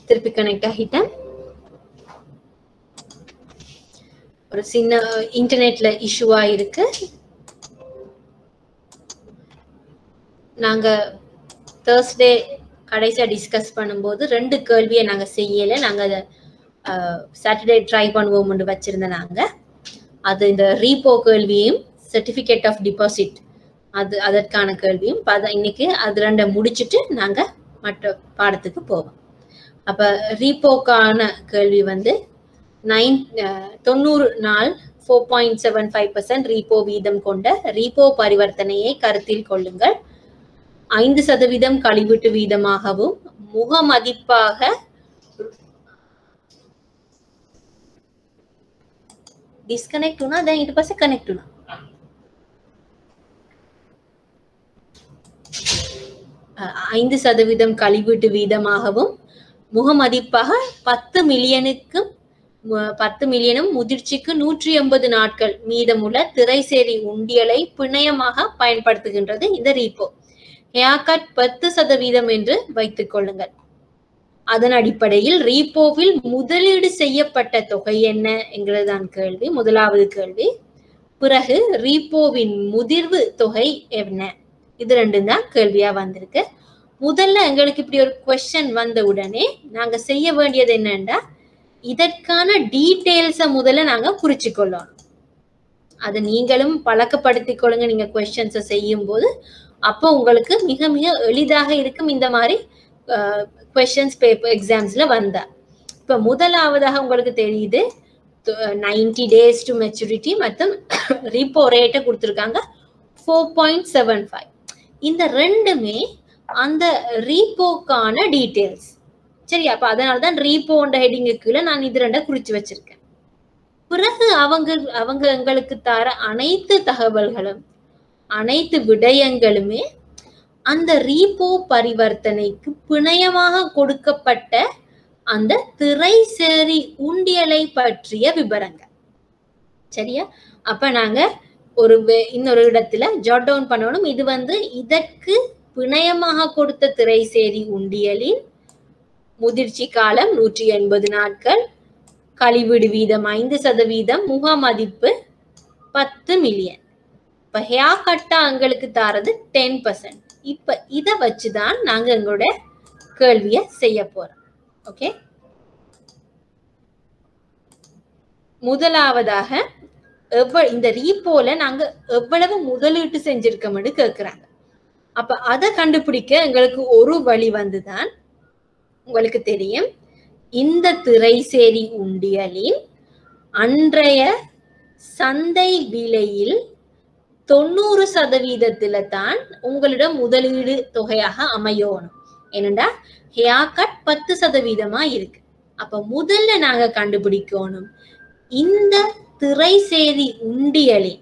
திருப்பி கனெக்ட் ஆகிட்டேன் ஒரு சின்ன இன்டர்நெட்ல இஷ்யூவா இருக்கு நாங்க தேர்ஸ்டே கடைசியா டிஸ்கஸ் பண்ணும்போது ரெண்டு கேள்வியை நாங்க செய்யல நாங்க அதை சாட்டர்டே ட்ரை பண்ணுவோம்னு வச்சிருந்தோம் நாங்க அது இந்த ரீபோ கேள்வியும் சர்டிபிகேட் ஆஃப் டிபாசிட் அது அதற்கான கேள்வியும் பத இன்னைக்கு அது ரெண்டை முடிச்சுட்டு நாங்க மற்ற பாடத்துக்கு போவோம் அப்ப ரீபோக்கான கேள்வி வந்து நைன் தொண்ணூறு நாள் four point seven five percent repo வீதம் கொண்ட ரீபோ பரிவர்த்தனையை கருத்தில் கொள்ளுங்கள் ஐந்து சதவீதம் கழிவீட்டு வீதமாகவும் முக மதிப்பாக டிஸ்கனெக்ட் உனா then ඊට පස්සේ கனெக்ட் உனா அஹ் ஐந்து சதவீதம் கழிவீட்டு வீதமாகவும் முகமதிப்பாக பத்து மில்லியனுக்கும் மு- பத்து மில்லியனும் முதிர்ச்சிக்கு நூற்றி எண்பது நாட்கள் மீதமுள்ள திரைசேரி உண்டியலை பிணையமாக பயன்படுத்துகின்றது இந்த ரீபோ ஹேர்கட் பத்து சதவீதம் என்று வைத்துக் கொள்ளுங்கள் அதன் அடிப்படையில் ரீபோவில் முதலீடு செய்யப்பட்ட தொகை என்ன என்கிறதுதான் கேள்வி முதலாவது கேள்வி பிறகு ரீபோவின் முதிர்வு தொகை என்ன இது ரெண்டும் தான் கேள்வியா வந்திருக்கு முதல்ல எங்களுக்கு இப்படி ஒரு கொஸ்டின் வந்த உடனே நாங்க செய்ய வேண்டியது என்னன்னா இதற்கான டீட்டெயில்ஸை முதல்ல நாங்க குறிச்சு கொள்ளணும் அது நீங்களும் பழக்கப்படுத்திக் கொள்ளுங்க நீங்க கொஸ்டின்ஸை செய்யும் போது அப்போ உங்களுக்கு மிக மிக எளிதாக இருக்கும் இந்த மாதிரி கொஸ்டின்ஸ் பேப்பர் எக்ஸாம்ஸ்ல வந்தா இப்ப முதலாவதாக உங்களுக்கு தெரியுது நைன்டி டேஸ் டு மெச்சூரிட்டி மற்றும் ரிப்போ ரேட்டை கொடுத்துருக்காங்க ஃபோர் பாயிண்ட் செவன் ஃபைவ் இந்த ரெண்டுமே அந்த ரீப்போக்கான டீட்டெயில்ஸ் சரி அப்ப அதனால தான் ரீப்போன்ற ஹெடிங்கு கீழே நான் இது ரெண்டை குறிச்சு வச்சிருக்கேன் பிறகு அவங்க அவங்க எங்களுக்கு தர அனைத்து தகவல்களும் அனைத்து விடயங்களுமே அந்த ரீபோ பரிவர்த்தனைக்கு பிணையமாக கொடுக்கப்பட்ட அந்த திரைசேரி உண்டியலை பற்றிய விவரங்கள் சரியா அப்ப நாங்க ஒரு வே- இன்னொரு இடத்துல ஜாட் டவுன் பண்ணணும் இது வந்து இதற்கு பிணையமாக கொடுத்த திரைசேரி உண்டியலின் முதிர்ச்சி காலம் நூற்றி எண்பது நாட்கள் கழிவீடு வீதம் ஐந்து சதவீதம் முக மதிப்பு பத்து மில்லியன் இப்ப ஹேர் கட்டா எங்களுக்கு தாரது டென் பர்சன்ட் இப்ப இத வச்சுதான் நாங்க எங்களோட கேள்விய செய்ய போறோம் ஓகே முதலாவதாக எவ்வ இந்த ரீப்போல நாங்க எவ்வளவு முதலீட்டு செஞ்சிருக்கோம்னு கேக்குறாங்க அப்ப அதை கண்டுபிடிக்க எங்களுக்கு ஒரு வழி வந்துதான் உங்களுக்கு தெரியும் இந்த திரைசேரி உண்டியலின் அன்றைய சந்தை விலையில் தொண்ணூறு சதவீதத்துல தான் உங்களிடம் முதலீடு தொகையாக அமையணும் ஏனண்டா ஹேர் கட் பத்து சதவீதமா இருக்கு அப்ப முதல்ல நாங்க கண்டுபிடிக்கணும் இந்த திரைசேரி உண்டியலின்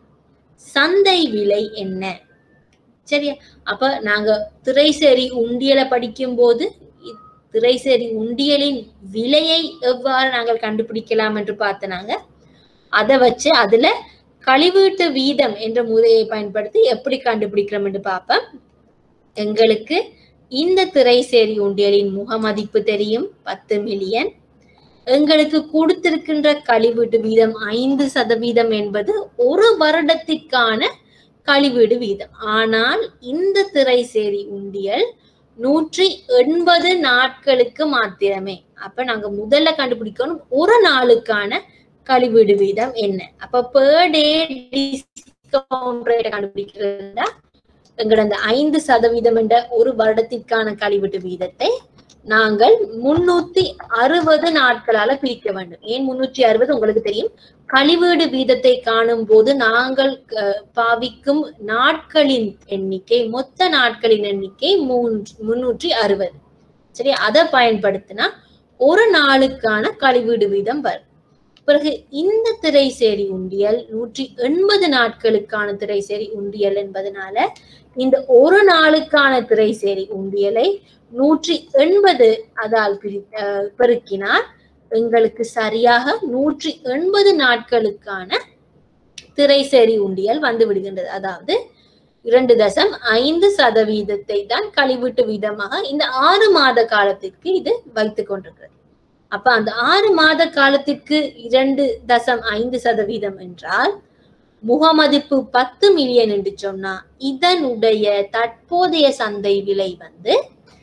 சந்தை விலை என்ன சரியா அப்ப நாங்க திரைசேரி உண்டியலை படிக்கும் போது இ- திரைசேரி உண்டியலின் விலையை எவ்வாறு நாங்கள் கண்டுபிடிக்கலாம் என்று பார்த்தனாங்க அதை வச்சு அதுல கழிவீட்டு வீதம் என்ற முறையை பயன்படுத்தி எப்படி கண்டுபிடிக்கிறோம் என்று பார்ப்போம் எங்களுக்கு இந்த திரைசேரி உண்டியலின் முகமதிப்பு தெரியும் பத்து மில்லியன் எங்களுக்கு கொடுத்திருக்கின்ற கழிவீட்டு வீதம் ஐந்து சதவீதம் என்பது ஒரு வருடத்திற்கான கழிவீடு வீதம் ஆனால் இந்த திரைசேரி உண்டியல் நூற்றி எண்பது நாட்களுக்கு மாத்திரமே அப்ப நாங்க முதல்ல கண்டுபிடிக்கணும் ஒரு நாளுக்கான கழிவீடு வீதம் என்ன அப்ப per டே டிஸ்கவுண்ட் ரேட்டை கண்டுபிடிக்கிறதா எங்களோட அந்த ஐந்து சதவீதம் என்ற ஒரு வருடத்திற்கான கழிவீட்டு வீதத்தை நாங்கள் முன்னூத்தி அறுபது நாட்களால பிரிக்க வேண்டும் ஏன் முன்னூற்றி அறுபது உங்களுக்கு தெரியும் கழிவீடு வீதத்தை காணும் போது நாங்கள் அஹ், பாவிக்கும் நாட்களின் எண்ணிக்கை மொத்த நாட்களின் எண்ணிக்கை மூன்று முன்னூற்றி அறுபது சரி அதை பயன்படுத்தினா ஒரு நாளுக்கான கழிவீடு வீதம் வரும் பிறகு இந்த திரைசேரி உண்டியல் நூற்றி எண்பது நாட்களுக்கான திரைசேரி உண்டியல் என்பதனால இந்த ஒரு நாளுக்கான திரைசேரி உண்டியலை நூற்றி எண்பது அதால் பிரி அஹ் பெருக்கினால் எங்களுக்கு சரியாக நூற்றி எண்பது நாட்களுக்கான திரைசேரி உண்டியல் வந்து விடுகின்றது அதாவது இரண்டு தசம் ஐந்து சதவீதத்தை தான் கழிவீட்டு வீதமாக இந்த ஆறு மாத காலத்திற்கு இது வைத்துக் கொண்டிருக்கிறது அப்ப அந்த ஆறு மாத காலத்திற்கு இரண்டு தசம் ஐந்து சதவீதம் என்றால் முகமதிப்பு பத்து மில்லியன் என்று சொன்னா இதனுடைய தற்போதைய சந்தை விலை வந்து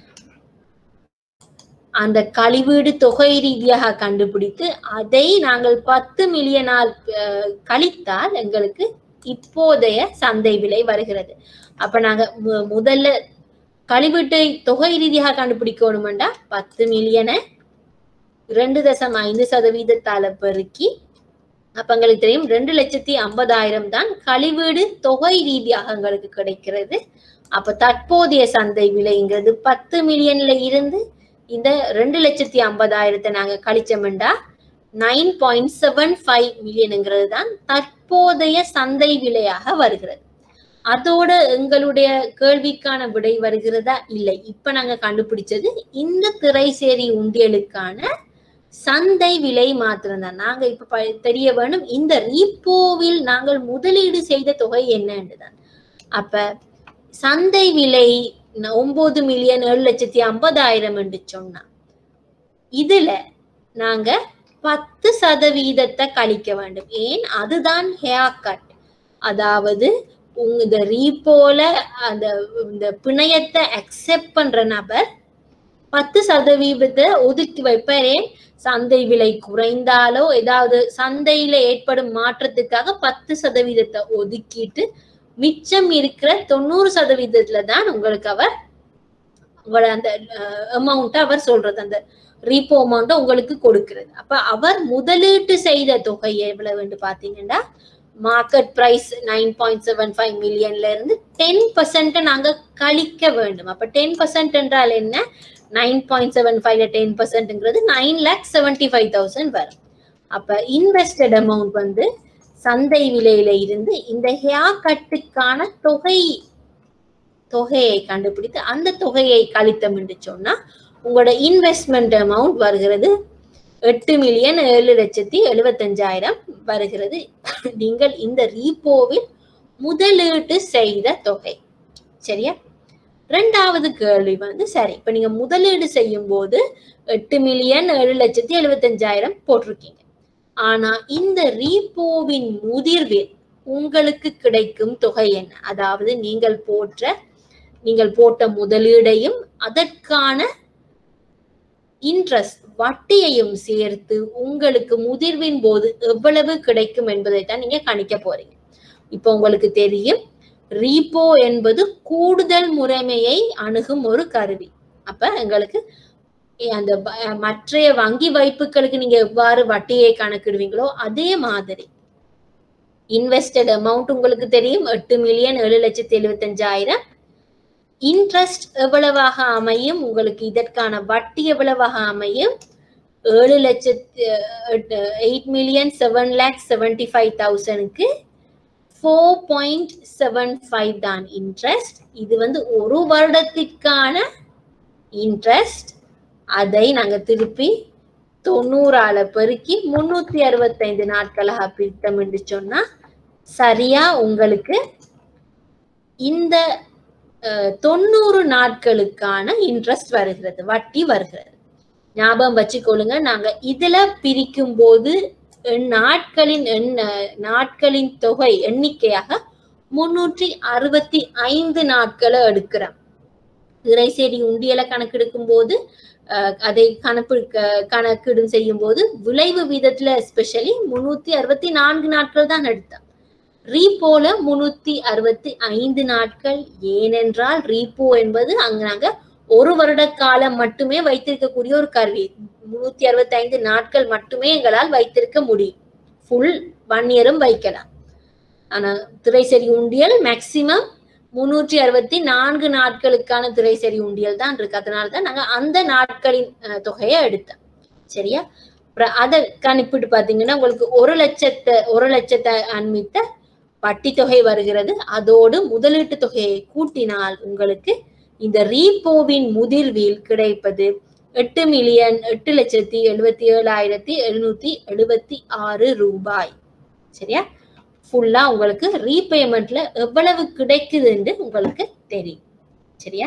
அந்த கழிவீடு தொகை ரீதியாக கண்டுபிடித்து அதை நாங்கள் பத்து மில்லியனால் அஹ், கழித்தால் எங்களுக்கு இப்போதைய சந்தை விலை வருகிறது அப்ப நாங்க மு- முதல்ல கழிவீட்டை தொகை ரீதியாக கண்டுபிடிக்கணுமெண்டா பத்து மில்லியனை ரெண்டு தசம் ஐந்து சதவீதத்தால பெருக்கி அப்ப எங்களுக்கு தெரியும் ரெண்டு லட்சத்தி ஐம்பதாயிரம் தான் கழிவீடு தொகை ரீதியாக எங்களுக்கு கிடைக்கிறது அப்ப தற்போதைய சந்தை விலைங்கிறது பத்து மில்லியன்ல இருந்து இந்த ரெண்டு லட்சத்தி ஐம்பதாயிரத்தை நாங்க கழிச்சோம்டா நைன் பாயிண்ட் செவன் ஃபைவ் மில்லியனுங்கிறது தான் தற்போதைய சந்தை விலையாக வருகிறது அதோட எங்களுடைய கேள்விக்கான விடை வருகிறதா இல்லை இப்ப நாங்க கண்டுபிடிச்சது இந்த திரைசேரி உண்டியலுக்கான சந்தை விலை மாத்திரம்தான் நாங்க இப்ப ப- தெரிய வேணும் இந்த ரீப்போவில் நாங்கள் முதலீடு செய்த தொகை என்னன்னுதான் அப்ப சந்தை விலை ந- ஒன்பது மில்லியன் ஏழு லட்சத்தி ஐம்பதாயிரம் என்று சொன்னா இதுல நாங்க பத்து சதவீதத்தை கழிக்க வேண்டும் ஏன் அதுதான் ஹேர் கட் அதாவது உங்க இந்த ரீப்போல அந்த இந்த பிணையத்தை அக்செப்ட் பண்ற நபர் பத்து சதவீதத்தை ஒதுக்கி வைப்பாரே சந்தை விலை குறைந்தாலோ ஏதாவது சந்தையில ஏற்படும் மாற்றத்துக்காக பத்து சதவீதத்தை ஒதுக்கிட்டு மிச்சம் இருக்கிற தொண்ணூறு சதவீதத்துல தான் உங்களுக்கு அவர் உங்களோட அந்த அமௌண்ட் அவர் சொல்றது அந்த ரீப்போ அமௌண்ட் உங்களுக்கு கொடுக்கிறது அப்ப அவர் முதலீட்டு செய்த தொகை எவ்வளவுன்னு பாத்தீங்கன்னா market price nine point seven five மில்லியன்ல இருந்து டென் பர்சன்ட் நாங்க கழிக்க வேண்டும் அப்ப டென் பர்சன்ட் என்றால் என்ன நைன் பாயிண்ட் செவன் ஃபைவ்ல டென் பர்சன்ட்ங்கிறது nine lakh seventy five thousand வரும் அப்ப இன்வெஸ்டட் அமௌண்ட் வந்து சந்தை விலையில இருந்து இந்த ஹேர் கட்டுக்கான தொகை தொகையை கண்டுபிடித்து அந்த தொகையை கழித்தோம் என்று சொன்னா உங்களோட இன்வெஸ்ட்மெண்ட் அமௌண்ட் வருகிறது எட்டு மில்லியன் ஏழு லட்சத்தி எழுபத்தஞ்சாயிரம் வருகிறது நீங்கள் இந்த ரீப்போவில் முதலீட்டு செய்த தொகை சரியா ரெண்டாவது கேள்வி வந்து சரி இப்ப நீங்க முதலீடு செய்யும் போது எட்டு மில்லியன் ஏழு லட்சத்தி எழுபத்தஞ்சாயிரம் போட்டிருக்கீங்க ஆனா இந்த ரீப்போவின் முதிர்வில் உங்களுக்கு கிடைக்கும் தொகை என்ன அதாவது நீங்கள் போற்ற நீங்கள் போட்ட முதலீடையும் அதற்கான இன்ட்ரெஸ்ட் வட்டியையும் சேர்த்து உங்களுக்கு முதிர்வின் போது எவ்வளவு கிடைக்கும் என்பதை தான் நீங்க கணிக்க போறீங்க இப்போ உங்களுக்கு தெரியும் ரீப்போ என்பது கூடுதல் முறைமையை அணுகும் ஒரு கருவி அப்ப எங்களுக்கு அந்த ப- மற்றைய வங்கி வைப்புகளுக்கு நீங்க எவ்வாறு வட்டியை கணக்கிடுவீங்களோ அதே மாதிரி இன்வெஸ்டட் அமௌண்ட் உங்களுக்கு தெரியும் எட்டு மில்லியன் ஏழு லட்சத்தி எழுபத்தஞ்சாயிரம் இன்ட்ரெஸ்ட் எவ்வளவாக அமையும் உங்களுக்கு இதற்கான வட்டி எவ்வளவாக அமையும் ஏழு லட்சத்து eight million seven lakh seventy five தௌசண்ட்க்கு ஃபோர் பாயிண்ட் செவன் ஃபைவ் தான் இன்ட்ரெஸ்ட் இது வந்து ஒரு வருடத்திற்கான இன்ட்ரெஸ்ட் அதை நாங்க திருப்பி தொண்ணூறால பெருக்கி முன்னூத்தி அறுபத்தைந்து நாட்களாக பிரித்தோம் என்று சொன்னா சரியா உங்களுக்கு இந்த அஹ், தொண்ணூறு நாட்களுக்கான இன்ட்ரெஸ்ட் வருகிறது வட்டி வருகிறது ஞாபகம் வச்சுக்கொள்ளுங்க நாங்க இதுல பிரிக்கும் போது எண் நாட்களின் எண் நாட்களின் தொகை எண்ணிக்கையாக முன்னூற்றி அறுபத்தி ஐந்து நாட்களை எடுக்கிறோம் திரைசேரி உண்டியலை கணக்கெடுக்கும் போது அஹ், அதை கணக்கு க- கணக்கீடு செய்யும் போது விளைவு வீதத்துல எஸ்பெஷலி முன்னூத்தி அறுபத்தி நான்கு நாட்கள் தான் எடுத்தோம் ரீப்போல முன்னூத்தி அறுபத்தி ஐந்து நாட்கள் ஏனென்றால் ரீப்போ என்பது அங்க நாங்க ஒரு வருட காலம் மட்டுமே வைத்திருக்கக்கூடிய ஒரு கருவி முன்னூத்தி அறுபத்தி ஐந்து நாட்கள் மட்டுமே எங்களால் வைத்திருக்க முடியும் ஃபுல் ஒன் இயரும் வைக்கலாம் ஆனா திரைசரி உண்டியல் மேக்சிமம் முன்னூற்றி அறுபத்தி நான்கு நாட்களுக்கான திரைசரி உண்டியல் தான் இருக்கு அதனால தான் நாங்க அந்த நாட்களின் அஹ், தொகையை எடுத்தோம் சரியா அப்புறம் அதை கணிப்பிட்டு பாத்தீங்கன்னா உங்களுக்கு ஒரு லட்சத்தை ஒரு லட்சத்தை அண்மித்த வட்டி தொகை வருகிறது அதோடு முதலீட்டு தொகையை கூட்டினால் உங்களுக்கு இந்த ரீப்போவின் முதிர்வில் கிடைப்பது எட்டு மில்லியன் எட்டு லட்சத்தி எழுபத்தி ஏழாயிரத்தி எழுநூத்தி எழுபத்தி ஆறு ரூபாய் சரியா ஃபுல்லா உங்களுக்கு ரீபேமெண்ட்ல எவ்வளவு கிடைக்குதுன்னு உங்களுக்கு தெரியும் சரியா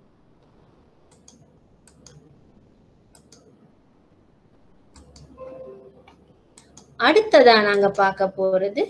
அடுத்ததா நாங்க பார்க்க போறது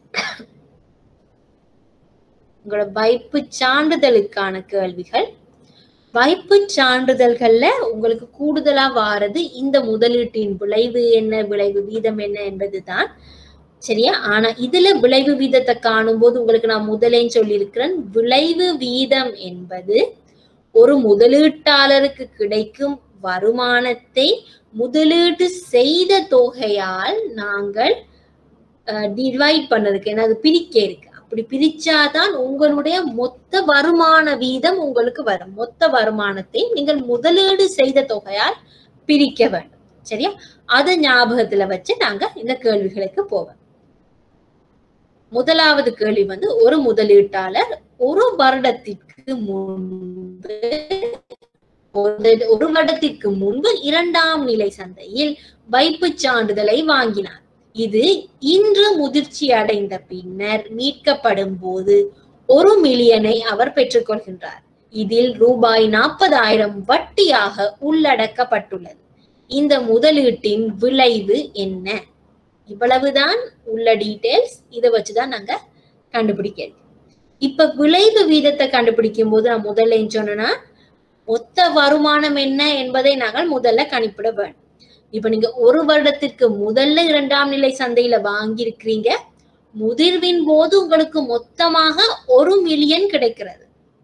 உங்களோட வைப்பு சான்றிதழுக்கான கேள்விகள் வைப்பு சான்றிதழ்கள்ல உங்களுக்கு கூடுதலா வாரது இந்த முதலீட்டின் விளைவு என்ன விளைவு வீதம் என்ன என்பதுதான் சரியா ஆனா இதுல விளைவு வீதத்தை காணும் போது உங்களுக்கு நான் முதலே சொல்லியிருக்கிறேன் விளைவு வீதம் என்பது ஒரு முதலீட்டாளருக்கு கிடைக்கும் வருமானத்தை முதலீடு செய்த தொகையால் நாங்கள் டிவைட் பண்ணதுக்கு ஏன்னா அது பிரிக்க இருக்கு அப்படி பிரிச்சாதான் உங்களுடைய மொத்த வருமான வீதம் உங்களுக்கு வரும் மொத்த வருமானத்தை நீங்கள் முதலீடு செய்த தொகையால் பிரிக்க வேண்டும் சரியா அதை ஞாபகத்துல வச்சு நாங்க இந்த கேள்விகளுக்கு போவோம் முதலாவது கேள்வி வந்து ஒரு முதலீட்டாளர் ஒரு வருடத்திற்கு முன்பு ஒரு வருடத்திற்கு முன்பு இரண்டாம் நிலை சந்தையில் வைப்பு சான்றிதழை வாங்கினார் இது இன்று முதிர்ச்சி அடைந்த பின்னர் மீட்கப்படும் போது ஒரு மில்லியனை அவர் பெற்றுக்கொள்கின்றார் இதில் ரூபாய் நாற்பதாயிரம் வட்டியாக உள்ளடக்கப்பட்டுள்ளது இந்த முதலீட்டின் விளைவு என்ன இவ்வளவுதான் உள்ள டீடைல்ஸ் இதை வச்சுதான் நாங்க கண்டுபிடிக்கிறது இப்ப விளைவு வீதத்தை கண்டுபிடிக்கும் போது நான் முதல்ல சொன்னா மொத்த வருமானம் என்ன என்பதை நாங்கள் முதல்ல கணிப்பிட வேண்டும் இப்ப நீங்க ஒரு வருடத்திற்கு முதல்ல இரண்டாம் நிலை சந்தையில வாங்கியிருக்கிறீங்க முதிர்வின் போது உங்களுக்கு மொத்தமாக ஒரு மில்லியன் கிடைக்கிறது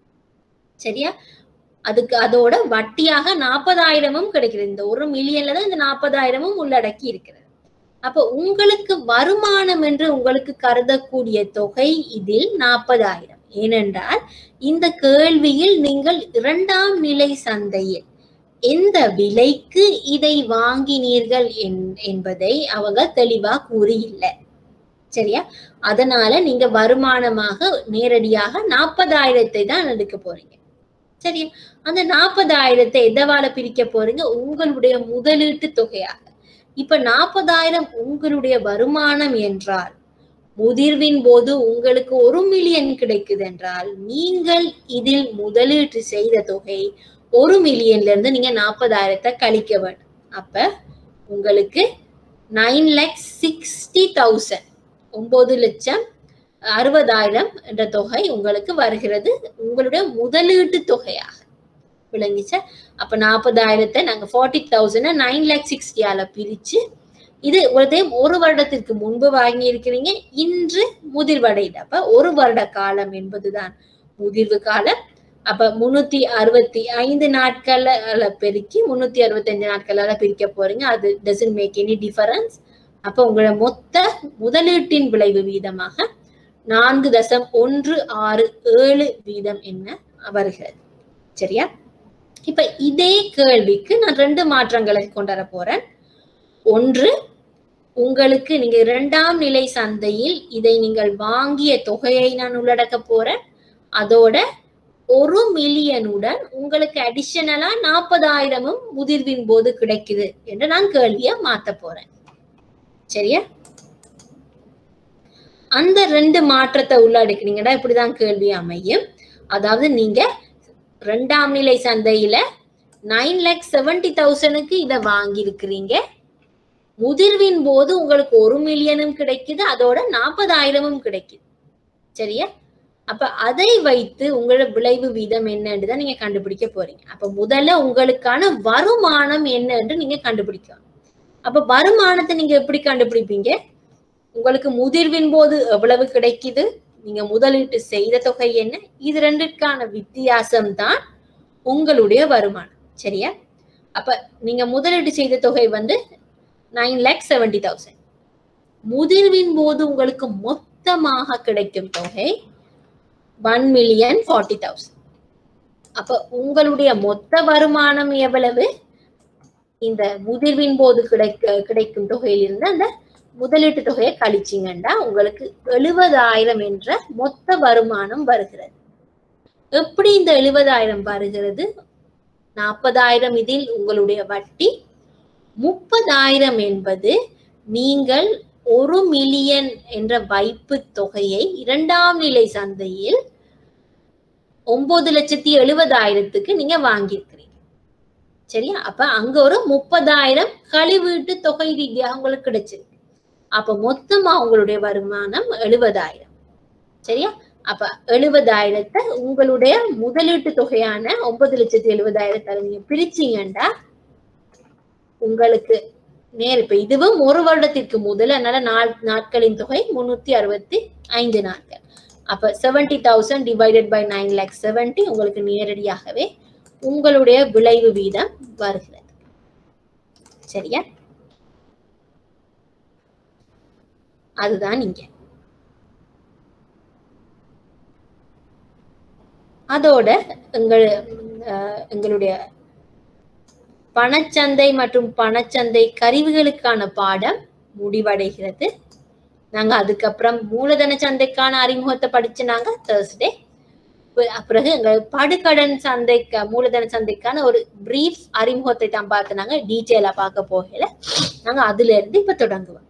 சரியா அதுக்கு அதோட வட்டியாக நாற்பதாயிரமும் கிடைக்கிறது இந்த ஒரு மில்லியன்ல தான் இந்த நாற்பதாயிரமும் உள்ளடக்கி இருக்கிறது அப்ப உங்களுக்கு வருமானம் என்று உங்களுக்கு கருதக்கூடிய தொகை இதில் நாற்பதாயிரம் ஏனென்றால் இந்த கேள்வியில் நீங்கள் இரண்டாம் நிலை சந்தையில் எந்த விலைக்கு இதை வாங்கினீர்கள் என்பதை அவங்க தெளிவா கூறியில்லை சரியா அதனால நீங்க வருமானமாக நேரடியாக நாற்பதாயிரத்தை தான் எடுக்க போறீங்க சரியா அந்த நாற்பதாயிரத்தை எதவால பிரிக்க போறீங்க உங்களுடைய முதலீட்டு தொகையாக இப்ப நாற்பதாயிரம் உங்களுடைய வருமானம் என்றால் முதிர்வின் போது உங்களுக்கு ஒரு மில்லியன் கிடைக்குது என்றால் நீங்கள் இதில் முதலீட்டு செய்த தொகை ஒரு மில்லியன்ல இருந்து நீங்க நாற்பதாயிரத்தை கழிக்க வேண்டும் அப்ப உங்களுக்கு நைன் லேக் சிக்ஸ்டி தௌசண்ட் ஒன்பது லட்சம் அறுபதாயிரம் என்ற தொகை உங்களுக்கு வருகிறது உங்களுடைய முதலீட்டு தொகையாக விளங்கிச்சா அப்ப நாற்பதாயிரத்தை நாங்க ஃபார்ட்டி தௌசண்ட் நைன் லேக் சிக்ஸ்டியால பிரிச்சு இது ஒரு ஒரு வருடத்திற்கு முன்பு வாங்கி இருக்கிறீங்க இன்று முதிர்வடையுது அப்ப ஒரு வருட காலம் என்பதுதான் முதிர்வு காலம் அப்ப முன்னூத்தி அறுபத்தி ஐந்து நாட்கள்ல பெருக்கி முன்னூத்தி அறுபத்தி அஞ்சு நாட்களால பிரிக்க போறீங்க அது டசன் மேக் எனி டிஃபரன்ஸ் அப்ப உங்களோட மொத்த முதலீட்டின் விளைவு வீதமாக நான்கு தசம் ஒன்று ஆறு ஏழு வீதம் என்ன வருகிறது சரியா இப்ப இதே கேள்விக்கு நான் ரெண்டு மாற்றங்களை கொண்டு வர போறேன் ஒன்று உங்களுக்கு நீங்க இரண்டாம் நிலை சந்தையில் இதை நீங்கள் வாங்கிய தொகையை நான் உள்ளடக்க போறேன் அதோட ஒரு மில்லியனுடன் உங்களுக்கு அடிஷனலா நாற்பதாயிரமும் முதிர்வின் போது கிடைக்குது என்று நான் கேள்விய மாத்த போறேன் சரியா அந்த ரெண்டு மாற்றத்தை உள்ளடக்கினீங்கன்னா இப்படிதான் கேள்வி அமையும் அதாவது நீங்க ரெண்டாம் நிலை சந்தையில நைன் லேக் செவன்டி தௌசண்ட்க்கு இதை வாங்கியிருக்கிறீங்க முதிர்வின் போது உங்களுக்கு ஒரு மில்லியனும் கிடைக்குது அதோட நாற்பதாயிரமும் கிடைக்குது சரியா அப்ப அதை வைத்து உங்களோட விளைவு வீதம் என்னன்னு தான் நீங்க கண்டுபிடிக்க போறீங்க அப்ப முதல்ல உங்களுக்கான வருமானம் என்னன்னு நீங்க கண்டுபிடிக்கணும் அப்ப வருமானத்தை நீங்க எப்படி கண்டுபிடிப்பீங்க உங்களுக்கு முதிர்வின் போது எவ்வளவு கிடைக்குது நீங்க முதலீட்டு செய்த தொகை என்ன இது ரெண்டுக்கான வித்தியாசம் தான் உங்களுடைய வருமானம் சரியா அப்ப நீங்க முதலீட்டு செய்த தொகை வந்து நைன் லேக் செவன்டி தௌசண்ட் முதிர்வின் போது உங்களுக்கு மொத்தமாக கிடைக்கும் தொகை ஒன் மில்லியன் ஃபார்ட்டி தௌசண்ட் அப்ப உங்களுடைய மொத்த வருமானம் எவ்வளவு இந்த முதிர்வின் போது கிடைக்க கிடைக்கும் தொகையிலிருந்து அந்த முதலீட்டு தொகையை கழிச்சிங்கன்னா உங்களுக்கு எழுபதாயிரம் என்ற மொத்த வருமானம் வருகிறது எப்படி இந்த எழுபதாயிரம் வருகிறது நாற்பதாயிரம் இதில் உங்களுடைய வட்டி முப்பதாயிரம் என்பது நீங்கள் ஒரு மில்லியன் என்ற வைப்பு தொகையை இரண்டாம் நிலை சந்தையில் ஒன்பது லட்சத்தி எழுபதாயிரத்துக்கு நீங்க வாங்கியிருக்கிறீங்க சரியா அப்ப அங்க ஒரு முப்பதாயிரம் கழிவீட்டு தொகை ரீதியாக உங்களுக்கு கிடைச்சிருக்கு அப்ப மொத்தமா உங்களுடைய வருமானம் எழுபதாயிரம் சரியா அப்ப எழுபதாயிரத்தை உங்களுடைய முதலீட்டு தொகையான ஒன்பது லட்சத்தி எழுபதாயிரத்தை நீங்க பிரிச்சீங்கண்டா உங்களுக்கு நேர் இப்ப இதுவும் ஒரு வருடத்திற்கு முதல் அதனால நாள் நாட்களின் தொகை முன்னூத்தி அறுபத்தி ஐந்து நாட்கள் அப்ப seventy thousand divided by nine lakh seventy உங்களுக்கு நேரடியாகவே உங்களுடைய விளைவு வீதம் வருகிறது சரியா அதுதான் இங்க அதோட எங்கள் அஹ், எங்களுடைய பணச்சந்தை மற்றும் பணச்சந்தை கருவிகளுக்கான பாடம் முடிவடைகிறது நாங்க அதுக்கப்புறம் மூலதன சந்தைக்கான அறிமுகத்தை படிச்சு நாங்க தேர்ஸ்டே பிறகு எங்கள் படுகடன் சந்தைக்கு மூலதன சந்தைக்கான ஒரு பிரீஃப் அறிமுகத்தை தான் பார்த்து நாங்க டீட்டெயிலா பார்க்க போகல நாங்க அதுல இருந்து இப்ப தொடங்குவோம்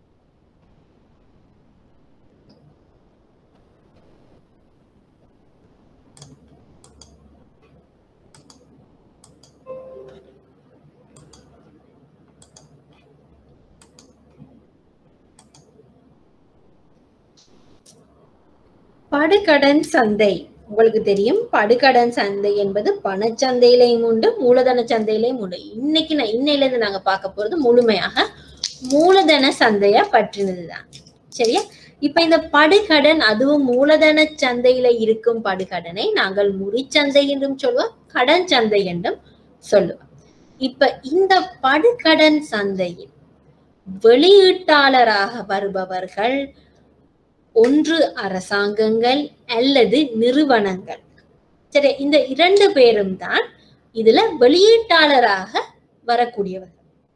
படுகடன் சந்தை உங்களுக்கு தெரியும் படுகடன் சந்தை என்பது பணச்சந்தையிலையும் உண்டு மூலதன சந்தையிலையும் உண்டு இன்னைக்கு நான் இன்னையில இருந்து நாங்க பார்க்க போறது முழுமையாக மூலதன சந்தைய பற்றினதுதான் சரியா இப்ப இந்த படுகடன் அதுவும் மூலதன சந்தையில இருக்கும் படுகடனை நாங்கள் முறிச்சந்தை என்றும் சொல்லுவோம் கடன் சந்தை என்றும் சொல்லுவோம் இப்ப இந்த படுகடன் சந்தையில் வெளியீட்டாளராக வருபவர்கள் ஒன்று அரசாங்கங்கள் அல்லது நிறுவனங்கள் சரி இந்த இரண்டு பேரும் தான் இதுல வெளியீட்டாளராக வரக்கூடியவர்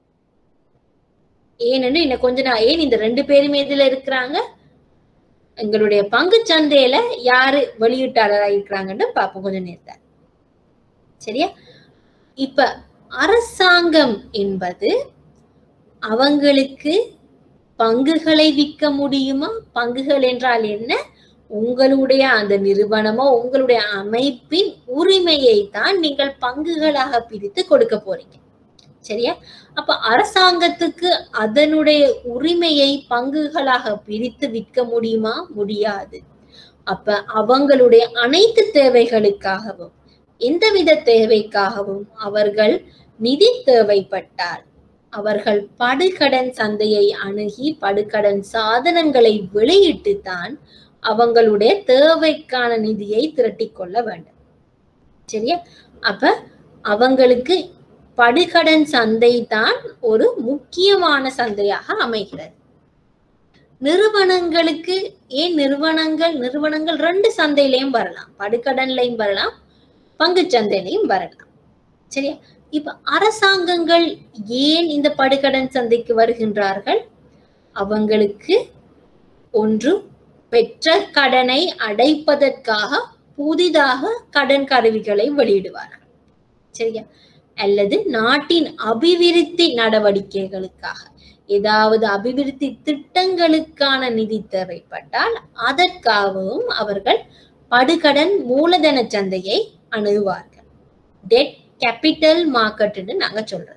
ஏனென்று இன்னும் கொஞ்ச நாள் ஏன் இந்த ரெண்டு பேருமே இதுல இருக்கிறாங்க எங்களுடைய பங்கு சந்தையில யாரு வெளியீட்டாளரா இருக்கிறாங்கன்னு பார்ப்போம் கொஞ்ச நேரத்தை சரியா இப்ப அரசாங்கம் என்பது அவங்களுக்கு பங்குகளை விற்க முடியுமா பங்குகள் என்றால் என்ன உங்களுடைய அந்த நிறுவனமோ உங்களுடைய அமைப்பின் உரிமையை தான் நீங்கள் பங்குகளாக பிரித்து கொடுக்க போறீங்க சரியா அப்ப அரசாங்கத்துக்கு அதனுடைய உரிமையை பங்குகளாக பிரித்து விற்க முடியுமா முடியாது அப்ப அவங்களுடைய அனைத்து தேவைகளுக்காகவும் எந்தவித தேவைக்காகவும் அவர்கள் நிதி தேவைப்பட்டால் அவர்கள் படுகடன் சந்தையை அணுகி படுகடன் சாதனங்களை வெளியிட்டுத்தான் அவங்களுடைய தேவைக்கான நிதியை திரட்டிக் கொள்ள வேண்டும் சரியா அப்ப அவங்களுக்கு படுகடன் சந்தை தான் ஒரு முக்கியமான சந்தையாக அமைகிறது நிறுவனங்களுக்கு ஏன் நிறுவனங்கள் நிறுவனங்கள் ரெண்டு சந்தையிலையும் வரலாம் படுகடன்லையும் வரலாம் பங்கு சந்தையிலையும் வரலாம் சரியா இப்ப அரசாங்கங்கள் ஏன் இந்த படுகடன் சந்தைக்கு வருகின்றார்கள் அவங்களுக்கு ஒன்று பெற்ற கடனை அடைப்பதற்காக புதிதாக கடன் கருவிகளை வெளியிடுவார்கள் சரியா அல்லது நாட்டின் அபிவிருத்தி நடவடிக்கைகளுக்காக ஏதாவது அபிவிருத்தி திட்டங்களுக்கான நிதி தேவைப்பட்டால் அதற்காகவும் அவர்கள் படுகடன் மூலதன சந்தையை அணுகுவார்கள் டெட் கேபிட்டல் மார்க்கெட்னு நாங்க சொல்றோம்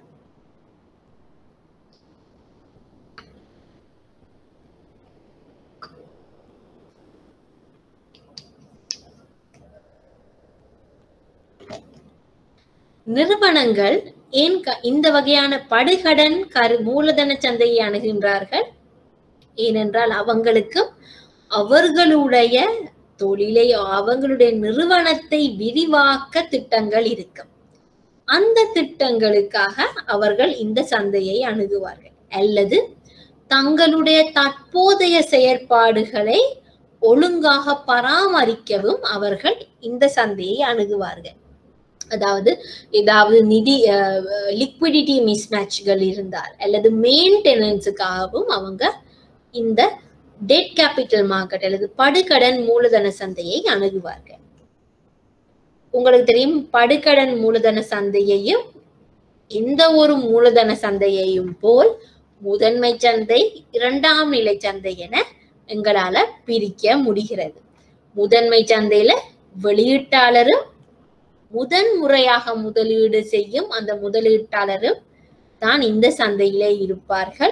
நிறுவனங்கள் ஏன் க- இந்த வகையான படுகடன் கரு மூலதன சந்தையை அணுகின்றார்கள் ஏனென்றால் அவங்களுக்கும் அவர்களுடைய தொழிலை அவங்களுடைய நிறுவனத்தை விரிவாக்க திட்டங்கள் இருக்கும் அந்த திட்டங்களுக்காக அவர்கள் இந்த சந்தையை அணுகுவார்கள் அல்லது தங்களுடைய தற்போதைய செயற்பாடுகளை ஒழுங்காக பராமரிக்கவும் அவர்கள் இந்த சந்தையை அணுகுவார்கள் அதாவது ஏதாவது நிதி லிக்விடிட்டி மிஸ்மேட்ச்கள் இருந்தால் அல்லது மெயின்டெனன்ஸுக்காகவும் அவங்க இந்த டெட் கேபிட்டல் மார்க்கெட் அல்லது படுகடன் மூலதன சந்தையை அணுகுவார்கள் உங்களுக்கு தெரியும் படுகடன் மூலதன சந்தையையும் எந்த ஒரு மூலதன சந்தையையும் போல் முதன்மை சந்தை இரண்டாம் நிலை சந்தை என எங்களால பிரிக்க முடிகிறது முதன்மை சந்தையில வெளியீட்டாளரும் முதன் முறையாக முதலீடு செய்யும் அந்த முதலீட்டாளரும் தான் இந்த சந்தையிலே இருப்பார்கள்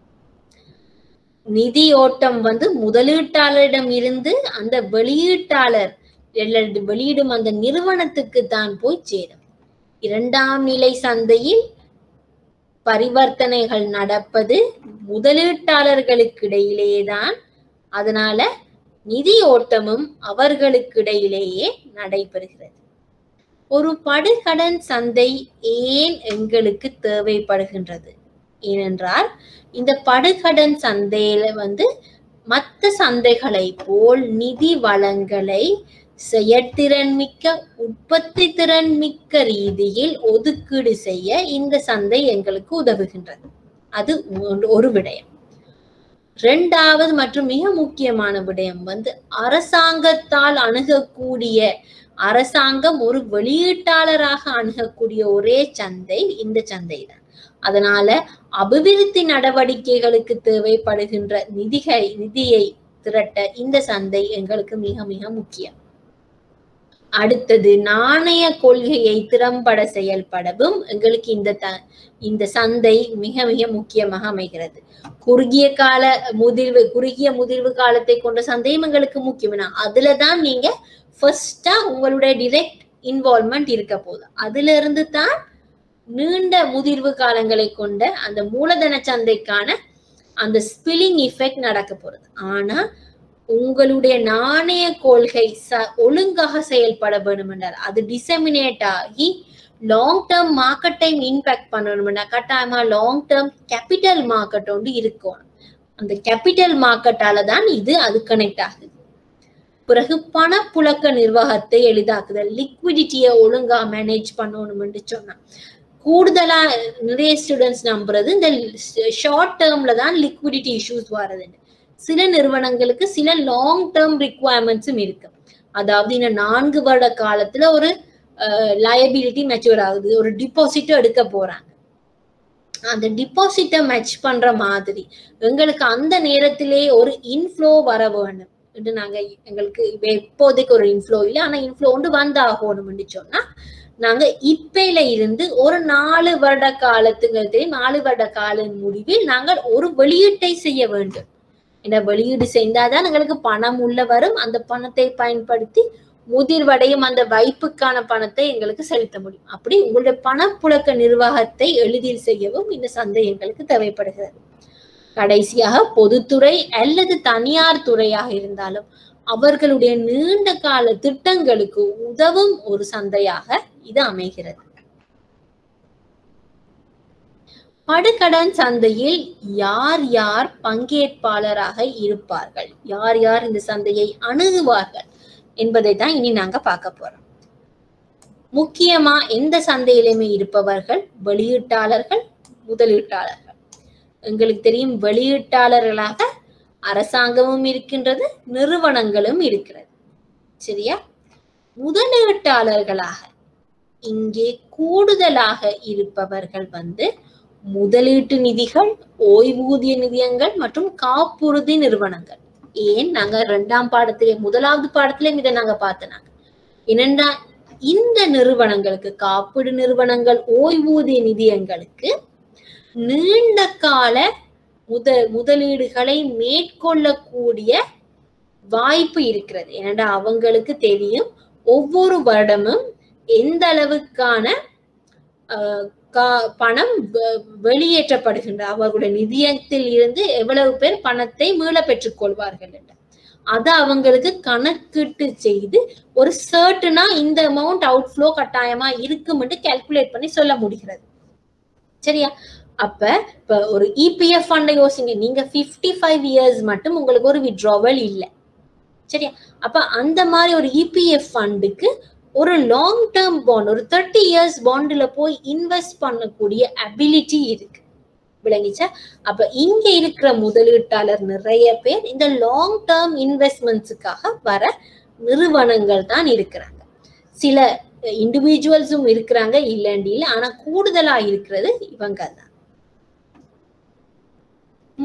நிதி ஓட்டம் வந்து முதலீட்டாளரிடம் இருந்து அந்த வெளியீட்டாளர் அல்லது வெளியிடும் அந்த நிறுவனத்துக்கு தான் போய் சேரும் இரண்டாம் நிலை சந்தையில் பரிவர்த்தனைகள் நடப்பது முதலீட்டாளர்களுக்கு இடையிலேதான் அதனால நிதி ஓட்டமும் அவர்களுக்கு இடையிலேயே நடைபெறுகிறது ஒரு படுகடன் சந்தை ஏன் எங்களுக்கு தேவைப்படுகின்றது ஏனென்றால் இந்த படுகடன் சந்தையில வந்து மற்ற சந்தைகளை போல் நிதி வளங்களை செயற்திறன் மிக்க உற்பத்தி திறன் மிக்க ரீதியில் ஒதுக்கீடு செய்ய இந்த சந்தை எங்களுக்கு உதவுகின்றது அது ஒரு விடயம் இரண்டாவது மற்றும் மிக முக்கியமான விடயம் வந்து அரசாங்கத்தால் அணுகக்கூடிய அரசாங்கம் ஒரு வெளியீட்டாளராக அணுகக்கூடிய ஒரே சந்தை இந்த சந்தை தான் அதனால அபிவிருத்தி நடவடிக்கைகளுக்கு தேவைப்படுகின்ற நிதிகை நிதியை திரட்ட இந்த சந்தை எங்களுக்கு மிக மிக முக்கியம் அடுத்தது நாணய கொள்கையை திறம்பட செயல்படவும் எங்களுக்கு இந்த த இந்த சந்தை மிக மிக முக்கியமாக அமைகிறது குறுகிய கால முதிர்வு குறுகிய முதிர்வு காலத்தை கொண்ட சந்தையும் எங்களுக்கு முக்கியம் அதுலதான் நீங்க ஃபர்ஸ்டா உங்களுடைய டிரெக்ட் இன்வால்மெண்ட் இருக்க போகுது அதுல இருந்து தான் நீண்ட முதிர்வு காலங்களை கொண்ட அந்த மூலதன சந்தைக்கான அந்த ஸ்பில்லிங் இஃபெக்ட் நடக்க போறது ஆனா உங்களுடைய நாணய கொள்கை ச ஒழுங்காக செயல்பட வேண்டும் என்றால் அது டிசமினேட் ஆகி லாங் டேர்ம் மார்க்கெட்டை இம்பேக்ட் பண்ணணும்னா கட்டாயமா லாங் டேர்ம் கேபிட்டல் மார்க்கெட் ஒன்று இருக்கும் அந்த கேபிட்டல் மார்க்கெட்டால தான் இது அது கனெக்ட் ஆகுது பிறகு பணப்புழக்க நிர்வாகத்தை எளிதாக்குதல் லிக்விடிட்டியை ஒழுங்கா மேனேஜ் பண்ணணும்னு சொன்னா கூடுதலா நிறைய ஸ்டூடெண்ட்ஸ் நம்புறது இந்த ஷார்ட் டேர்ம்ல தான் லிக்விடிட்டி இஷ்யூஸ் வருதுன்னு சில நிறுவனங்களுக்கு சில லாங் டேர்ம் ரிக்குவயர்மெண்ட்ஸும் இருக்கு அதாவது இன்னும் நான்கு வருட காலத்துல ஒரு லயபிலிட்டி மெச்சூர் ஆகுது ஒரு டிபாசிட் எடுக்க போறாங்க அந்த டிபாசிட்டை மேட்ச் பண்ற மாதிரி எங்களுக்கு அந்த நேரத்திலே ஒரு இன்ஃப்ளோ வர வேண்டும் என்று நாங்க எங்களுக்கு எப்போதைக்கு ஒரு இன்ஃப்ளோ இல்லை ஆனா இன்ஃப்ளோ ஒன்று வந்தாகணும்னு சொன்னா நாங்க இப்பையில இருந்து ஒரு நாலு வருட காலத்துக்கு நாலு வருட கால முடிவில் நாங்கள் ஒரு வெளியீட்டை செய்ய வேண்டும் இந்த வெளியீடு செய்தாதான் எங்களுக்கு பணம் உள்ள வரும் அந்த பணத்தை பயன்படுத்தி முதிர்வடையும் அந்த வைப்புக்கான பணத்தை எங்களுக்கு செலுத்த முடியும் அப்படி உங்களுடைய பணப்புழக்க நிர்வாகத்தை எளிதில் செய்யவும் இந்த சந்தை எங்களுக்கு தேவைப்படுகிறது கடைசியாக பொதுத்துறை அல்லது தனியார் துறையாக இருந்தாலும் அவர்களுடைய நீண்ட கால திட்டங்களுக்கு உதவும் ஒரு சந்தையாக இது அமைகிறது படுகடன் சந்தையில் யார் யார் பங்கேற்பாளராக இருப்பார்கள் யார் யார் இந்த சந்தையை அணுகுவார்கள் என்பதை தான் இனி நாங்க பார்க்க போறோம் முக்கியமா எந்த சந்தையிலுமே இருப்பவர்கள் வெளியீட்டாளர்கள் முதலீட்டாளர்கள் எங்களுக்கு தெரியும் வெளியீட்டாளர்களாக அரசாங்கமும் இருக்கின்றது நிறுவனங்களும் இருக்கிறது சரியா முதலீட்டாளர்களாக இங்கே கூடுதலாக இருப்பவர்கள் வந்து முதலீட்டு நிதிகள் ஓய்வூதிய நிதியங்கள் மற்றும் காப்புறுதி நிறுவனங்கள் ஏன் நாங்க இரண்டாம் பாடத்திலே முதலாவது பாடத்திலே இதை நாங்க பார்த்தனாங்க என்னென்றா இந்த நிறுவனங்களுக்கு காப்பீடு நிறுவனங்கள் ஓய்வூதிய நிதியங்களுக்கு நீண்ட கால முத முதலீடுகளை மேற்கொள்ளக்கூடிய வாய்ப்பு இருக்கிறது ஏன்னா அவங்களுக்கு தெரியும் ஒவ்வொரு வருடமும் எந்த அளவுக்கான பணம் வெளியேற்றப்படுகின்ற அவர்களுடைய நிதியத்தில் இருந்து எவ்வளவு பேர் பணத்தை மீள பெற்றுக் கொள்வார்கள் என்று அதை அவங்களுக்கு கணக்கிட்டு செய்து ஒரு சர்டனா இந்த அமௌண்ட் அவுட்ஃப்ளோ கட்டாயமா இருக்கும் என்று கால்குலேட் பண்ணி சொல்ல முடிகிறது சரியா அப்ப இப்ப ஒரு இபிஎஃப் ஃபண்டை யோசிங்க நீங்க பிப்டி ஃபைவ் இயர்ஸ் மட்டும் உங்களுக்கு ஒரு விட்ராவல் இல்லை சரியா அப்ப அந்த மாதிரி ஒரு இபிஎஃப் ஃபண்டுக்கு ஒரு லாங் டேர்ம் பாண்ட் ஒரு தேர்ட்டி இயர்ஸ் பாண்டில் போய் இன்வெஸ்ட் பண்ணக்கூடிய அபிலிட்டி இருக்கு விளங்கிச்சா அப்ப இங்க இருக்கிற முதலீட்டாளர் நிறைய பேர் இந்த லாங் டேர்ம் இன்வெஸ்ட்மெண்ட்ஸுக்காக வர நிறுவனங்கள் தான் இருக்கிறாங்க சில இண்டிவிஜுவல்ஸும் இருக்கிறாங்க இல்லண்டியில் ஆனா கூடுதலா இருக்கிறது இவங்க தான்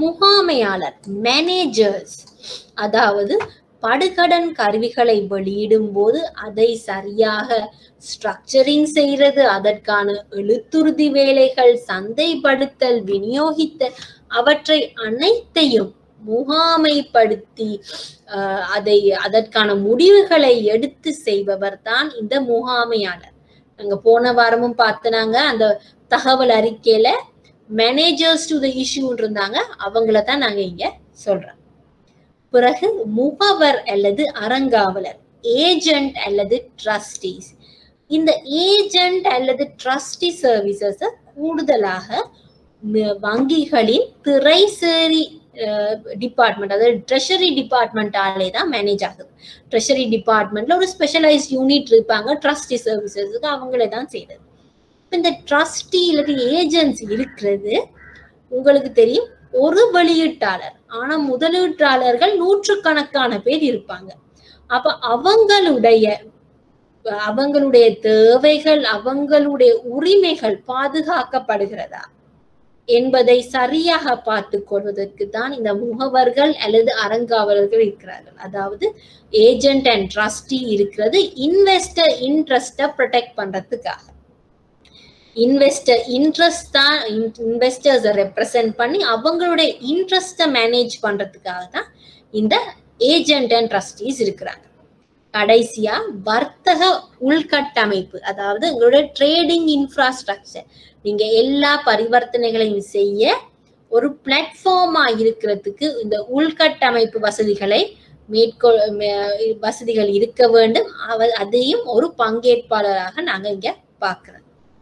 முகாமையாளர் மேனேஜர்ஸ் அதாவது படுகடன் கருவிகளை வெளியிடும் போது அதை சரியாக ஸ்ட்ரக்சரிங் செய்யறது அதற்கான எழுத்துறுதி வேலைகள் சந்தைப்படுத்தல் விநியோகித்தல் அவற்றை அனைத்தையும் முகாமைப்படுத்தி அஹ், அதை அதற்கான முடிவுகளை எடுத்து செய்பவர் தான் இந்த முகாமையாளர் நாங்க போன வாரமும் பார்த்தனாங்க அந்த தகவல் அறிக்கையில மேனேஜர்ஸ் டு த இஷ்யூ இருந்தாங்க அவங்கள தான் நாங்க இங்க சொல்றோம் பிறகு முகவர் அல்லது அறங்காவலர் ஏஜென்ட் அல்லது ட்ரஸ்டீஸ் இந்த ஏஜென்ட் அல்லது ட்ரஸ்டி சர்வீசஸ் கூடுதலாக ம- வங்கிகளின் திரைசேரி டிபார்ட்மெண்ட் அதாவது ட்ரெஷரி டிபார்ட்மெண்டாலே தான் மேனேஜ் ஆகுது ட்ரெஷரி டிபார்ட்மெண்ட்ல ஒரு ஸ்பெஷலைஸ்ட் யூனிட் இருப்பாங்க ட்ரஸ்டி சர்வீசஸ்க்கு அவங்களே தான் செய்யறது இப்ப இந்த ட்ரஸ்டி இல்லாட்டி ஏஜென்சி இருக்கிறது உங்களுக்கு தெரியும் ஒரு வெளியீட்டாளர் ஆனா முதலீட்டாளர்கள் நூற்றுக்கணக்கான பேர் இருப்பாங்க அப்ப அவங்களுடைய அவங்களுடைய தேவைகள் அவங்களுடைய உரிமைகள் பாதுகாக்கப்படுகிறதா என்பதை சரியாக பார்த்து கொள்வதற்கு தான் இந்த முகவர்கள் அல்லது அறங்காவலர்கள் இருக்கிறார்கள் அதாவது ஏஜென்ட் அண்ட் ட்ரஸ்டி இருக்கிறது இன்வெஸ்டர் இன்ட்ரெஸ்ட ப்ரொடெக்ட் பண்றதுக்காக இன்வெஸ்டர் இன்ட்ரெஸ்ட் தான் இன்வெஸ்டர்ஸை ரெப்ரசன்ட் பண்ணி அவங்களுடைய இன்ட்ரெஸ்ட்டை மேனேஜ் பண்றதுக்காக தான் இந்த ஏஜென்ட் அண்ட் ட்ரஸ்டீஸ் இருக்கிறாங்க கடைசியா வர்த்தக உள்கட்டமைப்பு அதாவது உங்களுடைய ட்ரேடிங் இன்ஃப்ராஸ்ட்ரக்சர் நீங்க எல்லா பரிவர்த்தனைகளையும் செய்ய ஒரு பிளாட்ஃபார்மா இருக்கிறதுக்கு இந்த உள்கட்டமைப்பு வசதிகளை மேற்கொள் மே- வசதிகள் இருக்க வேண்டும் அவ- அதையும் ஒரு பங்கேற்பாளராக நாங்க இங்க பார்க்கிறோம்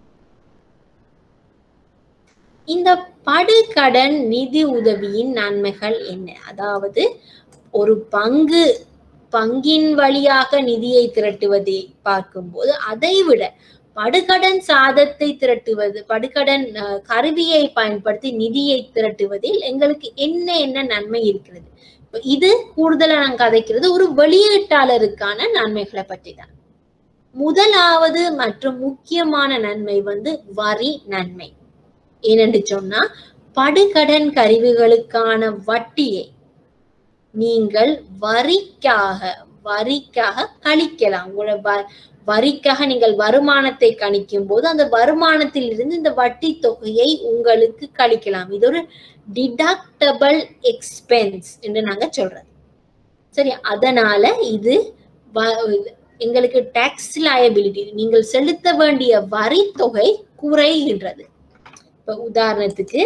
இந்த படுகடன் நிதி உதவியின் நன்மைகள் என்ன அதாவது ஒரு பங்கு பங்கின் வழியாக நிதியை திரட்டுவதை பார்க்கும்போது அதை விட படுகடன் சாதத்தை திரட்டுவது படுகடன் அஹ், கருவியை பயன்படுத்தி நிதியை திரட்டுவதில் எங்களுக்கு என்ன என்ன நன்மை இருக்கிறது இப்ப இது கூடுதலா நான் கதைக்கிறது ஒரு வெளியீட்டாளருக்கான நன்மைகளை பற்றி தான் முதலாவது மற்றும் முக்கியமான நன்மை வந்து வரி நன்மை ஏனென்று சொன்னா படுகடன் கருவிகளுக்கான வட்டியை நீங்கள் வரிக்காக வரிக்காக கழிக்கலாம் உங்களோட வ- வரிக்காக நீங்கள் வருமானத்தை கணிக்கும் போது அந்த வருமானத்தில் இருந்து இந்த வட்டி தொகையை உங்களுக்கு கழிக்கலாம் இது ஒரு டிடக்டபிள் எக்ஸ்பென்ஸ் என்று நாங்க சொல்றது சரி அதனால இது வ- எங்களுக்கு டாக்ஸ் லயபிலிட்டி நீங்கள் செலுத்த வேண்டிய வரி தொகை குறைகின்றது இப்ப உதாரணத்துக்கு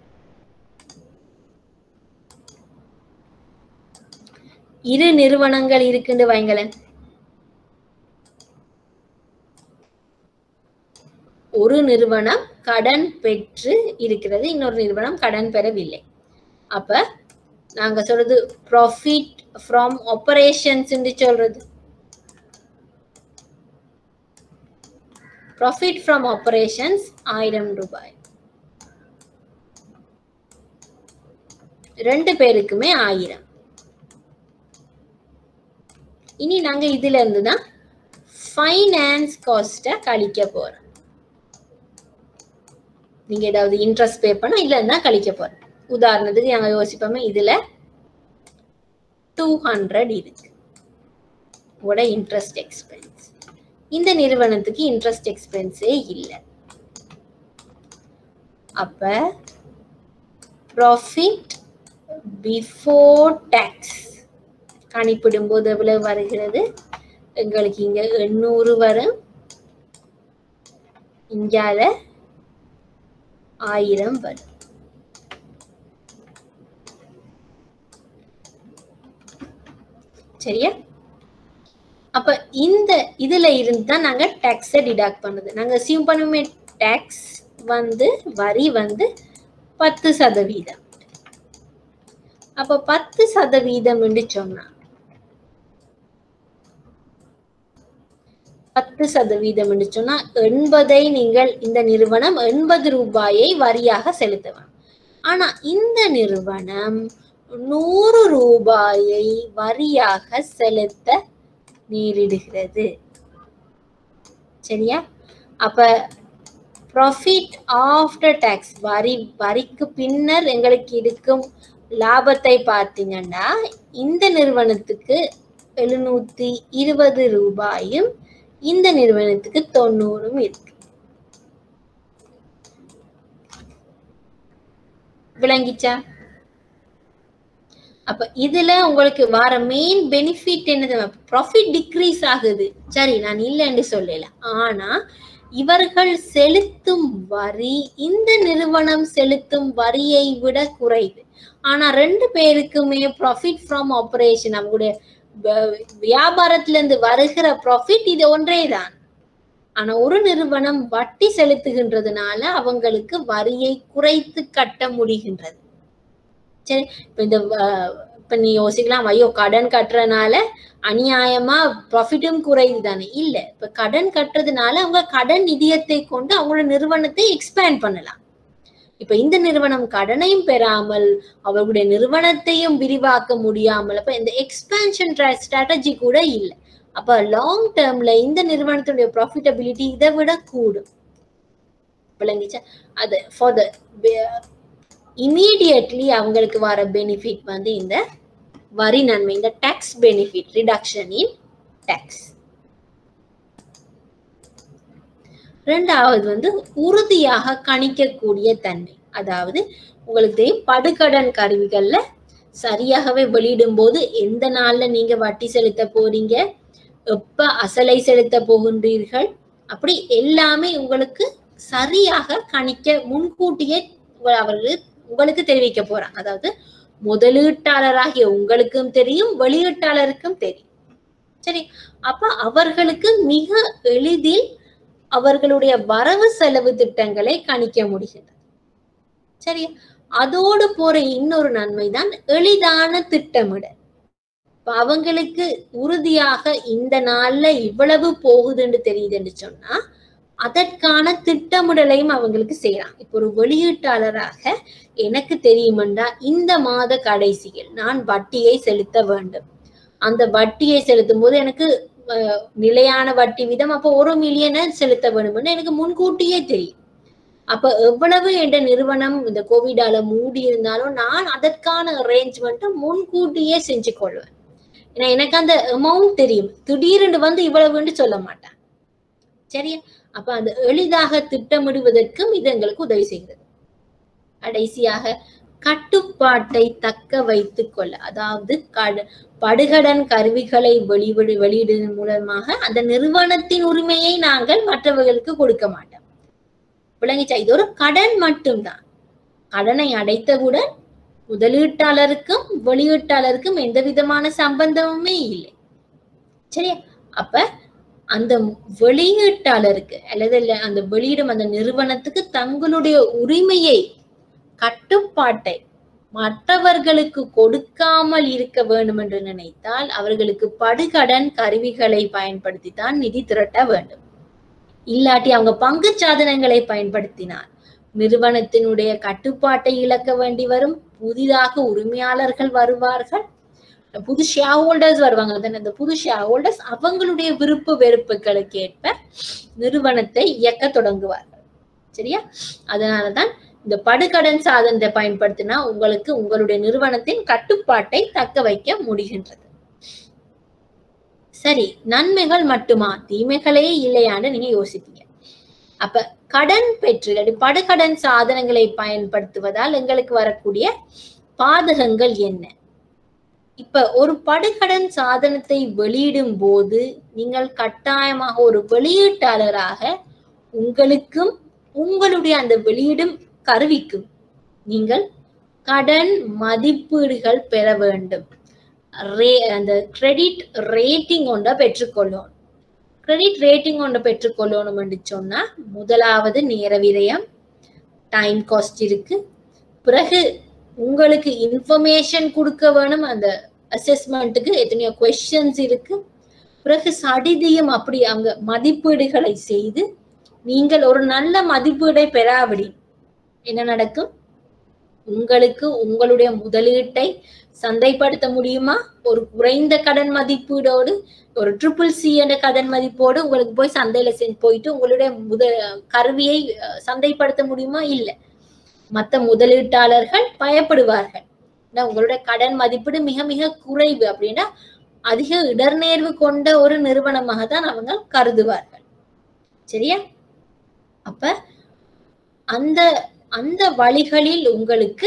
இரு நிறுவனங்கள் இருக்குன்னு வைங்களேன் ஒரு நிறுவனம் கடன் பெற்று இருக்கிறது இன்னொரு நிறுவனம் கடன் பெறவில்லை அப்ப நாங்க சொல்றது ப்ராஃபிட் ஃப்ரம் ஆபரேஷன்ஸ் சொல்றது ப்ராஃபிட் ஃப்ரம் ஆபரேஷன்ஸ் ஆயிரம் ரூபாய் ரெண்டு பேருக்குமே ஆயிரம் இனி நாங்க இதுல இருந்து தான் ஃபைனான்ஸ் காஸ்ட கழிக்க போறோம் நீங்க ஏதாவது இன்ட்ரெஸ்ட் பே பண்ணா இல்ல இருந்தா கழிக்க போறோம் உதாரணத்துக்கு நாங்க யோசிப்போமே இதுல டூ ஹண்ட்ரட் இருக்கு உட இன்ட்ரெஸ்ட் எக்ஸ்பென்ஸ் இந்த நிறுவனத்துக்கு இன்ட்ரெஸ்ட் எக்ஸ்பென்ஸே இல்லை அப்ப ப்ராஃபிட் பிஃபோர் டேக்ஸ் கணிப்பிடும் போது எவ்வளவு வருகிறது எங்களுக்கு இங்க எண்ணூறு வரும் இங்கால ஆயிரம் வரும் சரியா அப்ப இந்த இதுல இருந்து தான் நாங்க டாக்ஸை டிடாக்ட் பண்ணுது நாங்க அசியூம் பண்ணுமே டாக்ஸ் வந்து வரி வந்து பத்து சதவீதம் அப்ப பத்து சதவீதம் என்று சொன்னா பத்து சதவீதம் என்று சொன்னா எண்பதை நீங்கள் இந்த நிறுவனம் எண்பது ரூபாயை வரியாக செலுத்தலாம் ஆனா இந்த நிறுவனம் நூறு ரூபாயை வரியாக செலுத்த நேரிடுகிறது சரியா அப்ப ப்ராஃபிட் ஆஃப்டர் டேக்ஸ் வரி வரிக்கு பின்னர் எங்களுக்கு இருக்கும் லாபத்தை பார்த்தீங்கன்னா இந்த நிறுவனத்துக்கு எழுநூத்தி இருபது ரூபாயும் இந்த நிறுவனத்துக்கு தொண்ணூறும் இருக்கு விளங்கிச்சா அப்ப இதுல உங்களுக்கு வர மெயின் பெனிஃபிட் என்னது ப்ராஃபிட் டிக்ரீஸ் ஆகுது சரி நான் இல்லைன்னு சொல்லல ஆனா இவர்கள் செலுத்தும் வரி இந்த நிறுவனம் செலுத்தும் வரியை விட குறைவு ஆனா ரெண்டு பேருக்குமே ப்ராஃபிட் ஃப்ரம் ஆபரேஷன் அவங்களுடைய வ- வியாபாரத்துல இருந்து வருகிற ப்ராஃபிட் இது ஒன்றே தான் ஆனா ஒரு நிறுவனம் வட்டி செலுத்துகின்றதுனால அவங்களுக்கு வரியை குறைத்து கட்ட முடிகின்றது சரி இப்ப இந்த வ- இப்ப நீ யோசிக்கலாம் ஐயோ கடன் கட்டுறதுனால அநியாயமா ப்ராஃபிட்டும் குறையுது தானே இல்ல இப்ப கடன் கட்டுறதுனால அவங்க கடன் நிதியத்தை கொண்டு அவங்களோட நிறுவனத்தை எக்ஸ்பேண்ட் பண்ணலாம் இப்ப இந்த நிறுவனம் கடனையும் பெறாமல் அவர்களுடைய நிறுவனத்தையும் விரிவாக்க முடியாமல் அப்ப இந்த எக்ஸ்பேன்ஷன் ஸ்ட்ராட்டஜி கூட இல்லை அப்ப லாங் டேர்ம்ல இந்த நிறுவனத்துடைய ப்ராஃபிட்டபிலிட்டி இதை விட கூடும் விளங்கிச்சா அது ஃபார் த இமீடியட்லி அவங்களுக்கு வர பெனிஃபிட் வந்து இந்த வரி நன்மை இந்த tax benefit reduction in tax ரெண்டாவது வந்து உறுதியாக கணிக்கக்கூடிய தன்மை அதாவது உங்களுக்கு தெரியும் படுகடன் கருவிகள்ல சரியாகவே வெளியிடும் போது எந்த நாள்ல நீங்க வட்டி செலுத்த போறீங்க எப்ப அசலை செலுத்த போகின்றீர்கள் அப்படி எல்லாமே உங்களுக்கு சரியாக கணிக்க முன்கூட்டியே உங்க- அவர்கள் உங்களுக்கு தெரிவிக்க போறாங்க அதாவது முதலீட்டாளராகிய உங்களுக்கும் தெரியும் வெளியீட்டாளருக்கும் தெரியும் சரி அப்ப அவர்களுக்கு மிக எளிதில் அவர்களுடைய வரவு செலவு திட்டங்களை கணிக்க முடிகிறது சரி அதோடு போற இன்னொரு நன்மைதான் எளிதான திட்டமிடல் இப்ப அவங்களுக்கு உறுதியாக இந்த நாள்ல இவ்வளவு போகுதுன்னு தெரியுதுன்னு சொன்னா அதற்கான திட்டமிடலையும் அவங்களுக்கு செய்யலாம் இப்போ ஒரு வெளியீட்டாளராக எனக்கு தெரியுமெண்டா இந்த மாத கடைசியில் நான் வட்டியை செலுத்த வேண்டும் அந்த வட்டியை செலுத்தும் போது எனக்கு அஹ், நிலையான வட்டி வீதம் அப்போ ஒரு மில்லியனை செலுத்த வேணும்னு எனக்கு முன்கூட்டியே தெரியும் அப்ப எவ்வளவு என்ற நிறுவனம் இந்த கோவிடால மூடி இருந்தாலும் நான் அதற்கான அரேஞ்ச்மெண்ட்டை முன்கூட்டியே செஞ்சு கொள்வேன் ஏன்னா எனக்கு அந்த அமௌண்ட் தெரியும் திடீரென்று வந்து இவ்வளவுன்னு சொல்ல மாட்டேன் சரியா அப்ப அந்த எளிதாக திட்டமிடுவதற்கும் இது எங்களுக்கு உதவி செய்கிறது கடைசியாக கட்டுப்பாட்டை தக்க வைத்துக் கொள்ள அதாவது கட- படுகடன் கருவிகளை வெளிவிடு வெளியிடுவதன் மூலமாக அந்த நிறுவனத்தின் உரிமையை நாங்கள் மற்றவர்களுக்கு கொடுக்க மாட்டோம் விளங்கிச்சா இது ஒரு கடன் மட்டும்தான் கடனை அடைத்தவுடன் முதலீட்டாளருக்கும் வெளியீட்டாளருக்கும் எந்த விதமான சம்பந்தமுமே இல்லை சரியா அப்ப அந்த வெளியீட்டாளருக்கு அல்லது இல்ல அந்த வெளியிடும் அந்த நிறுவனத்துக்கு தங்களுடைய உரிமையை கட்டுப்பாட்டை மற்றவர்களுக்கு கொடுக்காமல் இருக்க வேண்டும் என்று நினைத்தால் அவர்களுக்கு படுகடன் கருவிகளை பயன்படுத்தி தான் நிதி திரட்ட வேண்டும் இல்லாட்டி அவங்க பங்கு சாதனங்களை பயன்படுத்தினால் நிறுவனத்தினுடைய கட்டுப்பாட்டை இழக்க வேண்டி வரும் புதிதாக உரிமையாளர்கள் வருவார்கள் புது ஷேர் ஹோல்டர்ஸ் வருவாங்க தானே அந்த புது ஷேர் ஹோல்டர்ஸ் அவங்களுடைய விருப்பு வெறுப்புகளுக்கு ஏற்ப நிறுவனத்தை இயக்க தொடங்குவார்கள் சரியா அதனாலதான் இந்த படுகடன் சாதனத்தை பயன்படுத்தினா உங்களுக்கு உங்களுடைய நிறுவனத்தின் கட்டுப்பாட்டை தக்க வைக்க முடிகின்றது சரி நன்மைகள் மட்டுமா தீமைகளே இல்லையான்னு நீங்க யோசிப்பீங்க அப்ப கடன் பெற்று இல்லாட்டி படுகடன் சாதனங்களை பயன்படுத்துவதால் எங்களுக்கு வரக்கூடிய பாதகங்கள் என்ன இப்ப ஒரு படுகடன் சாதனத்தை வெளியிடும் போது நீங்கள் கட்டாயமாக ஒரு வெளியீட்டாளராக உங்களுக்கும் உங்களுடைய அந்த வெளியிடும் கருவிக்கும் நீங்கள் கடன் மதிப்பீடுகள் பெற வேண்டும் ரே அந்த கிரெடிட் ரேட்டிங் ஒன்றை பெற்றுக்கொள்ளணும் கிரெடிட் ரேட்டிங் ஒன்றை பெற்றுக்கொள்ளணும் என்று சொன்னா முதலாவது நேர விரயம் டைம் காஸ்ட் இருக்கு பிறகு உங்களுக்கு இன்ஃபர்மேஷன் கொடுக்க வேணும் அந்த அசஸ்மெண்ட்டுக்கு எத்தனையோ கொஸ்டின்ஸ் இருக்கு பிறகு சடிதியும் அப்படி அங்க மதிப்பீடுகளை செய்து நீங்கள் ஒரு நல்ல மதிப்பீடை பெறாவிடி என்ன நடக்கும் உங்களுக்கு உங்களுடைய முதலீட்டை சந்தைப்படுத்த முடியுமா ஒரு குறைந்த கடன் மதிப்பீடோடு ஒரு ட்ரிபிள் சி என்ற கடன் மதிப்போடு உங்களுக்கு போய் சந்தையில செஞ்சு போயிட்டு உங்களுடைய முத கருவியை அஹ், சந்தைப்படுத்த முடியுமா இல்லை மற்ற முதலீட்டாளர்கள் பயப்படுவார்கள் ஏன்னா, உங்களுடைய கடன் மதிப்பீடு மிக மிக குறைவு அப்படின்னா அதிக இடர்நேர்வு கொண்ட ஒரு நிறுவனமாக தான் அவங்க கருதுவார்கள் சரியா அப்ப அந்த அந்த வழிகளில் உங்களுக்கு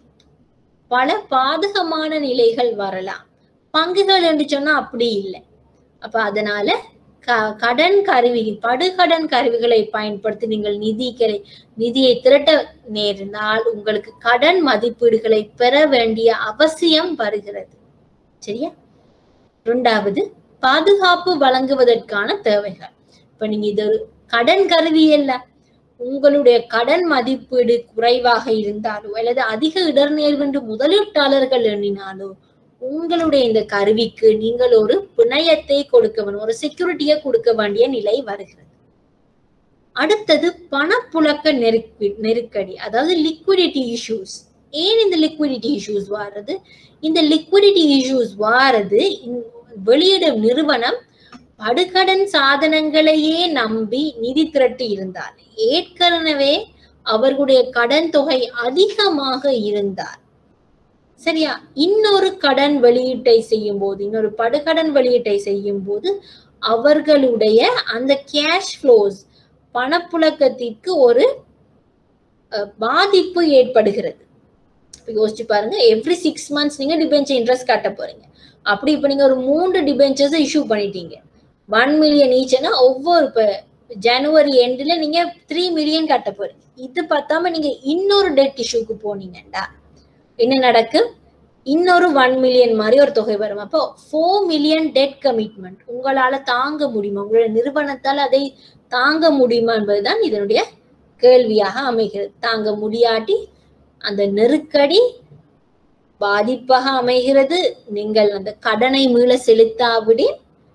பல பாதகமான நிலைகள் வரலாம் பங்குகள் என்று சொன்னா அப்படி இல்லை அப்ப அதனால க- கடன் கருவி படுகடன் கருவிகளை பயன்படுத்தி நீங்கள் நிதிகளை நிதியை திரட்ட நேர்ந்தால் உங்களுக்கு கடன் மதிப்பீடுகளை பெற வேண்டிய அவசியம் வருகிறது சரியா இரண்டாவது பாதுகாப்பு வழங்குவதற்கான தேவைகள் இப்ப நீங்க இது ஒரு கடன் கருவி அல்ல உங்களுடைய கடன் மதிப்பீடு குறைவாக இருந்தாலோ அல்லது அதிக இடர்நேர்வு என்று முதலீட்டாளர்கள் எண்ணினாலோ உங்களுடைய இந்த கருவிக்கு நீங்கள் ஒரு பிணையத்தை கொடுக்க வேண்டும் ஒரு செக்யூரிட்டியை கொடுக்க வேண்டிய நிலை வருகிறது அடுத்தது பணப்புழக்க நெருக்கி நெருக்கடி அதாவது லிக்விடிட்டி இஷ்யூஸ் ஏன் இந்த லிக்விடிட்டி இஷ்யூஸ் வாரது இந்த லிக்விடிட்டி இஷ்யூஸ் வாரது இந்த வெளியிடும் நிறுவனம் படுகடன் சாதனங்களையே நம்பி நிதி திரட்டி இருந்தால் ஏற்கனவே அவர்களுடைய கடன் தொகை அதிகமாக இருந்தால் சரியா இன்னொரு கடன் வெளியீட்டை செய்யும் போது இன்னொரு படுகடன் வெளியீட்டை செய்யும் போது அவர்களுடைய அந்த கேஷ் ஃப்ளோஸ் பணப்புழக்கத்திற்கு ஒரு அஹ், பாதிப்பு ஏற்படுகிறது இப்ப யோசிச்சு பாருங்க எவ்ரி சிக்ஸ் மந்த்ஸ் நீங்க டிபென்ச்சர் இன்ட்ரெஸ்ட் கட்ட போறீங்க அப்படி இப்ப நீங்க ஒரு மூன்று டிபென்ச்சர்ஸ் இஷ்யூ பண்ணிட்டீங்க ஒன் மில்லியன் ஈச்னா ஒவ்வொரு இப்ப ஜனவரி எண்ட்ல நீங்க த்ரீ மில்லியன் கட்ட போறீங்க இது பார்த்தாம நீங்க இன்னொரு டெட் இஷ்யூக்கு போனீங்கடா என்ன நடக்கும் இன்னொரு ஒன் மில்லியன் மாதிரி ஒரு தொகை வரும் அப்போ ஃபோர் மில்லியன் டெட் கமிட்மெண்ட் உங்களால தாங்க முடியுமா உங்களுடைய நிறுவனத்தால் அதை தாங்க முடியுமா என்பதுதான் இதனுடைய கேள்வியாக அமைகிறது தாங்க முடியாட்டி அந்த நெருக்கடி பாதிப்பாக அமைகிறது நீங்கள் அந்த கடனை மீள செலுத்தாவிடின்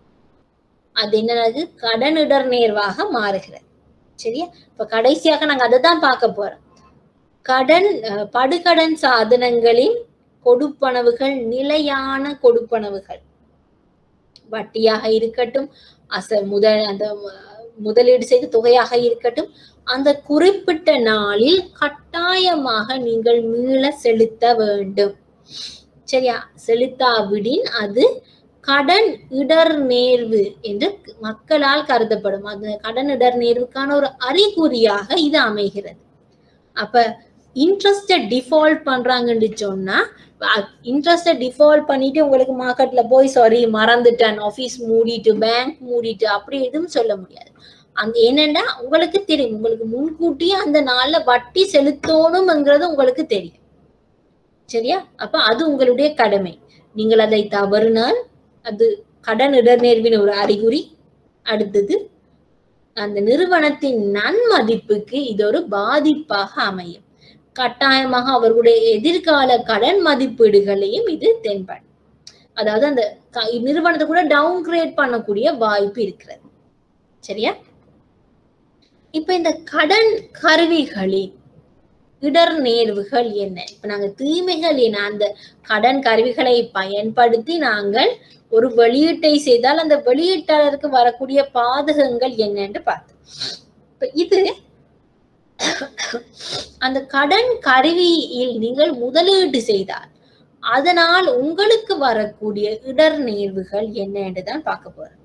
அது என்னது கடனிடர் நேர்வாக மாறுகிறது சரியா இப்ப கடைசியாக நாங்க அதை தான் பார்க்க போறோம் கடன் அஹ், படுகடன் சாதனங்களின் கொடுப்பனவுகள் நிலையான கொடுப்பனவுகள் வட்டியாக இருக்கட்டும் அச முதல் அந்த அஹ், முதலீடு செய்த தொகையாக இருக்கட்டும் அந்த குறிப்பிட்ட நாளில் கட்டாயமாக நீங்கள் மீள செலுத்த வேண்டும் சரியா செலுத்தாவிடின் அது கடன் இடர் நேர்வு என்று மக்களால் கருதப்படும் அது கடன் இடர் நேர்வுக்கான ஒரு அறிகுறியாக இது அமைகிறது அப்ப இன்ட்ரெஸ்ட டிஃபால்ட் பண்றாங்கன்னு சொன்னா இன்ட்ரெஸ்ட டிஃபால்ட் பண்ணிட்டு உங்களுக்கு மார்க்கெட்ல போய் சாரி மறந்துட்டேன் ஆபீஸ் மூடிட்டு பேங்க் மூடிட்டு அப்படி எதுவும் சொல்ல முடியாது அந்த என்னன்னா உங்களுக்கு தெரியும் உங்களுக்கு முன்கூட்டியே அந்த நாள்ல வட்டி செலுத்தணும்ங்கிறது உங்களுக்கு தெரியும் சரியா அப்ப அது உங்களுடைய கடமை நீங்கள் அதை தவறினால் அது கடன் இடர்நேர்வின் ஒரு அறிகுறி அடுத்தது அந்த நிறுவனத்தின் நன்மதிப்புக்கு இது ஒரு பாதிப்பாக அமையும் கட்டாயமாக அவர்களுடைய எதிர்கால கடன் மதிப்பீடுகளையும் இது தென்படும் அதாவது அந்த க- நிறுவனத்தை கூட டவுன் கிரேட் பண்ணக்கூடிய வாய்ப்பு இருக்கிறது சரியா இப்ப இந்த கடன் கருவிகளின் இடர் நேர்வுகள் என்ன இப்ப நாங்க தீமைகள் என்ன அந்த கடன் கருவிகளை பயன்படுத்தி நாங்கள் ஒரு வெளியீட்டை செய்தால் அந்த வெளியீட்டாளருக்கு வரக்கூடிய பாதகங்கள் என்னன்னு பார்த்தோம் இப்ப இது அந்த கடன் கருவியில் நீங்கள் முதலீடு செய்தால் அதனால் உங்களுக்கு வரக்கூடிய இடர் நேர்வுகள் என்ன என்று தான் பார்க்க போறோம்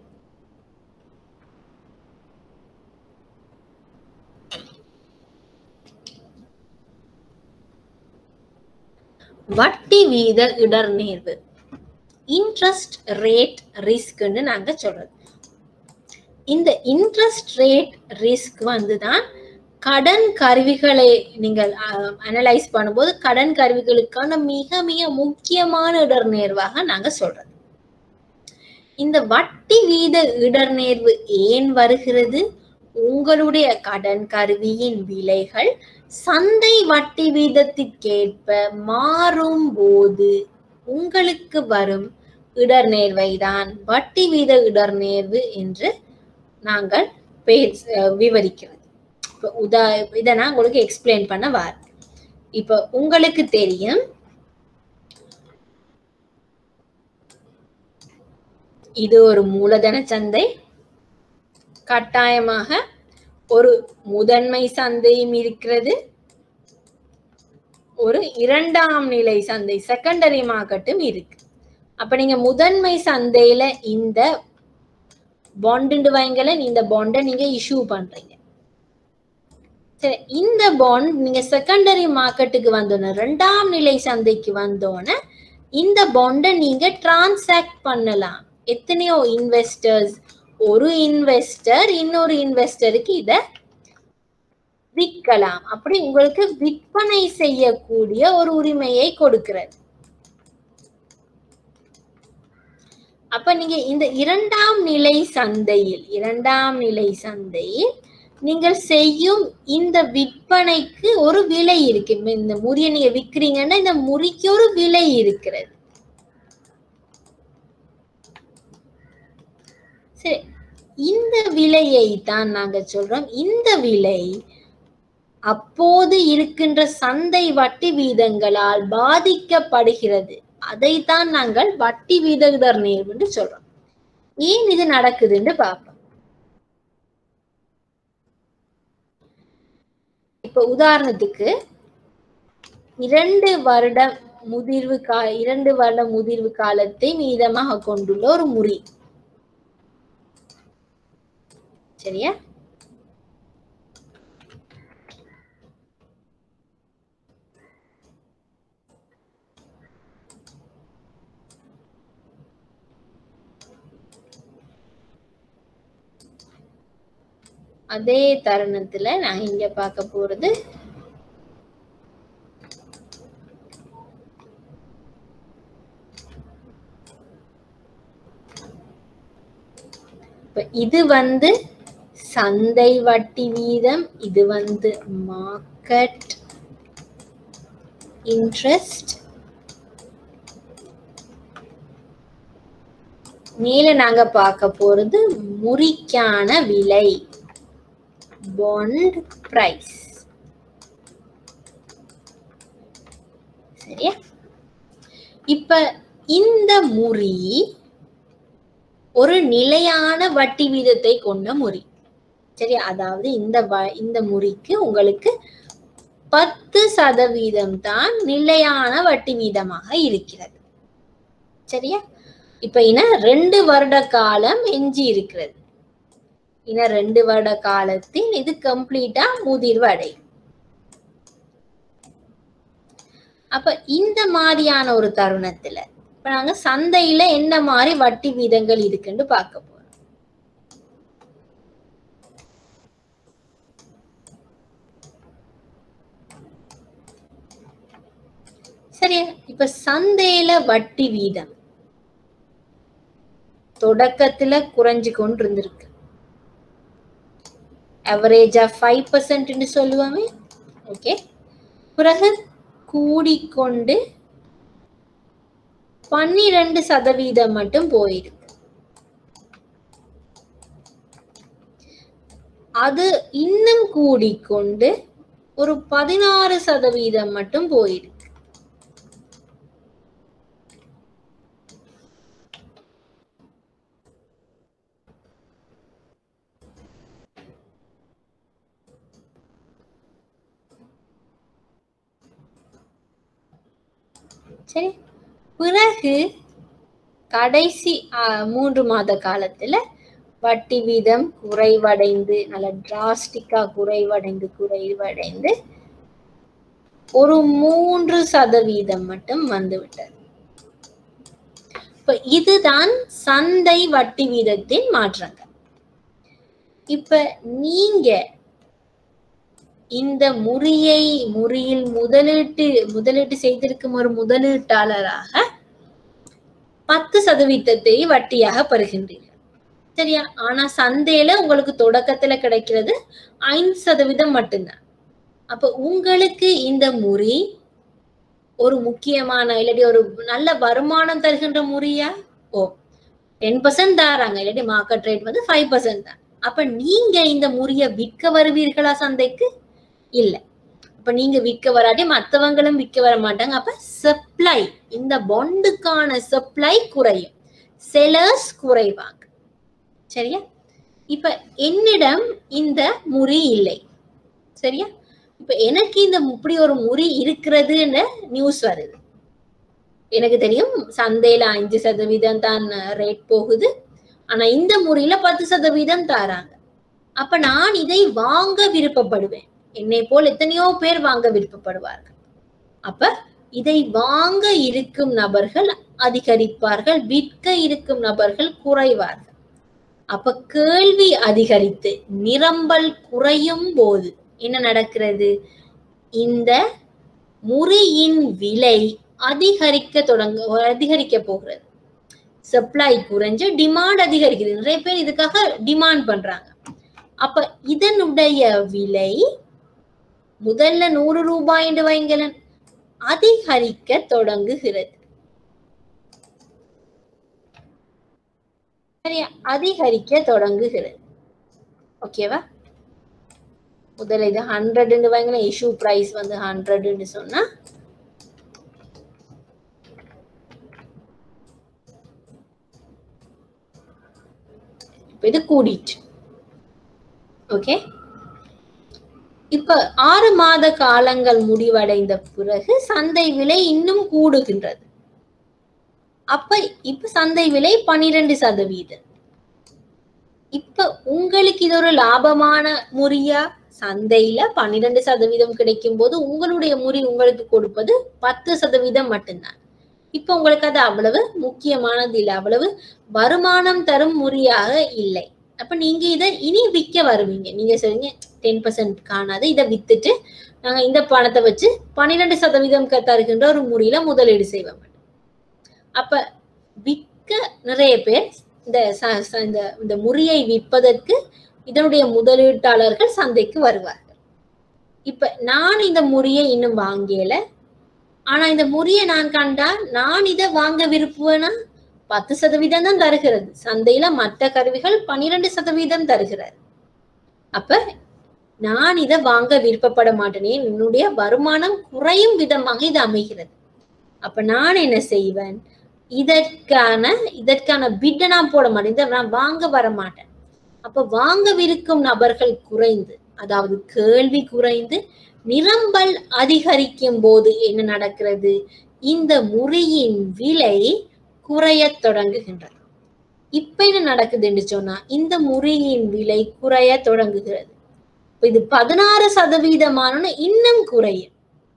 வட்டி வீத இடர் நேர்வு இன்ட்ரெஸ்ட் ரேட் ரிஸ்க்னு நாங்க சொல்றது இந்த இன்ட்ரெஸ்ட் ரேட் ரிஸ்க் வந்து தான் கடன் கருவிகளை நீங்கள் அனலைஸ் பண்ணும்போது கடன் கருவிகளுக்கான மிக மிக முக்கியமான இடர் நேர்வாக நாங்க சொல்றது இந்த வட்டி வீத இடர் நேர்வு ஏன் வருகிறது உங்களுடைய கடன் கருவியின் விலைகள் சந்தை வட்டி வீதத்திற்கேற்ப மாறும் போது உங்களுக்கு வரும் இடர்நேர்வை தான் வட்டி வீத இடர்நேர்வு என்று நாங்கள் பேச விவரிக்கிறது இப்ப உதா இதை நான் உங்களுக்கு எக்ஸ்பிளைன் பண்ண வார் இப்ப உங்களுக்கு தெரியும் இது ஒரு மூலதன சந்தை கட்டாயமாக ஒரு முதன்மை சந்தையும் இருக்கிறது ஒரு இரண்டாம் நிலை சந்தை செகண்டரி மார்க்கெட்டும் இருக்கு அப்ப நீங்க முதன்மை சந்தையில இந்த பாண்டு வாங்கல இந்த பாண்டை நீங்க இஷ்யூ பண்றீங்க சரி இந்த பாண்ட் நீங்க செகண்டரி மார்க்கெட்டுக்கு வந்தோன்னே ரெண்டாம் நிலை சந்தைக்கு வந்தோன்னே இந்த பாண்டை நீங்க டிரான்சாக்ட் பண்ணலாம் எத்தனையோ இன்வெஸ்டர்ஸ் ஒரு இன்வெஸ்டர் இன்னொரு இன்வெஸ்டருக்கு இத விற்கலாம் அப்படி உங்களுக்கு விற்பனை செய்யக்கூடிய ஒரு உரிமையை கொடுக்கிறது அப்ப நீங்க இந்த இரண்டாம் நிலை சந்தையில் இரண்டாம் நிலை சந்தையில் நீங்கள் செய்யும் இந்த விற்பனைக்கு ஒரு விலை இருக்கு இப்ப இந்த முறியை நீங்க விற்கிறீங்கன்னா இந்த முறிக்கு ஒரு விலை இருக்கிறது சரி இந்த விலையை தான் நாங்க சொல்றோம் இந்த விலை அப்போது இருக்கின்ற சந்தை வட்டி வீதங்களால் பாதிக்கப்படுகிறது அதைத்தான் நாங்கள் வட்டி வீதகர் நேர்வு என்று சொல்றோம் ஏன் இது நடக்குதுன்னு பார்ப்போம் இப்ப உதாரணத்துக்கு இரண்டு வருட முதிர்வு கா இரண்டு வருட முதிர்வு காலத்தை மீதமாக கொண்டுள்ள ஒரு முறி சரியா அதே தருணத்துல நான் இங்க பார்க்க போறது இப்ப இது வந்து சந்தை வட்டி வீதம் இது வந்து மார்க்கெட் இன்ட்ரெஸ்ட் மேல நாங்க பார்க்க போறது முறிக்கான விலை பாண்ட் பிரைஸ் சரியா இப்ப இந்த முறி ஒரு நிலையான வட்டி வீதத்தை கொண்ட முறி சரி அதாவது இந்த வ- இந்த முறிக்கு உங்களுக்கு பத்து சதவீதம் தான் நிலையான வட்டி வீதமாக இருக்கிறது சரியா இப்ப இன ரெண்டு வருட காலம் எஞ்சி இருக்கிறது இன ரெண்டு வருட காலத்தில் இது கம்ப்ளீட்டா முதிர்வு அடையும் அப்ப இந்த மாதிரியான ஒரு தருணத்துல இப்ப நாங்க சந்தையில என்ன மாதிரி வட்டி வீதங்கள் இருக்குன்னு பார்க்க போறோம் சரியா இப்ப சந்தையில வட்டி வீதம் தொடக்கத்துல குறைஞ்சு கொண்டு இருந்திருக்கு அவரேஜா ஃபைவ் பர்சன்ட்னு சொல்லுவாங்க ஓகே பிறகு கூடிக்கொண்டு பன்னிரண்டு சதவீதம் மட்டும் போயிருக்கு அது இன்னும் கூடிக்கொண்டு ஒரு பதினாறு சதவீதம் மட்டும் போயிருக்கு சரி பிறகு கடைசி ஆ, மூன்று மாத காலத்துல வட்டி வீதம் குறைவடைந்து நல்ல டிராஸ்டிக்கா குறைவடைந்து குறைவடைந்து ஒரு மூன்று சதவீதம் மட்டும் வந்துவிட்டது இப்ப இதுதான் சந்தை வட்டி வீதத்தின் மாற்றங்கள் இப்ப நீங்க இந்த முறியை முறியில் முதலீட்டு முதலீட்டு செய்திருக்கும் ஒரு முதலீட்டாளராக பத்து சதவீதத்தை வட்டியாக பெறுகின்றீர்கள் சரியா ஆனா சந்தையில உங்களுக்கு தொடக்கத்துல கிடைக்கிறது ஐந்து சதவீதம் மட்டும்தான் அப்ப உங்களுக்கு இந்த முறி ஒரு முக்கியமான இல்லாட்டி ஒரு நல்ல வருமானம் தருகின்ற முறியா ஓ டென் பர்சன்ட் தாராங்க இல்லாட்டி மார்க்கெட் ரேட் வந்து ஃபைவ் பர்சன்ட் தான் அப்ப நீங்க இந்த முறிய விற்க வருவீர்களா சந்தைக்கு இல்ல அப்ப அப்ப நீங்க விற்க வராட்டி மத்தவங்களும் விற்க வர மாட்டாங்க அப்ப சப்ளை இந்த பாண்டுக்கான சப்ளை குறையும் செலர்ஸ் குறைவாங்க சரியா இப்ப என்னிடம் இந்த முறி இல்லை சரியா இப்ப எனக்கு இந்த இப்படி ஒரு முறி இருக்கிறதுன்னு நியூஸ் வருது எனக்கு தெரியும் சந்தையில அஞ்சு சதவீதம் தான் ரேட் போகுது ஆனா இந்த முறையில பத்து சதவீதம் தாராங்க அப்ப நான் இதை வாங்க விருப்பப்படுவேன் என்னை போல் எத்தனையோ பேர் வாங்க விருப்பப்படுவார்கள் அப்ப இதை வாங்க இருக்கும் நபர்கள் அதிகரிப்பார்கள் விற்க இருக்கும் நபர்கள் குறைவார்கள் அப்ப கேள்வி அதிகரித்து நிரம்பல் குறையும் போது என்ன நடக்கிறது இந்த முறியின் விலை அதிகரிக்க தொடங்க அதிகரிக்க போகிறது சப்ளை குறைஞ்சு டிமாண்ட் அதிகரிக்குது நிறைய பேர் இதுக்காக டிமாண்ட் பண்றாங்க அப்ப இதனுடைய விலை முதல்ல நூறு ரூபாய் என்று வைங்களேன் அதிகரிக்க தொடங்குகிறது சரியா அதிகரிக்க தொடங்குகிறது ஓகேவா முதல்ல இது ஹண்ட்ரட்னு வைங்களேன் இஷ்யூ பிரைஸ் வந்து ஹண்ட்ரட்னு சொன்னா இது கூடிட்டு ஓகே இப்ப ஆறு மாத காலங்கள் முடிவடைந்த பிறகு சந்தை விலை இன்னும் கூடுகின்றது அப்ப இப்ப சந்தை விலை பன்னிரண்டு சதவீதம் இப்ப உங்களுக்கு இது ஒரு லாபமான முறியா சந்தையில பன்னிரண்டு சதவீதம் கிடைக்கும் போது உங்களுடைய முறி உங்களுக்கு கொடுப்பது பத்து சதவீதம் மட்டும்தான் இப்ப உங்களுக்கு அது அவ்வளவு முக்கியமானது இல்லை அவ்வளவு வருமானம் தரும் முறியாக இல்லை அப்ப நீங்க இதை இனி விற்க வருவீங்க நீங்க சொல்றீங்க டென் பர்சன்ட் காணாது இதை வித்துட்டு நாங்க இந்த பணத்தை வச்சு பன்னிரெண்டு சதவீதம் தருகின்ற ஒரு முறையில முதலீடு செய்வோம் அப்ப விற்க நிறைய பேர் இந்த இந்த இந்த முறியை விற்பதற்கு இதனுடைய முதலீட்டாளர்கள் சந்தைக்கு வருவார்கள் இப்ப நான் இந்த முறியை இன்னும் வாங்கல ஆனா இந்த முறியை நான் கண்டா நான் இதை வாங்க விரும்புவேனா பத்து சதவீதம் தான் தருகிறது சந்தையில மற்ற கருவிகள் பன்னிரெண்டு சதவீதம் தருகிறது அப்ப நான் இதை வாங்க விருப்பப்பட மாட்டேனே என்னுடைய வருமானம் குறையும் விதமாக இது அமைகிறது அப்ப நான் என்ன செய்வேன் இதற்கான இதற்கான பிட்டை நான் போட மாட்டேன் இதை நான் வாங்க வர மாட்டேன் அப்ப வாங்கவிருக்கும் நபர்கள் குறைந்து அதாவது கேள்வி குறைந்து நிரம்பல் அதிகரிக்கும் போது என்ன நடக்கிறது இந்த முறியின் விலை குறைய தொடங்குகின்றது இப்ப என்ன நடக்குதுன்னு சொன்னா இந்த முறியின் விலை குறைய தொடங்குகிறது இது பதினாறு சதவீதமான இன்னும் குறையும்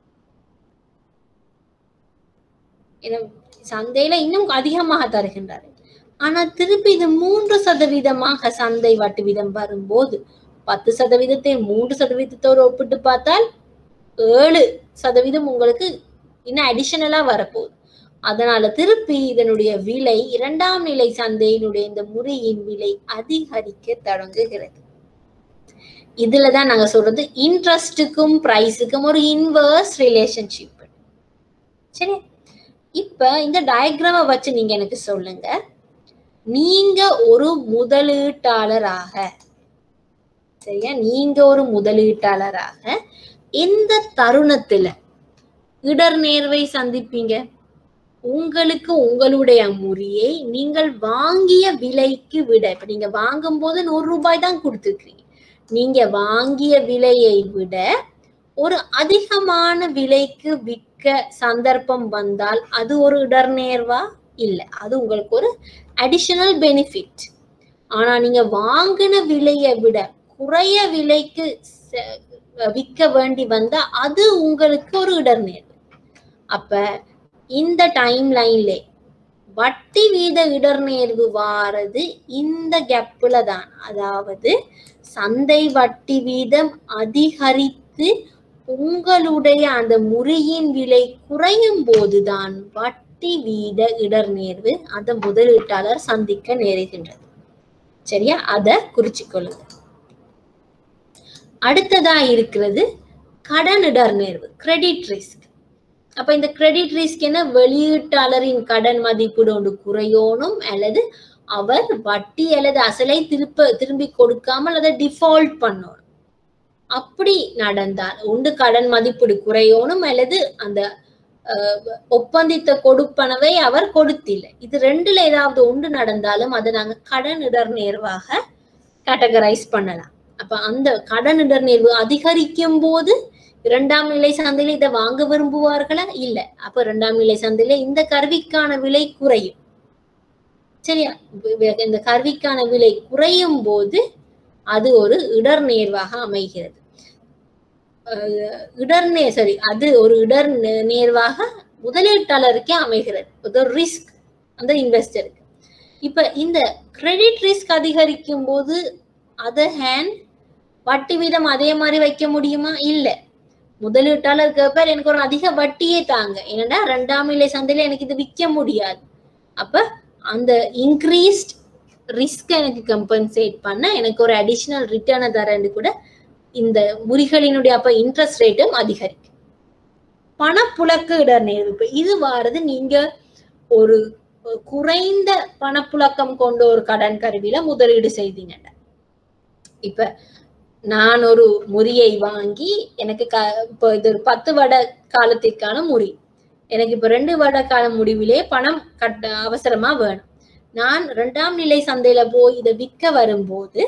சந்தையில இன்னும் அதிகமாக தருகின்றாரு ஆனா திருப்பி இது மூன்று சதவீதமாக சந்தை வட்டி வீதம் வரும்போது பத்து சதவீதத்தை மூன்று சதவீதத்தோடு ஒப்பிட்டு பார்த்தால் ஏழு சதவீதம் உங்களுக்கு இன்னும் அடிஷனலா வரப்போகுது அதனால திருப்பி இதனுடைய விலை இரண்டாம் நிலை சந்தையினுடைய இந்த முறியின் விலை அதிகரிக்க தொடங்குகிறது இதுலதான் நாங்க சொல்றது இன்ட்ரெஸ்டுக்கும் பிரைஸுக்கும் ஒரு இன்வர்ஸ் ரிலேஷன்ஷிப் சரி இப்ப இந்த டயக்ராம வச்சு நீங்க எனக்கு சொல்லுங்க நீங்க ஒரு முதலீட்டாளராக சரியா நீங்க ஒரு முதலீட்டாளராக எந்த தருணத்துல இடர் நேர்வை சந்திப்பீங்க உங்களுக்கு உங்களுடைய முறியை நீங்கள் வாங்கிய விலைக்கு விட இப்ப நீங்க வாங்கும் போது நூறு ரூபாய் தான் கொடுத்துருக்கீங்க நீங்க வாங்கிய விலையை விட ஒரு அதிகமான விலைக்கு விற்க சந்தர்ப்பம் வந்தால் அது ஒரு இடர்நேர்வா இல்லை அது உங்களுக்கு ஒரு அடிஷனல் பெனிஃபிட் ஆனா நீங்க வாங்கின விலையை விட குறைய விலைக்கு விற்க வேண்டி வந்தா அது உங்களுக்கு ஒரு இடர்நேர்வு அப்ப இந்த டைம் லைன்ல வட்டி வீத இடர்நேர்வு வாரது இந்த கேப்ல தான் அதாவது சந்தை வட்டி வீதம் அதிகரித்து உங்களுடைய அந்த முறியின் விலை குறையும் போதுதான் வட்டி வீத இடர்நேர்வு அந்த முதலீட்டாளர் சந்திக்க நேருகின்றது சரியா அத குறிச்சுக்கொள்ளுங்க அடுத்ததா இருக்கிறது கடன் இடர்நேர்வு கிரெடிட் ரிஸ்க் அப்ப இந்த கிரெடிட் ரிஸ்க் என்ன வெளியீட்டாளரின் கடன் மதிப்பீடு ஒன்று குறையோனும் அல்லது அவர் வட்டி அல்லது அசலை திருப்ப திரும்பி கொடுக்காமல் அதை டிஃபால்ட் பண்ணணும் அப்படி நடந்தால் ஒன்று கடன் மதிப்பீடு குறையோனும் அல்லது அந்த அஹ், ஒப்பந்தித்த கொடுப்பனவை அவர் கொடுத்தில்லை இது ரெண்டுல ஏதாவது ஒன்று நடந்தாலும் அதை நாங்க கடன் இடர் நேர்வாக கேட்டகரைஸ் பண்ணலாம் அப்ப அந்த கடன் இடர் நேர்வு அதிகரிக்கும் போது இரண்டாம் நிலை சந்தையில இதை வாங்க விரும்புவார்களா இல்ல அப்ப இரண்டாம் நிலை சந்தையில இந்த கருவிக்கான விலை குறையும் சரியா வி- வி- இந்த கருவிக்கான விலை குறையும் போது அது ஒரு இடர் நேர்வாக அமைகிறது அஹ் இடர் நே சரி அது ஒரு இடர் நே- நேர்வாக முதலீட்டாளருக்கே அமைகிறது இது ஒரு ரிஸ்க் அந்த இன்வெஸ்டருக்கு இப்ப இந்த கிரெடிட் ரிஸ்க் அதிகரிக்கும் போது அதர் ஹேண்ட் வட்டி வீதம் அதே மாதிரி வைக்க முடியுமா இல்ல முதலீட்டாளர் கேட்பார் எனக்கு ஒரு அதிக வட்டியே தாங்க ஏன்னா ரெண்டாம் நிலை சந்தையில எனக்கு இது விற்க முடியாது அப்ப அந்த இன்க்ரீஸ்ட் ரிஸ்க் எனக்கு கம்பன்சேட் பண்ண எனக்கு ஒரு அடிஷனல் ரிட்டர்னை தரேன்னு கூட இந்த முறிகளினுடைய அப்ப இன்ட்ரெஸ்ட் ரேட்டும் அதிகரிக்கும் பணப்புழக்க இடர்நேர்வு இப்ப இது வாரது நீங்க ஒரு குறைந்த பணப்புழக்கம் கொண்ட ஒரு கடன் கருவியில முதலீடு செய்தீங்க இப்ப நான் ஒரு முறியை வாங்கி எனக்கு க இப்போ இது ஒரு பத்து வட காலத்திற்கான முறி எனக்கு இப்ப ரெண்டு வட கால முடிவிலே பணம் கட்ட அவசரமா வேணும் நான் இரண்டாம் நிலை சந்தையில போய் இதை விற்க வரும்போது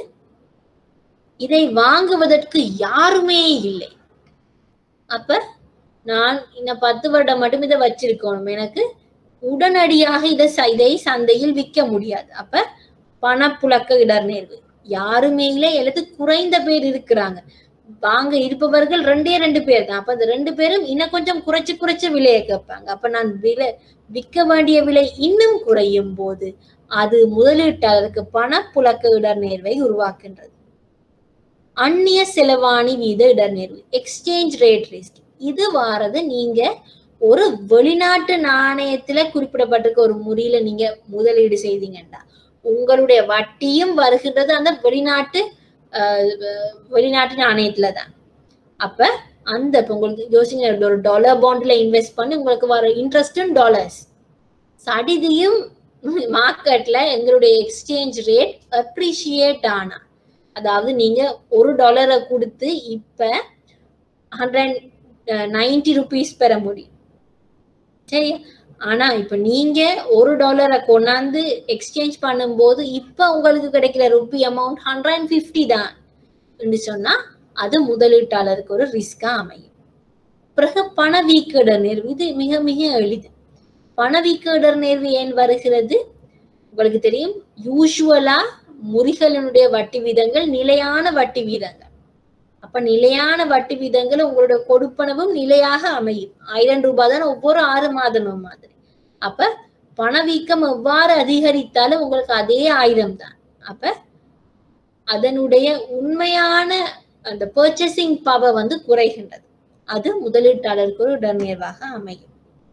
இதை வாங்குவதற்கு யாருமே இல்லை அப்ப நான் இன்னும் பத்து வருடம் மட்டும் இதை வச்சிருக்கணும் எனக்கு உடனடியாக இதை ச- இதை சந்தையில் விற்க முடியாது அப்ப பணப்புழக்க இடர்நேர்வு யாருமே இல்லை அல்லது குறைந்த பேர் இருக்கிறாங்க வாங்க இருப்பவர்கள் ரெண்டே ரெண்டு பேர் தான் அப்ப அந்த ரெண்டு பேரும் இன்னும் கொஞ்சம் குறைச்சு குறைச்சு விலையை கேட்பாங்க அப்ப நான் விலை விற்க வேண்டிய விலை இன்னும் குறையும் போது அது முதலீட்டாளருக்கு பணப்புழக்க இடர்நேர்வை உருவாக்குகின்றது அந்நிய செலவாணி வீத இடர்நேர்வு எக்ஸ்சேஞ்ச் ரேட் ரிஸ்க் இது வாரது நீங்க ஒரு வெளிநாட்டு நாணயத்துல குறிப்பிடப்பட்டிருக்க ஒரு முறையில நீங்க முதலீடு செய்தீங்கன்னா உங்களுடைய வட்டியும் வருகின்றது அந்த வெளிநாட்டு ஆஹ், வெளிநாட்டு நாணயத்துல தான் அப்ப அந்த இப்ப உங்களுக்கு யோசிங்க ஒரு டாலர் பாண்ட்ல இன்வெஸ்ட் பண்ணி உங்களுக்கு வர இன்ட்ரெஸ்டும் டாலர்ஸ் சடிதியும் மார்க்கெட்ல எங்களுடைய எக்ஸ்சேஞ்ச் ரேட் அப்ரிஷியேட் ஆனா அதாவது நீங்க ஒரு டாலரை கொடுத்து இப்ப ஹண்ட்ரட் நைன்டி ருபீஸ் பெற முடியும் சரி ஆனா இப்ப நீங்க ஒரு டாலரை கொண்டாந்து எக்ஸ்சேஞ்ச் பண்ணும்போது இப்ப உங்களுக்கு கிடைக்கிற rupee amount hundred and fifty தான் என்று சொன்னா அது முதலீட்டாளருக்கு ஒரு ரிஸ்கா அமையும் பிறகு பணவீக்க நேர்வு இது மிக மிக எளிது பணவீக்க நேர்வு ஏன் வருகிறது உங்களுக்கு தெரியும் யூஸ்வலா முறிகளினுடைய வட்டி வீதங்கள் நிலையான வட்டி வீதங்கள் அப்ப நிலையான வட்டி வீதங்கள் உங்களுடைய கொடுப்பனவும் நிலையாக அமையும் ஆயிரம் ரூபாய் தான் ஒவ்வொரு ஆறு மாதமும் மாதிரி அப்ப பணவீக்கம் எவ்வாறு அதிகரித்தாலும் உங்களுக்கு அதே ஆயிரம் தான் அப்ப அதனுடைய உண்மையான அந்த பர்ச்சேசிங் பவர் வந்து குறைகின்றது அது முதலீட்டாளருக்கு ஒரு இடர்நேர்வாக அமையும்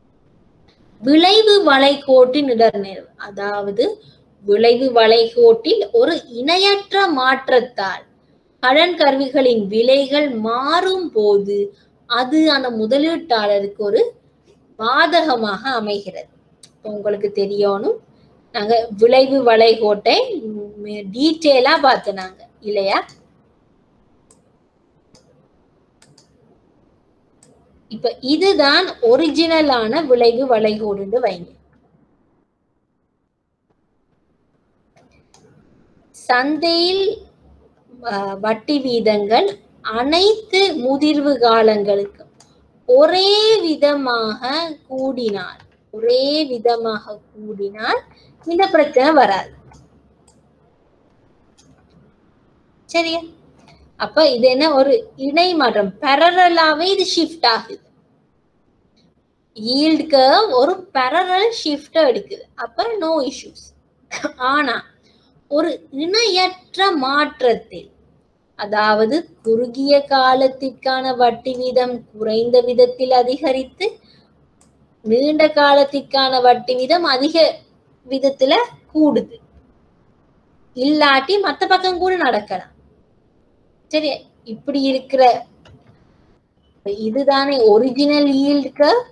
விளைவு வளைகோட்டின் இடர்நேர்வு அதாவது விளைவு வளைகோட்டில் ஒரு இணையற்ற மாற்றத்தால் கடன் கருவிகளின் விலைகள் மாறும் போது அது அந்த முதலீட்டாளருக்கு ஒரு பாதகமாக அமைகிறது இப்ப உங்களுக்கு தெரியணும் நாங்க விளைவு வளைகோட்டை டீட்டெயிலா பார்த்து நாங்க இல்லையா இப்ப இதுதான் ஒரிஜினலான விளைவு வளைகோடுன்னு வைங்க சந்தையில் அஹ், வட்டி வீதங்கள் அனைத்து முதிர்வு காலங்களுக்கும் ஒரே விதமாக கூடினால் ஒரே விதமாக கூடினால் இந்த பிரச்சனை வராது சரியா அப்ப இது என்ன ஒரு இணை மாற்றம் பேரலாவே இது ஷிஃப்ட் ஆகுது ஈல்ட் கர்வ் ஒரு பேரல் ஷிஃப்ட் எடுக்குது அப்ப நோ இஷ்யூஸ் ஆனா ஒரு இணையற்ற மாற்றத்தில் அதாவது குறுகிய காலத்திற்கான வட்டி வீதம் குறைந்த விதத்தில் அதிகரித்து நீண்ட காலத்திற்கான வட்டி வீதம் அதிக விதத்துல கூடுது இல்லாட்டி மத்த பக்கம் கூட நடக்கலாம் சரி இப்படி இருக்கிற இதுதானே ஒரிஜினல் ஈல்ட் கர்வ்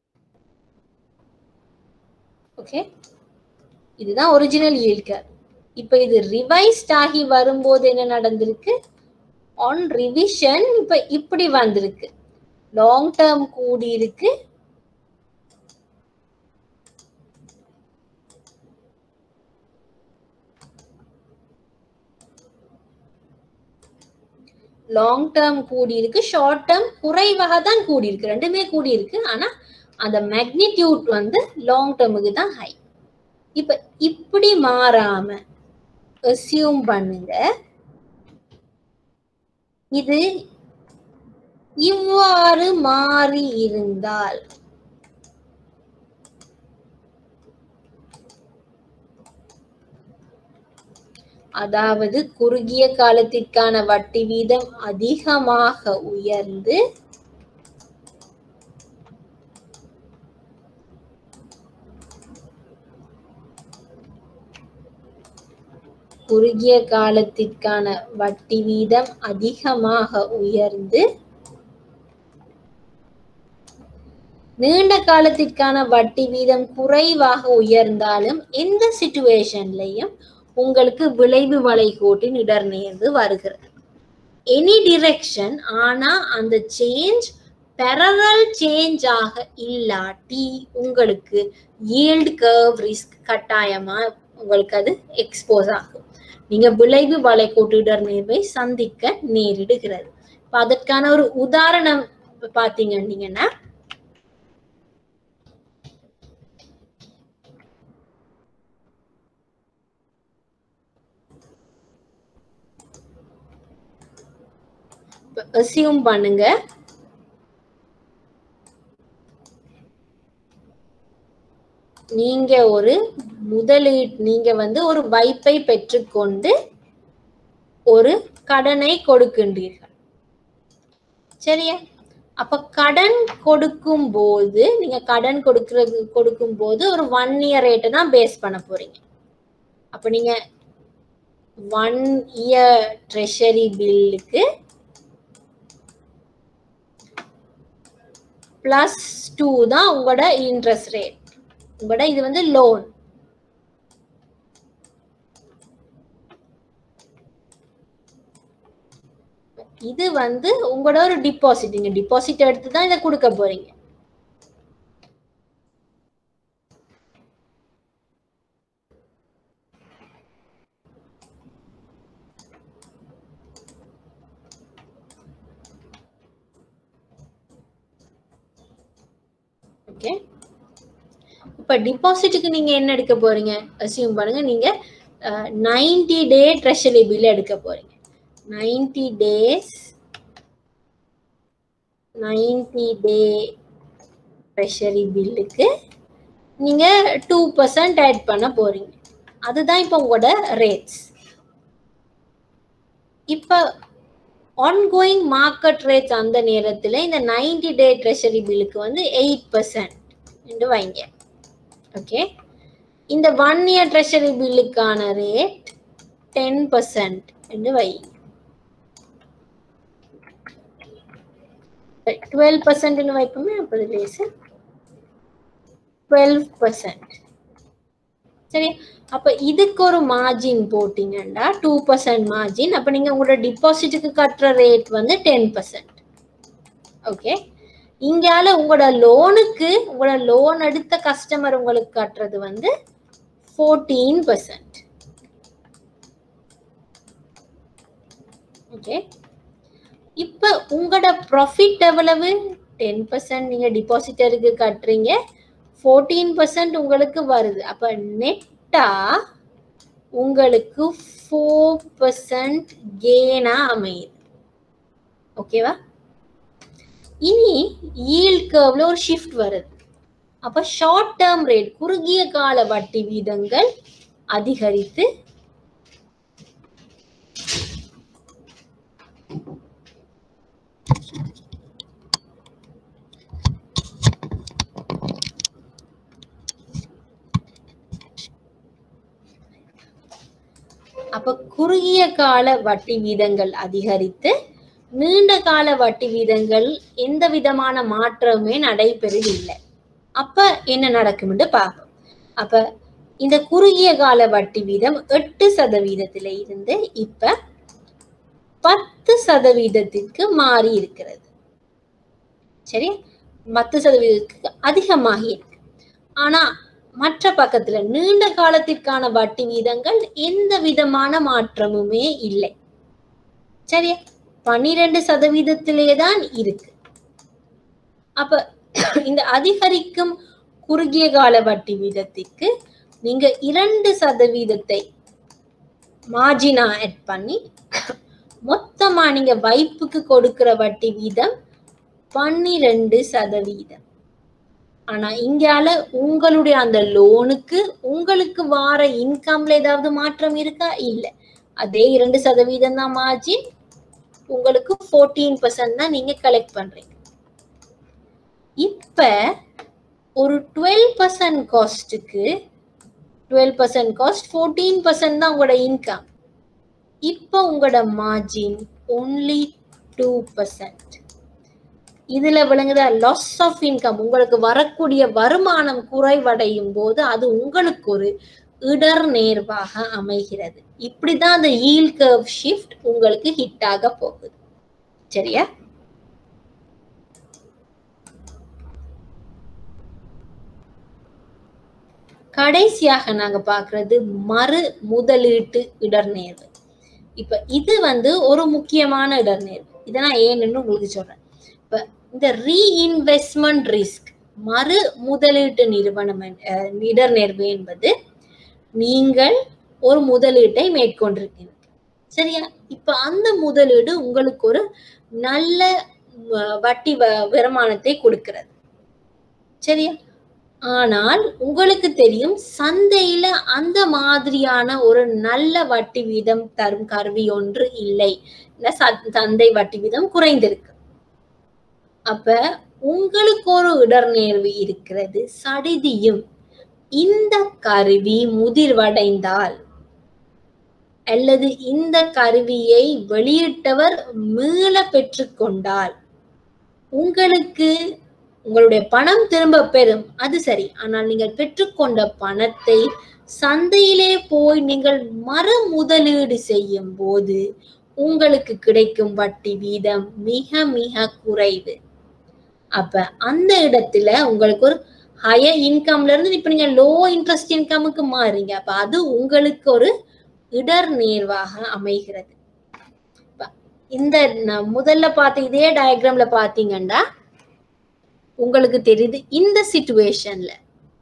ஓகே இதுதான் ஒரிஜினல் ஈல்ட் கர்வ் இப்ப இது ரிவைஸ்ட் ஆகி வரும்போது என்ன நடந்திருக்கு ஆன் ரிவிஷன் இப்ப இப்படி வந்திருக்கு லாங் டேர்ம் கூடி இருக்கு லாங் டேர்ம் கூடி இருக்கு ஷார்ட் டேர்ம் குறைவாக தான் கூடி இருக்கு ரெண்டுமே கூடி இருக்கு ஆனா அந்த மேக்னிடியூட் வந்து லாங் டேர்முக்கு தான் ஹை இப்ப இப்படி மாறாம அசியூம் பண்ணுங்க இது இவ்வாறு மாறி இருந்தால் அதாவது குறுகிய காலத்திற்கான வட்டி வீதம் அதிகமாக உயர்ந்து குறுகிய காலத்திற்கான வட்டி வீதம் அதிகமாக உயர்ந்து நீண்ட காலத்திற்கான வட்டி வீதம் குறைவாக உயர்ந்தாலும் எந்த சிச்சுவேஷன்லையும் உங்களுக்கு விளைவு வளைகோட்டின் இடர்நேர்வு வருகிறது எனி டிரெக்ஷன் ஆனா அந்த சேஞ்ச் பெரரல் சேஞ்ச் ஆக இல்லாட்டி உங்களுக்கு ஈல்டு கர்வ் ரிஸ்க் கட்டாயமா உங்களுக்கு அது எக்ஸ்போஸ் ஆகும் நீங்க விளைவு வளைகோட்டு இடர்நேர்வை சந்திக்க நேரிடுகிறது இப்ப அதற்கான ஒரு உதாரணம் பாத்தீங்கன்னா அசியூம் பண்ணுங்க நீங்க ஒரு முதலீட் நீங்க வந்து ஒரு வைப்பை பெற்றுக்கொண்டு ஒரு கடனை கொடுக்கின்றீர்கள் சரியா அப்ப கடன் கொடுக்கும் போது நீங்க கடன் கொடுக்கறது கொடுக்கும் போது ஒரு ஒன் இயர் ரேட்டை தான் பேஸ் பண்ண போறீங்க அப்ப நீங்க ஒன் இயர் ட்ரெஷரி பில்லுக்கு பிளஸ் டூ தான் உங்களோட இன்ட்ரெஸ்ட் ரேட் உங்களோட இது வந்து லோன் இது வந்து உங்களோட ஒரு டிபாசிட் நீங்க டிபாசிட் எடுத்து தான் இதை கொடுக்க போறீங்க ஓகே இப்ப டிபாசிட்டுக்கு நீங்க என்ன எடுக்க போறீங்க அசியூம் பண்ணுங்க நீங்க நைன்டி டே ட்ரெஷரி பில் எடுக்க போறீங்க ninety days ninety day treasury பில்லுக்கு நீங்க டூ பர்சன்ட் ஆட் பண்ண போறீங்க அதுதான் இப்போ உங்களோட ரேட்ஸ் இப்போ ஆன்கோயிங் மார்க்கெட் ரேட்ஸ் அந்த நேரத்தில் இந்த நைன்டி டே ட்ரெஷரி பில்லுக்கு வந்து எயிட் பர்சன்ட் என்று வைங்க ஓகே இந்த ஒன் இயர் ட்ரெஷரி பில்லுக்கான ரேட் டென் பர்சன்ட் என்று வைங்க டுவெல் பர்சன்ட்னு வைப்போமே அப்படி லேசு டுவெல் பர்சன்ட் சரி அப்ப இதுக்கு ஒரு மார்ஜின் போட்டீங்கன்னா டூ பர்சன்ட் மார்ஜின் அப்ப நீங்க உங்களோட டிபாசிட்டுக்கு கட்டுற ரேட் வந்து டென் பர்சன்ட் ஓகே இங்கால உங்களோட லோனுக்கு உங்களோட லோன் எடுத்த கஸ்டமர் உங்களுக்கு கட்டுறது வந்து ஃபோர்டீன் பர்சன்ட் ஓகே இப்ப உங்களோட ப்ராஃபிட் எவ்வளவு டென் பர்சன்ட் நீங்க டிபாசிட்டருக்கு கட்டுறீங்க ஃபோர்டீன் பர்சன்ட் உங்களுக்கு வருது அப்ப நெட்டா உங்களுக்கு ஃபோர் பர்சன்ட் கெயினா அமையுது ஓகேவா இனி ஈல்ட் கர்வ்ல ஒரு ஷிஃப்ட் வருது அப்ப ஷார்ட் டேர்ம் ரேட் குறுகிய கால வட்டி வீதங்கள் அதிகரித்து அப்ப குறுகிய கால வட்டி வீதங்கள் அதிகரித்து நீண்ட கால வட்டி வீதங்கள் எந்த விதமான மாற்றமே நடைபெறவில்லை அப்ப என்ன நடக்கும்னு பார்ப்போம் அப்ப இந்த குறுகிய கால வட்டி வீதம் எட்டு சதவீதத்தில இருந்து இப்ப பத்து சதவீதத்திற்கு மாறி இருக்கிறது சரி பத்து சதவீதத்துக்கு அதிகமாகி இருக்கு ஆனா மற்ற பக்கத்துல நீண்ட காலத்திற்கான வட்டி வீதங்கள் எந்த விதமான மாற்றமுமே இல்லை சரியா பன்னிரண்டு சதவீதத்திலே தான் இருக்கு அப்ப இந்த அதிகரிக்கும் குறுகிய கால வட்டி வீதத்திற்கு நீங்க இரண்டு சதவீதத்தை மார்ஜினா ஆட் பண்ணி மொத்தமா நீங்க வைப்புக்கு கொடுக்கிற வட்டி வீதம் பன்னிரண்டு சதவீதம் ஆனா இங்கால உங்களுடைய அந்த லோனுக்கு உங்களுக்கு வார இன்கம்ல ஏதாவது மாற்றம் இருக்கா இல்ல அதே இரண்டு சதவீதம் தான் மார்ஜின் உங்களுக்கு ஃபோர்டீன் பர்சன்ட் தான் நீங்க கலெக்ட் பண்றீங்க இப்ப ஒரு டுவெல் பர்சன்ட் காஸ்ட்டுக்கு twelve percent cost fourteen percent தான் உங்களோட இன்கம் இப்போ உங்களோட மார்ஜின் ஒன்லி டூ பர்சன்ட் இதுல விளங்குத லாஸ் ஆஃப் இன்கம் உங்களுக்கு வரக்கூடிய வருமானம் குறைவடையும் போது அது உங்களுக்கு ஒரு இடர் நேர்வாக அமைகிறது இப்படிதான் அந்த ஈல் கர்வ் ஷிஃப்ட் உங்களுக்கு ஹிட் ஆக போகுது சரியா கடைசியாக நாங்க பாக்குறது மறு முதலீட்டு இடர்நேர்வு இப்ப இது வந்து ஒரு முக்கியமான இடர்நேர்வு இதை நான் ஏன்னு உங்களுக்கு சொல்றேன் இப்ப இந்த ரீஇன்வெஸ்ட்மெண்ட் ரிஸ்க் மறு முதலீட்டு நிறுவனம் அஹ், இடர்நேர்வு என்பது நீங்கள் ஒரு முதலீட்டை மேற்கொண்டிருக்கீங்க சரியா இப்ப அந்த முதலீடு உங்களுக்கு ஒரு நல்ல வ- வட்டி வ- வருமானத்தை கொடுக்கிறது சரியா ஆனால் உங்களுக்கு தெரியும் சந்தையில அந்த மாதிரியான ஒரு நல்ல வட்டி வீதம் தரும் கருவி ஒன்று இல்லை இந்த ச- சந்தை வட்டி வீதம் குறைந்திருக்கு அப்ப உங்களுக்கு ஒரு இடர்நேர்வு இருக்கிறது சடிதியும் இந்த கருவி முதிர்வடைந்தால் அல்லது இந்த கருவியை வெளியிட்டவர் மீள பெற்றுக்கொண்டால் உங்களுக்கு உங்களுடைய பணம் திரும்ப பெறும் அது சரி ஆனால் நீங்கள் பெற்றுக்கொண்ட பணத்தை சந்தையிலே போய் நீங்கள் மறு முதலீடு செய்யும் போது உங்களுக்கு கிடைக்கும் வட்டி வீதம் மிக மிக குறைவு அப்ப அந்த இடத்துல உங்களுக்கு ஒரு ஹையர் இன்கம்ல இருந்து இப்ப நீங்க லோ இன்ட்ரெஸ்ட் இன்கமுக்கு மாறுறீங்க அப்ப அது உங்களுக்கு ஒரு இடர் நேர்வாக அமைகிறது இப்ப இந்த ந- முதல்ல பார்த்த இதே டயக்ராம்ல பாத்தீங்கன்னா உங்களுக்கு தெரியுது இந்த சிச்சுவேஷன்ல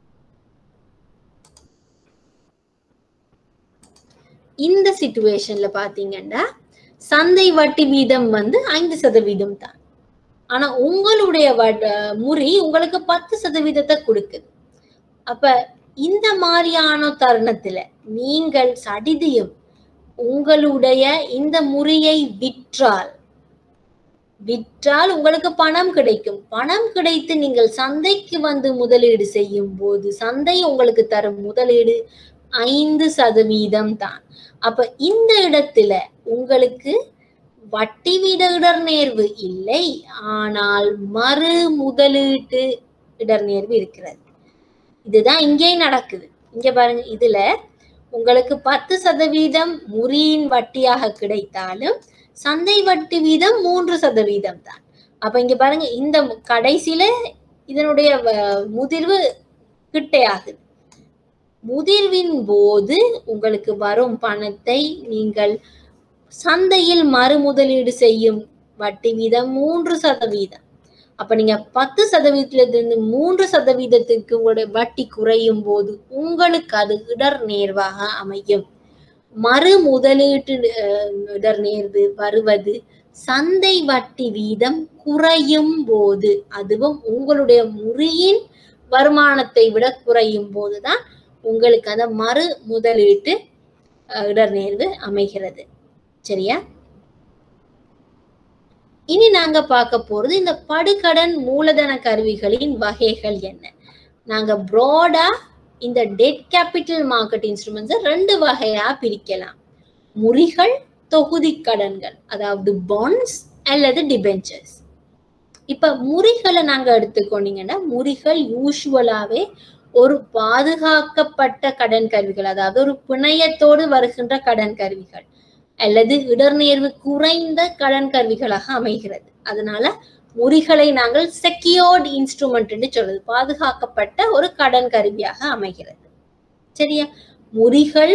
இந்த சிச்சுவேஷன்ல பாத்தீங்கன்னா சந்தை வட்டி வீதம் வந்து ஐந்து சதவீதம் தான் ஆனா உங்களுடைய வட- முறி உங்களுக்கு பத்து சதவீதத்தை கொடுக்குது அப்ப இந்த மாதிரியான தருணத்துல நீங்கள் சடிதியும் உங்களுடைய இந்த முறியை விற்றால் விற்றால் உங்களுக்கு பணம் கிடைக்கும் பணம் கிடைத்து நீங்கள் சந்தைக்கு வந்து முதலீடு செய்யும் போது சந்தை உங்களுக்கு தரும் முதலீடு ஐந்து சதவீதம் தான் அப்ப இந்த இடத்துல உங்களுக்கு வட்டி வீத இடர்நேர்வு இல்லை ஆனால் மறு முதலீட்டு இடர்நேர்வு இருக்கிறது இதுதான் இங்கேயும் நடக்குது இங்க பாருங்க இதுல உங்களுக்கு பத்து சதவீதம் முறியின் வட்டியாக கிடைத்தாலும் சந்தை வட்டி வீதம் மூன்று சதவீதம் தான் அப்ப இங்க பாருங்க இந்த கடைசியில இதனுடைய வ- முதிர்வு கிட்டையாகுது முதிர்வின் போது உங்களுக்கு வரும் பணத்தை நீங்கள் சந்தையில் மறு முதலீடு செய்யும் வட்டி வீதம் மூன்று சதவீதம் அப்ப நீங்க பத்து சதவீதத்திலிருந்து மூன்று சதவீதத்துக்கு உங்களுடைய வட்டி குறையும் போது உங்களுக்கு அது இடர் நேர்வாக அமையும் மறு முதலீட்டு அஹ், இடர் நேர்வு வருவது சந்தை வட்டி வீதம் குறையும் போது அதுவும் உங்களுடைய முறியின் வருமானத்தை விட குறையும் போதுதான் உங்களுக்கு அந்த மறு முதலீட்டு அஹ், இடர்நேர்வு அமைகிறது சரியா இனி நாங்க பார்க்க போறது இந்த படுகடன் மூலதன கருவிகளின் வகைகள் என்ன நாங்க ப்ராடா இந்த டெட் கேபிட்டல் மார்க்கெட் இன்ஸ்ட்ருமெண்ட்ஸை ரெண்டு வகையா பிரிக்கலாம் முறிகள் தொகுதி கடன்கள் அதாவது பாண்ட்ஸ் அல்லது டிபெஞ்சர்ஸ் இப்ப முறிகளை நாங்க எடுத்துக்கொண்டீங்கன்னா முறிகள் யூஸ்வலாவே ஒரு பாதுகாக்கப்பட்ட கடன் கருவிகள் அதாவது ஒரு பிணையத்தோடு வருகின்ற கடன் கருவிகள் அல்லது இடர்நேர்வு குறைந்த கடன் கருவிகளாக அமைகிறது அதனால முறிகளை நாங்கள் செக்யூர்ட் இன்ஸ்ட்ருமெண்ட் என்று சொல்றது பாதுகாக்கப்பட்ட ஒரு கடன் கருவியாக அமைகிறது சரியா முறிகள்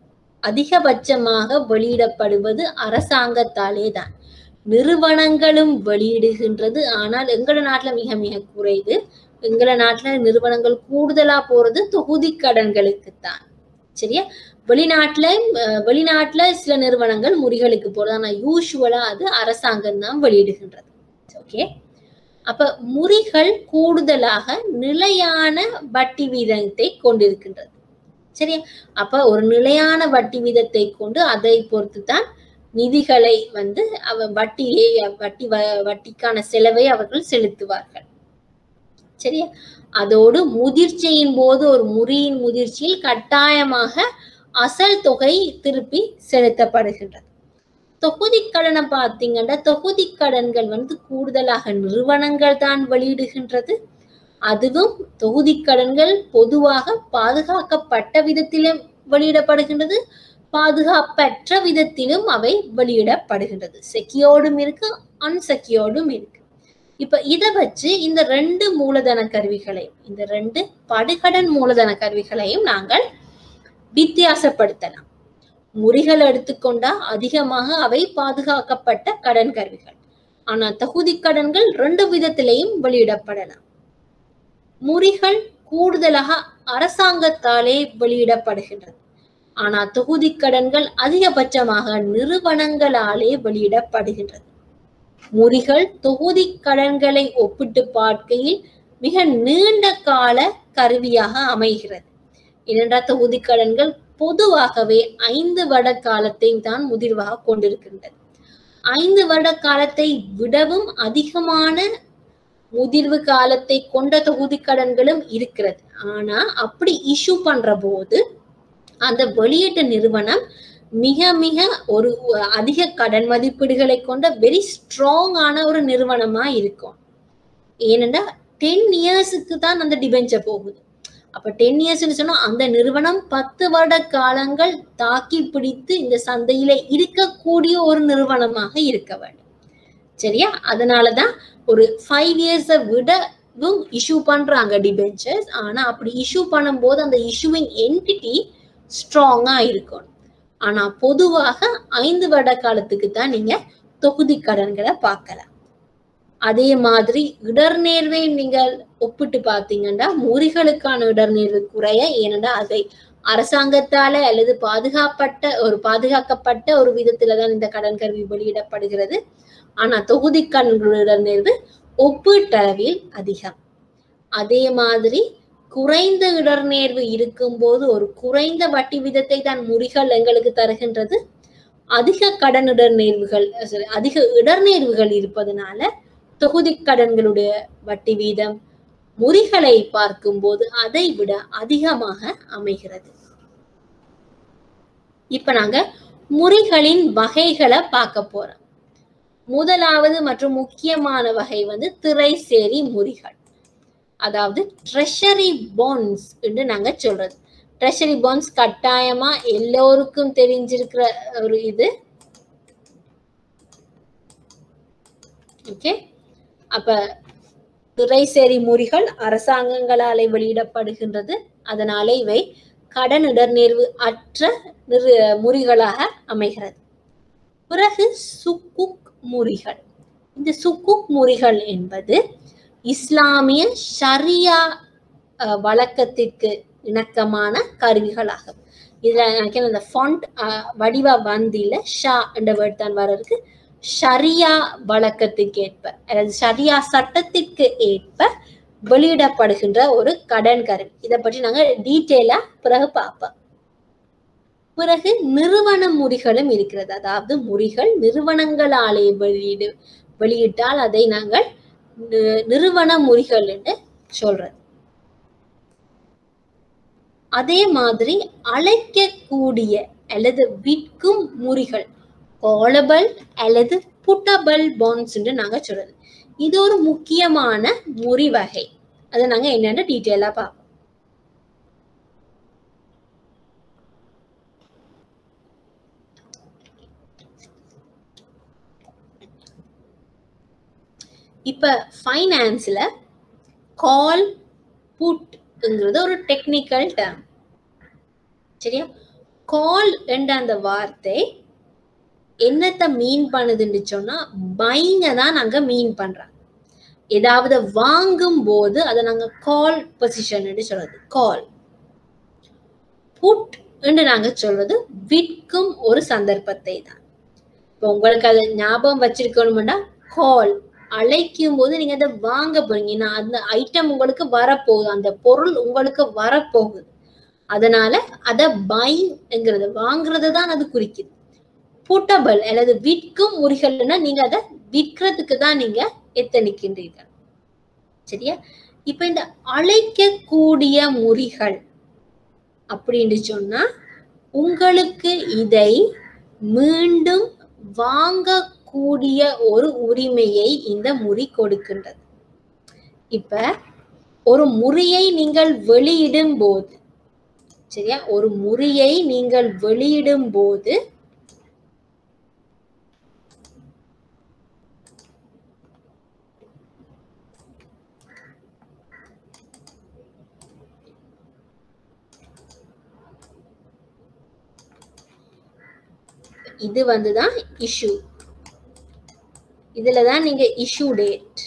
அதிகபட்சமாக வெளியிடப்படுவது அரசாங்கத்தாலே தான் நிறுவனங்களும் வெளியிடுகின்றது ஆனால் எங்கள நாட்டுல மிக மிக குறைவு எங்கள நாட்டுல நிறுவனங்கள் கூடுதலா போறது தொகுதி கடன்களுக்கு தான் சரியா வெளிநாட்டுல அஹ், வெளிநாட்டுல சில நிறுவனங்கள் முறிகளுக்கு போறது ஆனா யூஸ்வலா அது அரசாங்கம் தான் வெளியிடுகின்றது ஓகே அப்ப முறிகள் கூடுதலாக நிலையான வட்டி வீதத்தை கொண்டிருக்கின்றது சரியா அப்ப ஒரு நிலையான வட்டி வீதத்தை கொண்டு அதை பொறுத்து தான் நிதிகளை வந்து அவ வட்டியை வட்டி வ- வட்டிக்கான செலவை அவர்கள் செலுத்துவார்கள் சரியா அதோடு முதிர்ச்சியின் போது ஒரு முறியின் முதிர்ச்சியில் கட்டாயமாக அசல் தொகை திருப்பி செலுத்தப்படுகின்றது தொகுதி கடனை பார்த்தீங்கன்னா தொகுதி கடன்கள் வந்து கூடுதலாக நிறுவனங்கள் தான் வெளியிடுகின்றது அதுவும் தொகுதி கடன்கள் பொதுவாக பாதுகாக்கப்பட்ட விதத்திலும் வெளியிடப்படுகின்றது பாதுகாப்பற்ற விதத்திலும் அவை வெளியிடப்படுகின்றது செக்யூர்டும் இருக்கு அன்செக்யூர்டும் இருக்கு இப்ப இத வச்சு இந்த ரெண்டு மூலதன கருவிகளையும் இந்த ரெண்டு படுகடன் மூலதன கருவிகளையும் நாங்கள் வித்தியாசப்படுத்தலாம் முறிகள் எடுத்துக்கொண்டா அதிகமாக அவை பாதுகாக்கப்பட்ட கடன் கருவிகள் ஆனா தகுதி கடன்கள் ரெண்டு விதத்திலையும் வெளியிடப்படலாம் முறிகள் கூடுதலாக அரசாங்கத்தாலே வெளியிடப்படுகின்றது ஆனா தொகுதி கடன்கள் அதிகபட்சமாக நிறுவனங்களாலே வெளியிடப்படுகின்றது முறிகள் தொகுதி கடன்களை ஒப்பிட்டு பார்க்கையில் மிக நீண்ட கால கருவியாக அமைகிறது ஏனென்றால் தொகுதி கடன்கள் பொதுவாகவே ஐந்து வருட காலத்தை தான் முதிர்வாக கொண்டிருக்கின்றது ஐந்து வருட காலத்தை விடவும் அதிகமான முதிர்வு காலத்தை கொண்ட தொகுதி கடன்களும் இருக்கிறது ஆனா அப்படி இஷ்யூ பண்ற போது அந்த வெளியீட்டு நிறுவனம் மிக மிக ஒரு அதிக கடன் மதிப்பீடுகளை கொண்ட வெரி ஸ்ட்ராங்கான ஒரு நிறுவனமா இருக்கும் ஏனென்றா டென் இயர்ஸுக்கு தான் அந்த டிபெஞ்சர் போகுது அப்ப டென் இயர்ஸ்னு சொன்னா அந்த நிறுவனம் பத்து வருட காலங்கள் தாக்கி பிடித்து இந்த சந்தையில இருக்கக்கூடிய ஒரு நிறுவனமாக இருக்க வேண்டும் சரியா அதனாலதான் ஒரு ஃபைவ் இயர்ஸை விடவும் இஷ்யூ பண்றாங்க டிபெஞ்சர்ஸ் ஆனா அப்படி இஷ்யூ பண்ணும்போது அந்த இஷ்யூவிங் என்டிட்டி ஸ்ட்ராங்கா இருக்கணும் ஆனா பொதுவாக ஐந்து வருட காலத்துக்கு தான் நீங்க தொகுதி கடன்களை பார்க்கலாம் அதே மாதிரி இடர்நேர்வை நீங்கள் ஒப்பிட்டு பார்த்தீங்கன்னா முறிகளுக்கான இடர்நேர்வு குறைய ஏனென்றா அதை அரசாங்கத்தால அல்லது பாதுகாப்பட்ட ஒரு பாதுகாக்கப்பட்ட ஒரு விதத்துல தான் இந்த கடன் கருவி வெளியிடப்படுகிறது ஆனா தொகுதி கடன்களோட இடர்நேர்வு ஒப்பீட்டளவில் அதிகம் அதே மாதிரி குறைந்த இடர்நேர்வு இருக்கும்போது ஒரு குறைந்த வட்டி விதத்தை தான் முறிகள் எங்களுக்கு தருகின்றது அதிக கடன் இடர்நேர்வுகள் sorry, அதிக இடர்நேர்வுகள் இருப்பதனால தொகுதி கடன்களுடைய வட்டி வீதம் முறிகளை பார்க்கும்போது அதை விட அதிகமாக அமைகிறது இப்ப நாங்க முறிகளின் வகைகளை பார்க்க போறோம் முதலாவது மற்றும் முக்கியமான வகை வந்து திரைசேரி முறிகள் அதாவது ட்ரெஷரி பாண்ட்ஸ் என்று நாங்க சொல்றது ட்ரெஷரி பாண்ட்ஸ் கட்டாயமா எல்லோருக்கும் தெரிஞ்சிருக்கிற ஒரு இது ஓகே அப்ப திரைசேரி முறிகள் அரசாங்கங்களாலே வெளியிடப்படுகின்றது அதனால இவை கடன் இடர்நேர்வு அற்ற நிறு முறிகளாக அமைகிறது பிறகு சுக்குக் முறிகள் இந்த சுக்குக் முறிகள் என்பது இஸ்லாமிய ஷரியா அஹ், வழக்கத்திற்கு இணக்கமான கருவிகளாகும் இதுல எனக்கு இந்த ஃபாண்ட் வடிவா வந்தில ஷா என்ற வேர்ட் தான் வர இருக்கு ஷரியா வழக்கத்துக்கு ஏற்ப அதாவது ஷரியா சட்டத்திற்கு ஏற்ப வெளியிடப்படுகின்ற ஒரு கடன் கருவி இதை பற்றி நாங்க டீட்டெயிலா பிறகு பார்ப்போம் பிறகு நிறுவன முறிகளும் இருக்கிறது அதாவது முறிகள் நிறுவனங்களாலே வெளியிடு வெளியிட்டால் அதை நாங்கள் நி- நிறுவன முறிகள் என்று சொல்றது அதே மாதிரி அழைக்கக்கூடிய அல்லது விற்கும் முறிகள் காலபிள் அல்லது புட்டபிள் பாண்ட்ஸ் என்று நாங்க சொல்றது இது ஒரு முக்கியமான முறி வகை அதை நாங்க என்னென்ன டீட்டெயிலா பார்ப்போம் இப்ப ஃபைனான்ஸ்ல கால் புட்ங்கிறது ஒரு டெக்னிக்கல் டேர்ம் சரியா கால் என்ற அந்த வார்த்தை என்னத்த மீன் பண்ணுதுன்னு சொன்னா பைங்க தான் நாங்க மீன் பண்றோம் ஏதாவது வாங்கும் போது அதை நாங்க கால் பொசிஷன் சொல்றது கால் புட் என்று நாங்க சொல்வது விற்கும் ஒரு சந்தர்ப்பத்தை தான் இப்போ உங்களுக்கு அதை ஞாபகம் வச்சிருக்கணும்னா கால் அழைக்கும் போது நீங்க அதை வாங்க போறீங்கன்னா அந்த ஐட்டம் உங்களுக்கு வரப்போகுது அந்த பொருள் உங்களுக்கு வரப்போகுது அதனால அதை பைங்கிறது வாங்குறது தான் அது குறிக்குது புட்டபிள் அல்லது விற்கும் முறிகள்னா நீங்க அதை விற்கிறதுக்கு தான் நீங்க எத்தனிக்கின்றீர்கள் சரியா இப்ப இந்த அழைக்கக்கூடிய முறிகள் அப்படின்னு சொன்னா உங்களுக்கு இதை மீண்டும் வாங்கக்கூடிய ஒரு உரிமையை இந்த முறி கொடுக்கின்றது இப்ப ஒரு முறியை நீங்கள் வெளியிடும் போது சரியா ஒரு முறியை நீங்கள் வெளியிடும் போது இது வந்துதான் இஷ்யூ இதுல தான் நீங்க இஷ்யூ டேட்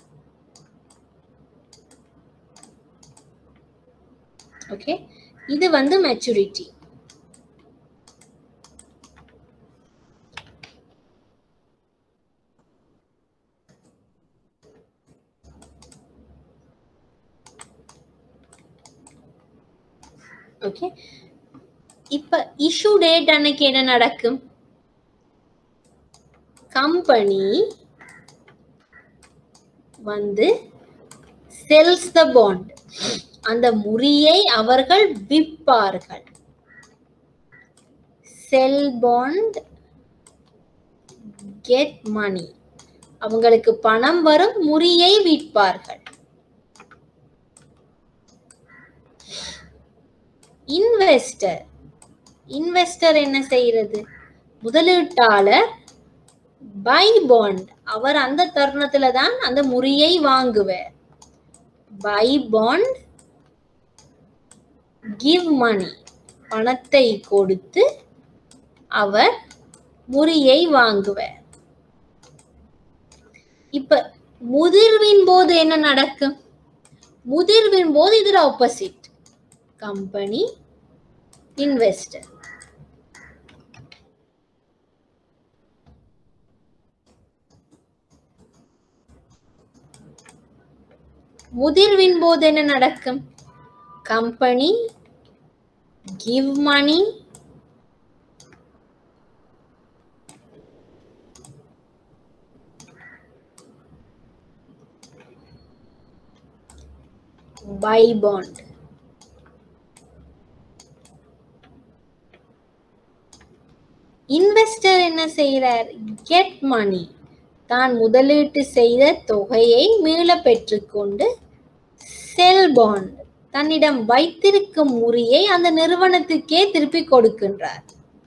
ஓகே இது வந்து மெச்சூரிட்டி ஓகே இப்ப இஷ்யூ டேட் அன்னைக்கு என்ன நடக்கும் கம்பெனி வந்து செல்ஸ் த பாண்ட் அந்த முறியை அவர்கள் விற்பார்கள் செல் பாண்ட் கெட் மணி அவங்களுக்கு பணம் வரும் முறியை விற்பார்கள் இன்வெஸ்டர் இன்வெஸ்டர் என்ன செய்யறது முதலீட்டாளர் பை பாண்ட் அவர் அந்த தருணத்துல தான் அந்த முறியை வாங்குவார் பை பாண்ட் கிவ் மணி பணத்தை கொடுத்து அவர் முறியை வாங்குவார் இப்ப முதிர்வின் போது என்ன நடக்கும் முதிர்வின் போது இதுல ஆப்போசிட் கம்பெனி இன்வெஸ்டர் முதிர்வின் போது என்ன நடக்கும் company give money by bond investor என்ன செய்யறார் கெட் மணி தான் முதலீட்டு செய்த தொகையை மீள பெற்றுக்கொண்டு செல் பாண்ட் தன்னிடம் வைத்திருக்கும் முறியை அந்த நிறுவனத்துக்கே திருப்பி கொடுக்கின்றார்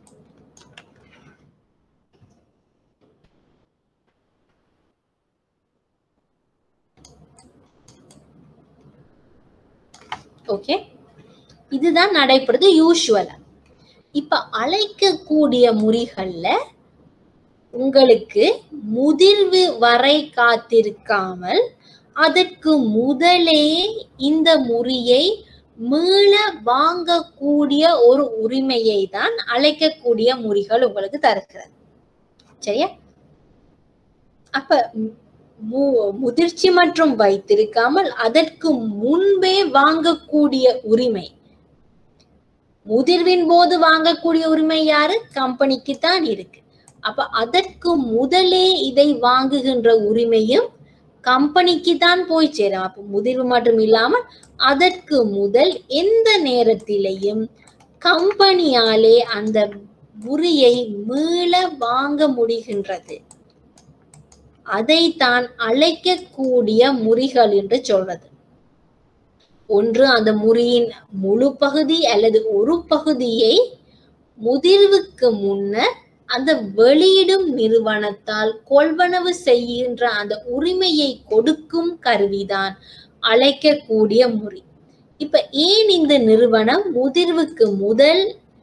ஓகே இதுதான் நடைபெறுது யூஸ்வலா இப்ப அழைக்கக்கூடிய முறிகள்ல உங்களுக்கு முதிர்வு வரை காத்திருக்காமல் அதற்கு முதலே இந்த முறியை மீள வாங்கக்கூடிய ஒரு உரிமையை தான் அழைக்கக்கூடிய முறிகள் உங்களுக்கு தருகிறது சரியா அப்ப மு- முதிர்ச்சி மற்றும் வைத்திருக்காமல் அதற்கு முன்பே வாங்கக்கூடிய உரிமை முதிர்வின் போது வாங்கக்கூடிய உரிமை யாரு கம்பெனிக்கு தான் இருக்கு அப்ப அதற்கு முதலே இதை வாங்குகின்ற உரிமையும் கம்பெனிக்கு தான் போய் சேரும் அப்ப முதிர்வு மட்டும் இல்லாமல் அதற்கு முதல் எந்த நேரத்திலையும் கம்பெனியாலே அந்த உரியை மீள வாங்க முடிகின்றது அதை தான் அழைக்கக்கூடிய முறிகள் என்று சொல்றது ஒன்று அந்த முறியின் முழு பகுதி அல்லது ஒரு பகுதியை முதிர்வுக்கு முன்னர் அந்த வெளியிடும் நிறுவனத்தால் கொள்வனவு செய்கின்ற அந்த உரிமையை கொடுக்கும் கருவிதான் அழைக்கக்கூடிய முறை இப்ப ஏன் இந்த நிறுவனம் முதிர்வுக்கு முதல்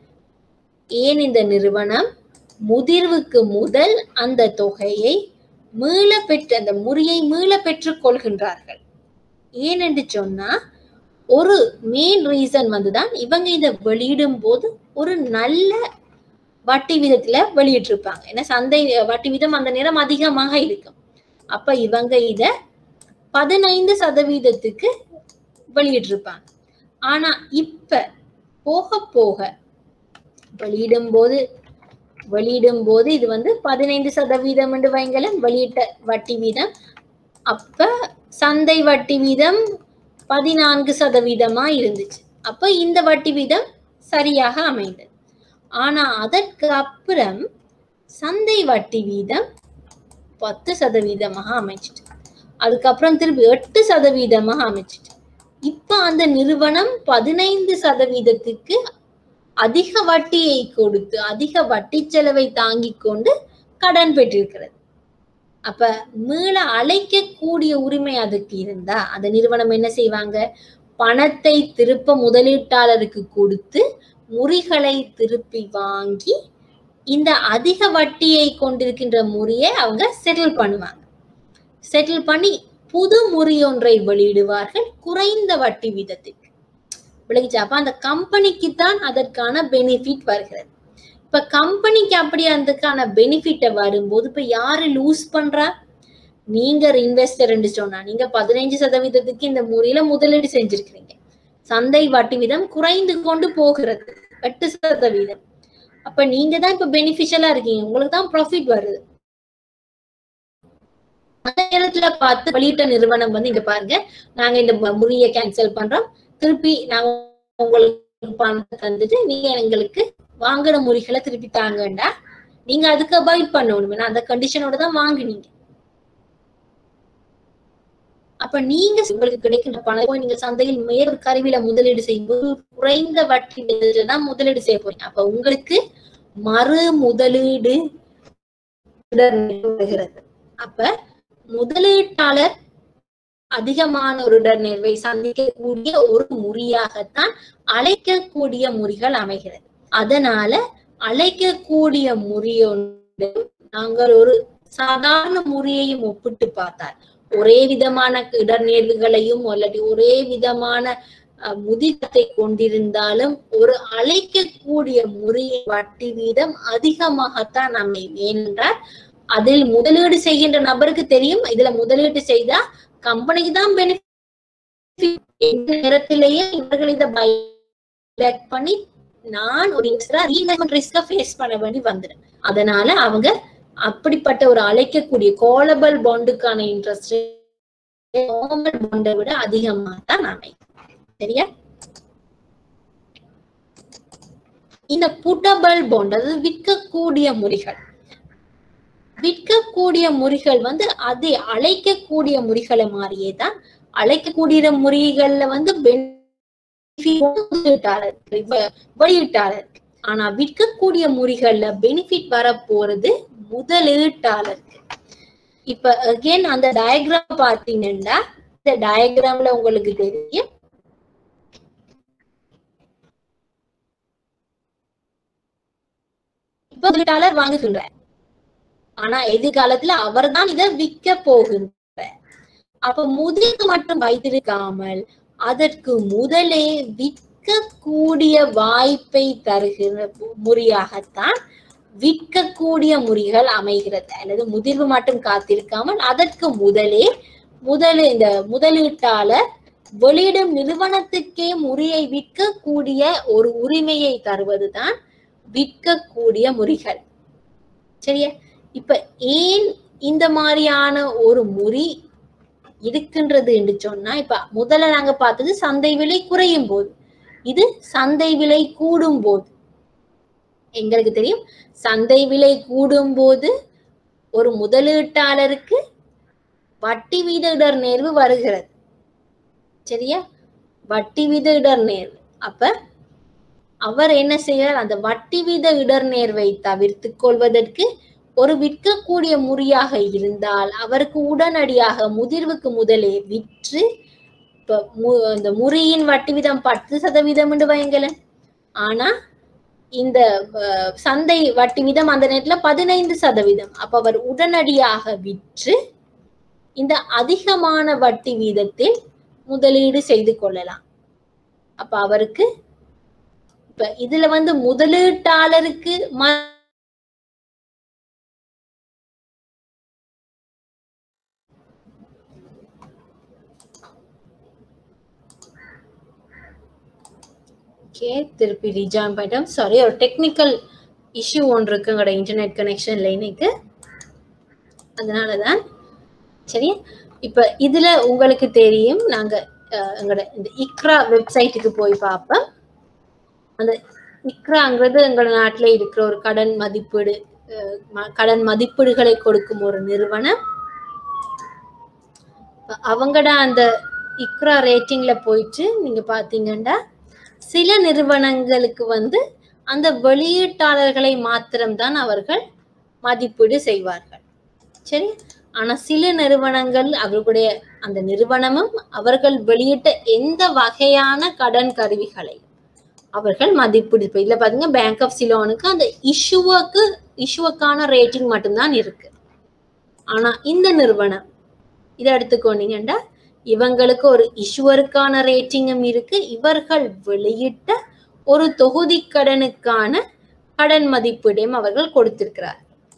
ஏன் இந்த நிறுவனம் முதிர்வுக்கு முதல் அந்த தொகையை மீள பெற்று அந்த முறையை மீள பெற்றுக் கொள்கின்றார்கள் ஏன் என்று சொன்னா ஒரு மெயின் ரீசன் வந்துதான் இவங்க இதை வெளியிடும் போது ஒரு நல்ல வட்டி விதத்துல வெளியிட்டிருப்பாங்க ஏன்னா சந்தை வட்டி விதம் அந்த நேரம் அதிகமாக இருக்கும் அப்ப இவங்க இத பதினைந்து சதவீதத்துக்கு வெளியிட்டிருப்பாங்க ஆனா இப்ப போக போக வெளியிடும் போது வெளியிடும் போது இது வந்து பதினைந்து சதவீதம் என்று வைங்களேன் வெளியிட்ட வட்டி வீதம் அப்ப சந்தை வட்டி வீதம் பதினான்கு சதவீதமா இருந்துச்சு அப்ப இந்த வட்டி வீதம் சரியாக அமைந்தது ஆனா அதற்கு அப்புறம் சந்தை வட்டி வீதம் பத்து சதவீதமாக அமைச்சிட்டு அதுக்கப்புறம் திருப்பி எட்டு சதவீதமாக அமைச்சிட்டு இப்ப அந்த நிறுவனம் பதினைந்து சதவீதத்துக்கு அதிக வட்டியை கொடுத்து அதிக வட்டி செலவை தாங்கிக் கொண்டு கடன் பெற்றிருக்கிறது அப்ப மீள அழைக்கக்கூடிய உரிமை அதுக்கு இருந்தா அந்த நிறுவனம் என்ன செய்வாங்க பணத்தை திருப்ப முதலீட்டாளருக்கு கொடுத்து முறிகளை திருப்பி வாங்கி இந்த அதிக வட்டியை கொண்டிருக்கின்ற முறையை அவங்க செட்டில் பண்ணுவாங்க செட்டில் பண்ணி புது முறி ஒன்றை வெளியிடுவார்கள் குறைந்த வட்டி வீதத்துக்கு விளங்கிச்சா அப்ப அந்த கம்பெனிக்கு தான் அதற்கான பெனிஃபிட் வருகிறது இப்ப கம்பெனிக்கு அப்படி அதுக்கான பெனிஃபிட்டை வரும்போது இப்ப யாரு லூஸ் பண்றா நீங்க இன்வெஸ்டர் சொன்னா நீங்க பதினைஞ்சு சதவீதத்துக்கு இந்த முறையில முதலீடு செஞ்சிருக்கிறீங்க சந்தை வட்டி வீதம் குறைந்து கொண்டு போகிறது எட்டு சதவீதம் அப்ப நீங்க தான் இப்ப பெனிஃபிஷியலா இருக்கீங்க உங்களுக்கு தான் ப்ராஃபிட் வருது அந்த நேரத்துல பார்த்து வெளியிட்ட நிறுவனம் வந்து இங்க பாருங்க நாங்க இந்த முறையை கேன்சல் பண்றோம் திருப்பி நாங்க உங்களுக்கு பணத்தை தந்துட்டு நீங்க எங்களுக்கு வாங்கின முறிகளை திருப்பி தாங்கண்டா நீங்க அதுக்கு அவாய்ட் பண்ணணும் ஏன்னா அந்த கண்டிஷனோட தான் வாங்குனீங்க அப்ப நீங்க உங்களுக்கு கிடைக்கின்ற பணம் போய் நீங்க சந்தையில் மேல் கருவில முதலீடு செய்யும்போது குறைந்த வட்டி விதத்துல தான் முதலீடு செய்ய போறீங்க அப்ப உங்களுக்கு மறு முதலீடு வருகிறது அப்ப முதலீட்டாளர் அதிகமான ஒரு இடர்நேர்வை சந்திக்கக்கூடிய ஒரு முறியாகத்தான் அழைக்கக்கூடிய முறிகள் அமைகிறது அதனால அழைக்கக்கூடிய முறியொன்று நாங்கள் ஒரு சாதாரண முறியையும் ஒப்பிட்டு பார்த்தால் ஒரே விதமான இடர்நேர்வுகளையும் அல்லது ஒரே விதமான முதித்தத்தை கொண்டிருந்தாலும் ஒரு அழைக்கக்கூடிய முறை வட்டி வீதம் அதிகமாகத்தான் அமையும் ஏனென்றால் அதில் முதலீடு செய்கின்ற நபருக்கு தெரியும் இதுல முதலீடு செய்தா கம்பெனிக்கு தான் பெனிஃபிட் எந்த நேரத்திலேயே இவர்கள் இதை பைக் பண்ணி நான் ஒரு ரீஇன்வெஸ்ட்மெண்ட் ரிஸ்க ஃபேஸ் பண்ண வேண்டி வந்துடும் அதனால அவங்க அப்படிப்பட்ட ஒரு அழைக்கக்கூடிய கோலபல் பாண்டுக்கான இன்ட்ரெஸ்ட் நார்மல் பாண்டை விட அதிகமாக தான் அமையும் சரியா இந்த புட்டபிள் பாண்ட் அதாவது விற்கக்கூடிய முறிகள் விற்கக்கூடிய முறிகள் வந்து அதை அழைக்கக்கூடிய முறிகளை மாறியே தான் அழைக்கக்கூடிய முறிகள்ல வந்து வெளியீட்டாளர் ஆனா விற்கக்கூடிய முறிகள்ல பெனிஃபிட் வர போறது முதலீட்டாளருக்கு இப்ப அகேன் அந்த டயக்ராம் பார்த்தீங்கன்னா இந்த டயக்ராம்ல உங்களுக்கு தெரியும் இப்ப முதலீட்டாளர் வாங்குகின்றார் ஆனா எதிர்காலத்துல அவர் தான் இதை விற்க போகின்றார் அப்ப முதலுக்கு மட்டும் வைத்திருக்காமல் அதற்கு முதலே விற்கக்கூடிய வாய்ப்பை தருகிற முறையாகத்தான் விற்கக்கூடிய முறிகள் அமைகிறது அல்லது முதிர்வு மட்டும் காத்திருக்காமல் அதற்கு முதலே முதல் இந்த முதலீட்டாளர் வெளியிடும் நிறுவனத்துக்கே முறியை விற்கக்கூடிய ஒரு உரிமையை தருவதுதான் விற்கக்கூடிய முறிகள் சரியா இப்ப ஏன் இந்த மாதிரியான ஒரு முறி இருக்கின்றது என்று சொன்னா இப்ப முதல்ல நாங்க பார்த்தது சந்தை விலை குறையும் போது இது சந்தை விலை கூடும் போது எங்களுக்கு தெரியும் சந்தை விலை கூடும் போது ஒரு முதலீட்டாளருக்கு வட்டி வீத இடர் நேர்வு வருகிறது சரியா வட்டி வீத இடர் நேர்வு அப்ப அவர் என்ன செய்கிறார் அந்த வட்டி வீத இடர்நேர்வை தவிர்த்து கொள்வதற்கு ஒரு விற்கக்கூடிய முறியாக இருந்தால் அவருக்கு உடனடியாக முதிர்வுக்கு முதலே விற்று இப்ப மு- இந்த முறியின் வட்டி வீதம் பத்து சதவீதம் என்று வைங்களேன் ஆனா இந்த அஹ், சந்தை வட்டி வீதம் அந்த நேரத்துல பதினைந்து சதவீதம் அப்ப அவர் உடனடியாக விற்று இந்த அதிகமான வட்டி வீதத்தில் முதலீடு செய்து கொள்ளலாம் அப்ப அவருக்கு இப்ப இதுல வந்து முதலீட்டாளருக்கு ம- ஓகே திருப்பி ரீஜாயின் பண்ணிட்டோம் சாரி ஒரு டெக்னிக்கல் இஷ்யூ ஒன்று இருக்கு எங்களோட இன்டர்நெட் கனெக்ஷன்ல இன்னைக்கு அதனாலதான் சரி இப்ப இதுல உங்களுக்கு தெரியும் நாங்க அஹ், எங்களோட இந்த இக்ரா வெப்சைட்டுக்கு போய் பார்ப்போம் அந்த இக்ராங்கிறது எங்களோட நாட்டுல இருக்கிற ஒரு கடன் மதிப்பீடு அஹ், ம- கடன் மதிப்பீடுகளை கொடுக்கும் ஒரு நிறுவனம் அவங்கட அந்த இக்ரா ரேட்டிங்ல போயிட்டு நீங்க பாத்தீங்கன்னா சில நிறுவனங்களுக்கு வந்து அந்த வெளியீட்டாளர்களை மாத்திரம்தான் அவர்கள் மதிப்பீடு செய்வார்கள் சரி ஆனா சில நிறுவனங்கள் அவர்களுடைய அந்த நிறுவனமும் அவர்கள் வெளியிட்ட எந்த வகையான கடன் கருவிகளை அவர்கள் மதிப்பீடு இப்ப இதுல பாத்தீங்க பேங்க் ஆஃப் சிலோனுக்கு அந்த இஷ்யூவுக்கு இஷ்யூவுக்கான ரேட்டிங் மட்டும்தான் இருக்கு ஆனா இந்த நிறுவனம் இதை எடுத்துக்கொண்டீங்கன்னா இவங்களுக்கு ஒரு இஷ்யூவருக்கான ரேட்டிங்கும் இருக்கு இவர்கள் வெளியிட்ட ஒரு தொகுதி கடனுக்கான கடன் மதிப்பீடையும் அவர்கள் கொடுத்திருக்கிறார்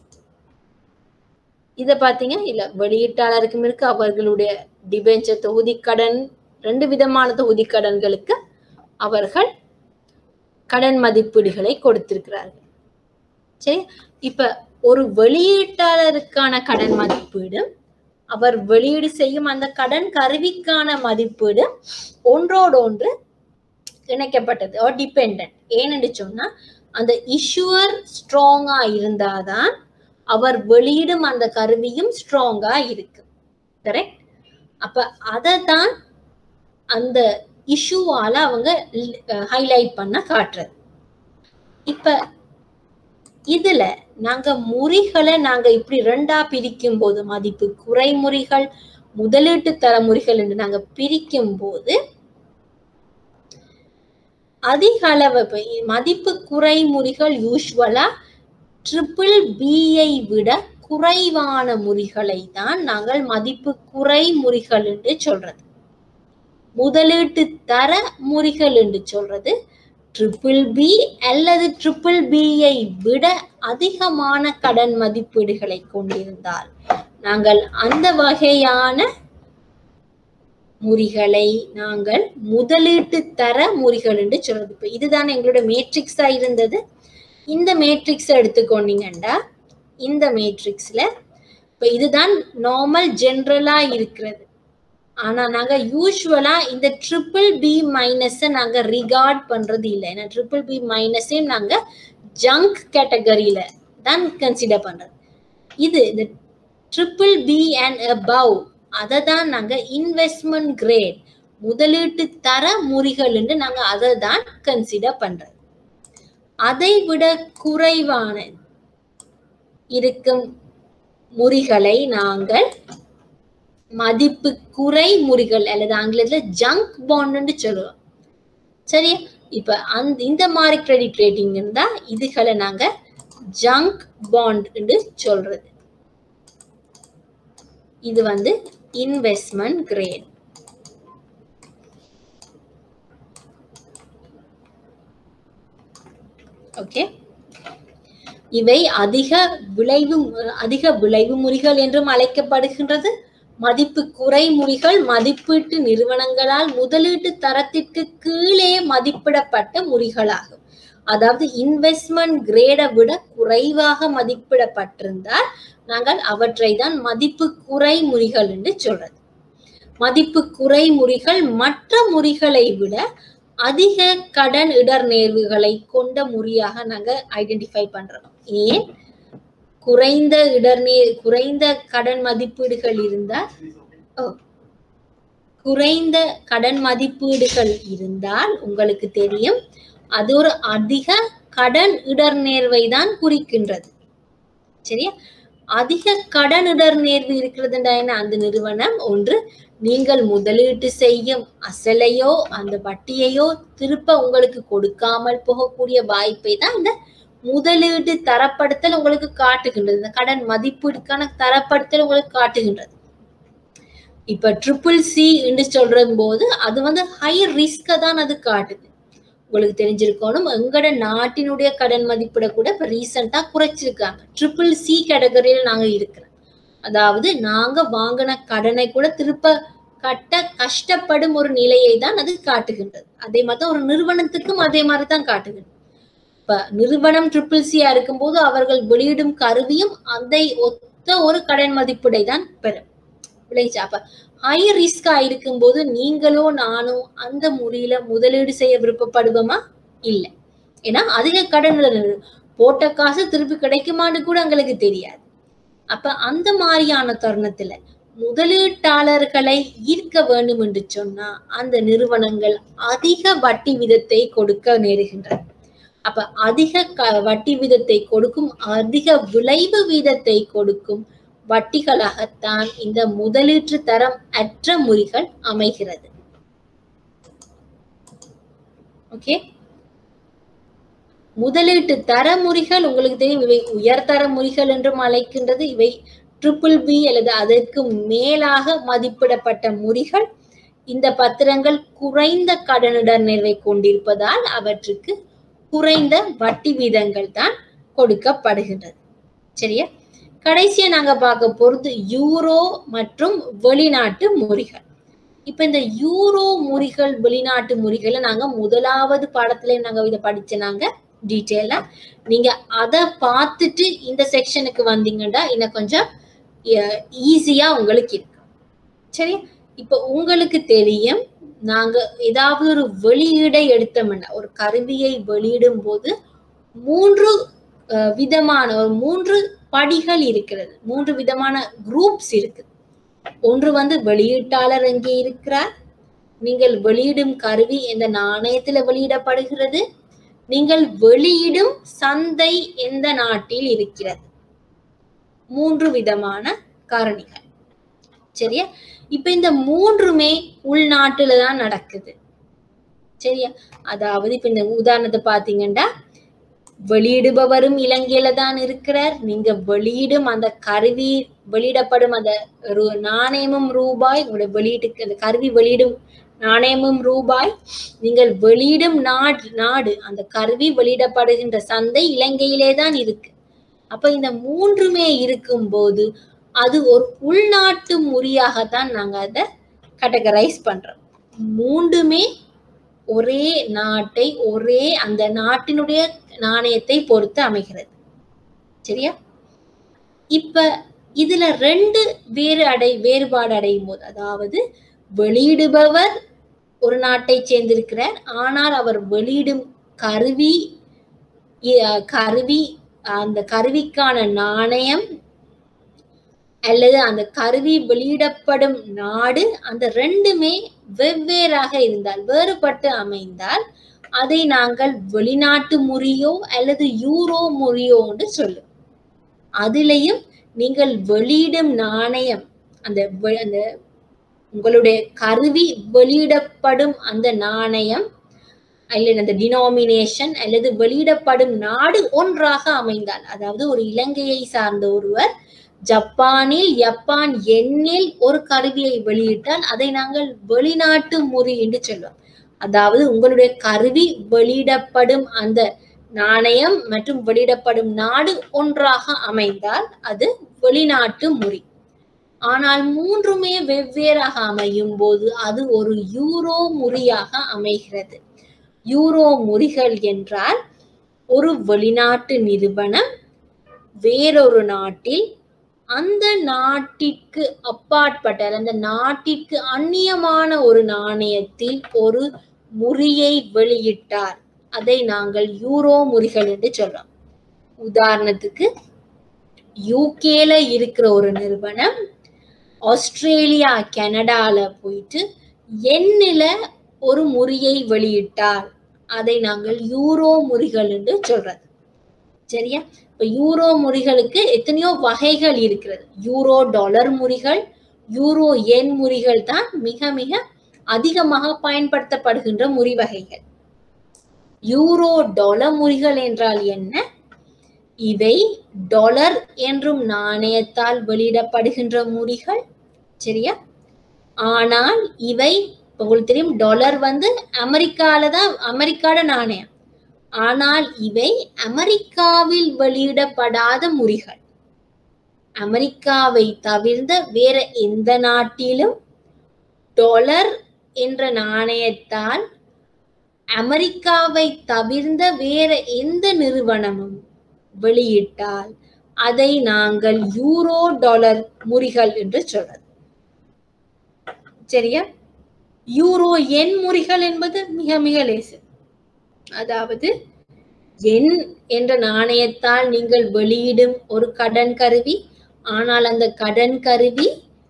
இத பாத்தீங்க இல்ல வெளியீட்டாளருக்கும் இருக்கு அவர்களுடைய டிபெஞ்சர் தொகுதி கடன் ரெண்டு விதமான தொகுதி கடன்களுக்கு அவர்கள் கடன் மதிப்பீடுகளை கொடுத்திருக்கிறார்கள் சரி இப்ப ஒரு வெளியீட்டாளருக்கான கடன் மதிப்பீடு அவர் வெளியீடு செய்யும் அந்த கடன் கருவிக்கான மதிப்பீடு ஒன்றோடு ஒன்று இணைக்கப்பட்டது or dependent ஏன்னு சொன்னா அந்த இஷ்யூவர் ஸ்ட்ராங்கா இருந்தாதான் அவர் வெளியிடும் அந்த கருவியும் ஸ்ட்ராங்கா இருக்கு கரெக்ட் அப்ப அதை தான் அந்த இஷ்யூவால அவங்க ஹைலைட் பண்ண காட்டுறது இப்ப இதுல நாங்க முறிகளை நாங்க இப்படி ரெண்டா பிரிக்கும் போது மதிப்பு குறைமுறிகள் முதலீட்டு தரமுறிகள் என்று நாங்க பிரிக்கும் போது அதிக அளவு இப்ப மதிப்பு குறைமுறிகள் யூஸ்வலா ட்ரிபிள் பியை விட குறைவான முறிகளை தான் நாங்கள் மதிப்பு குறைமுறிகள் என்று சொல்றது முதலீட்டு தர முறிகள் என்று சொல்றது ட்ரிபிள் பி அல்லது ட்ரிபிள் பியை விட அதிகமான கடன் மதிப்பீடுகளை கொண்டிருந்தால் நாங்கள் அந்த வகையான முறிகளை நாங்கள் முதலீட்டு தர முறிகள் என்று சொல்றது இப்ப இதுதான் எங்களோட மேட்ரிக்ஸா இருந்தது இந்த மேட்ரிக்ஸ் எடுத்துக்கொண்டீங்கன்னா இந்த மேட்ரிக்ஸ்ல இப்ப இதுதான் நார்மல் ஜென்ரலா இருக்கிறது ஆனா நாங்க யூஸ்வலா இந்த ட்ரிபிள் பி மைனஸ நாங்க ரிகார்ட் பண்றது இல்லை ஏன்னா ட்ரிபிள் பி மைனஸையும் நாங்க ஜங்க் கேட்டகரியில தான் கன்சிடர் பண்றது இது இந்த ட்ரிபிள் பி அண்ட் அபவ் அதை தான் நாங்க இன்வெஸ்ட்மெண்ட் கிரேட் முதலீட்டு தர முறிகள் என்று நாங்க அதை தான் கன்சிடர் பண்றது அதை விட குறைவான இருக்கும் முறிகளை நாங்கள் மதிப்பு குறை முறிகள் அல்லது ஆங்கிலத்துல ஜங்க் பாண்ட் சொல்லுவோம் சரியா இப்ப அந்த இந்த மாதிரி கிரெடிட் ரேட்டிங் இருந்தா இதுகளை நாங்க ஜங்க் பாண்ட் என்று சொல்றது இது வந்து இன்வெஸ்ட்மெண்ட் கிரேட் ஓகே இவை அதிக விளைவு அதிக விளைவு முறிகள் என்றும் அழைக்கப்படுகின்றது மதிப்பு குறைமுறிகள் மதிப்பீட்டு நிறுவனங்களால் முதலீட்டு தரத்திற்கு கீழே மதிப்பிடப்பட்ட முறிகளாகும் அதாவது இன்வெஸ்ட்மெண்ட் கிரேடை விட குறைவாக மதிப்பிடப்பட்டிருந்தால் நாங்கள் அவற்றை தான் மதிப்பு குறை முறிகள் என்று சொல்றது மதிப்பு குறை முறிகள் மற்ற முறிகளை விட அதிக கடன் இடர் நேர்வுகளை கொண்ட முறியாக நாங்க ஐடென்டிஃபை பண்றோம் ஏன் குறைந்த இடர்நீர் குறைந்த கடன் மதிப்பீடுகள் இருந்தால் ஓ, குறைந்த கடன் மதிப்பீடுகள் இருந்தால் உங்களுக்கு தெரியும் அது ஒரு அதிக கடன் இடர் நேர்வை தான் குறிக்கின்றது சரியா அதிக கடன் இடர் நேர்வு இருக்கிறதுண்டா என்ன அந்த நிறுவனம் ஒன்று நீங்கள் முதலீட்டு செய்யும் அசலையோ அந்த வட்டியையோ திருப்ப உங்களுக்கு கொடுக்காமல் போகக்கூடிய வாய்ப்பை தான் இந்த முதலீடு தரப்படுத்தல் உங்களுக்கு காட்டுகின்றது இந்த கடன் மதிப்பீடுக்கான தரப்படுத்தல் உங்களுக்கு காட்டுகின்றது இப்ப ட்ரிபிள் சி என்று சொல்ற போது அது வந்து ஹை ரிஸ்க தான் அது காட்டுது உங்களுக்கு தெரிஞ்சிருக்கணும் எங்கட நாட்டினுடைய கடன் மதிப்பிட கூட இப்ப ரீசெண்டா குறைச்சிருக்காங்க ட்ரிபிள் சி கேட்டகரியில நாங்க இருக்கிறோம் அதாவது நாங்க வாங்கின கடனை கூட திருப்ப கட்ட கஷ்டப்படும் ஒரு நிலையை தான் அது காட்டுகின்றது அதே மாதிரி ஒரு நிறுவனத்துக்கும் அதே மாதிரி தான் காட்டுகின்றது இப்ப நிறுவனம் ட்ரிபிள் சியா இருக்கும்போது அவர்கள் வெளியிடும் கருவியும் அதை ஒத்த ஒரு கடன் மதிப்பீடை தான் பெறும் விளைச்சா அப்ப ஹை ரிஸ்கா இருக்கும்போது நீங்களோ நானோ அந்த முறையில முதலீடு செய்ய விருப்பப்படுவோமா இல்லை ஏன்னா அதிக கடன் போட்ட காசு திருப்பி கிடைக்குமான்னு கூட எங்களுக்கு தெரியாது அப்ப அந்த மாதிரியான தருணத்துல முதலீட்டாளர்களை ஈர்க்க வேண்டும் என்று சொன்னா அந்த நிறுவனங்கள் அதிக வட்டி விதத்தை கொடுக்க நேருகின்றன அப்ப அதிக க வட்டி விதத்தை கொடுக்கும் அதிக விளைவு வீதத்தை கொடுக்கும் வட்டிகளாகத்தான் இந்த முதலீட்டு தரம் அற்ற முறிகள் அமைகிறது ஓகே முதலீட்டு தரமுறிகள் உங்களுக்கு தெரியும் இவை உயர்தர முறிகள் என்றும் அழைக்கின்றது இவை ட்ரிபிள் பி அல்லது அதற்கு மேலாக மதிப்பிடப்பட்ட முறிகள் இந்த பத்திரங்கள் குறைந்த கடனுடன் நிறைவை கொண்டிருப்பதால் அவற்றுக்கு குறைந்த வட்டி வீதங்கள் தான் கொடுக்கப்படுகின்றது சரியா கடைசியா நாங்க பார்க்க போறது யூரோ மற்றும் வெளிநாட்டு முறிகள் இப்ப இந்த யூரோ முறிகள் வெளிநாட்டு முறிகளை நாங்க முதலாவது பாடத்துல நாங்க இதை படிச்ச நாங்க டீட்டெயிலா நீங்க அதை பார்த்துட்டு இந்த செக்ஷனுக்கு வந்தீங்கன்னா இன்னும் கொஞ்சம் ஈஸியா உங்களுக்கு இருக்கும் சரி இப்ப உங்களுக்கு தெரியும் நாங்க ஏதாவது ஒரு வெளியீடை எடுத்தோம்னா ஒரு கருவியை வெளியிடும் போது மூன்று விதமான ஒரு மூன்று படிகள் இருக்கிறது மூன்று விதமான குரூப்ஸ் இருக்கு ஒன்று வந்து வெளியீட்டாளர் எங்கே இருக்கிறார் நீங்கள் வெளியிடும் கருவி எந்த நாணயத்துல வெளியிடப்படுகிறது நீங்கள் வெளியிடும் சந்தை எந்த நாட்டில் இருக்கிறது மூன்று விதமான காரணிகள் சரியா இப்ப இந்த மூன்றுமே உள்நாட்டுல தான் நடக்குது சரியா அதாவது இப்ப இந்த உதாரணத்தை பாத்தீங்கன்னா வெளியிடுபவரும் இலங்கையில தான் இருக்கிறார் நீங்க வெளியிடும் அந்த கருவி வெளியிடப்படும் அந்த நாணயமும் ரூபாய் உங்களுடைய வெளியீட்டுக்கு அந்த கருவி வெளியிடும் நாணயமும் ரூபாய் நீங்கள் வெளியிடும் நாடு நாடு அந்த கருவி வெளியிடப்படுகின்ற சந்தை இலங்கையிலே தான் இருக்கு அப்ப இந்த மூன்றுமே இருக்கும்போது அது ஒரு உள்நாட்டு முறியாகத்தான் நாங்க அதை கேட்டகரைஸ் பண்றோம் மூன்றுமே ஒரே நாட்டை ஒரே அந்த நாட்டினுடைய நாணயத்தை பொறுத்து அமைகிறது சரியா இப்ப இதுல ரெண்டு வேறு அடை வேறுபாடு அடையும் போது அதாவது வெளியிடுபவர் ஒரு நாட்டை சேர்ந்திருக்கிறார் ஆனால் அவர் வெளியிடும் கருவி கருவி அந்த கருவிக்கான நாணயம் அல்லது அந்த கருவி வெளியிடப்படும் நாடு அந்த ரெண்டுமே வெவ்வேறாக இருந்தால் வேறுபட்டு அமைந்தால் அதை நாங்கள் வெளிநாட்டு முறியோ அல்லது யூரோ முறியோ என்று சொல்லும் அதிலையும் நீங்கள் வெளியிடும் நாணயம் அந்த அந்த உங்களுடைய கருவி வெளியிடப்படும் அந்த நாணயம் அல்லது அந்த டினாமினேஷன் அல்லது வெளியிடப்படும் நாடு ஒன்றாக அமைந்தால் அதாவது ஒரு இலங்கையை சார்ந்த ஒருவர் ஜப்பானில் ஜப்பான் எண்ணில் ஒரு கருவியை வெளியிட்டால் அதை நாங்கள் வெளிநாட்டு முறி என்று சொல்லுவோம் அதாவது உங்களுடைய கருவி வெளியிடப்படும் அந்த நாணயம் மற்றும் வெளியிடப்படும் நாடு ஒன்றாக அமைந்தால் அது வெளிநாட்டு முறி ஆனால் மூன்றுமே வெவ்வேறாக அமையும் போது அது ஒரு யூரோ முறியாக அமைகிறது யூரோ முறிகள் என்றால் ஒரு வெளிநாட்டு நிறுவனம் வேறொரு நாட்டில் அந்த நாட்டிற்கு அப்பாற்பட்ட அந்த நாட்டிற்கு அந்நியமான ஒரு நாணயத்தில் ஒரு முறியை வெளியிட்டார் அதை நாங்கள் யூரோ முறிகள் என்று சொல்றோம் உதாரணத்துக்கு யூகேல இருக்கிற ஒரு நிறுவனம் ஆஸ்திரேலியா கனடால போயிட்டு எண்ணில ஒரு முறியை வெளியிட்டார் அதை நாங்கள் யூரோ முறிகள் என்று சொல்றது சரியா இப்ப யூரோ முறிகளுக்கு எத்தனையோ வகைகள் இருக்கிறது யூரோ டாலர் முறிகள் யூரோ எண் முறிகள் தான் மிக மிக அதிகமாக பயன்படுத்தப்படுகின்ற முறி வகைகள் யூரோ டாலர் முறிகள் என்றால் என்ன இவை டாலர் என்றும் நாணயத்தால் வெளியிடப்படுகின்ற முறிகள் சரியா ஆனால் இவை உங்களுக்கு தெரியும் டாலர் வந்து அமெரிக்கால தான் அமெரிக்காட நாணயம் ஆனால் இவை அமெரிக்காவில் வெளியிடப்படாத முறிகள் அமெரிக்காவை தவிர்ந்த வேற எந்த நாட்டிலும் டாலர் என்ற நாணயத்தால் அமெரிக்காவை தவிர்ந்த வேற எந்த நிறுவனமும் வெளியிட்டால் அதை நாங்கள் யூரோ டாலர் முறிகள் என்று சொல்றது சரியா யூரோ எண் முறிகள் என்பது மிக மிக லேசு அதாவது எண் என்ற நாணயத்தால் நீங்கள் வெளியிடும் ஒரு கடன் கருவி ஆனால் அந்த கடன் கருவி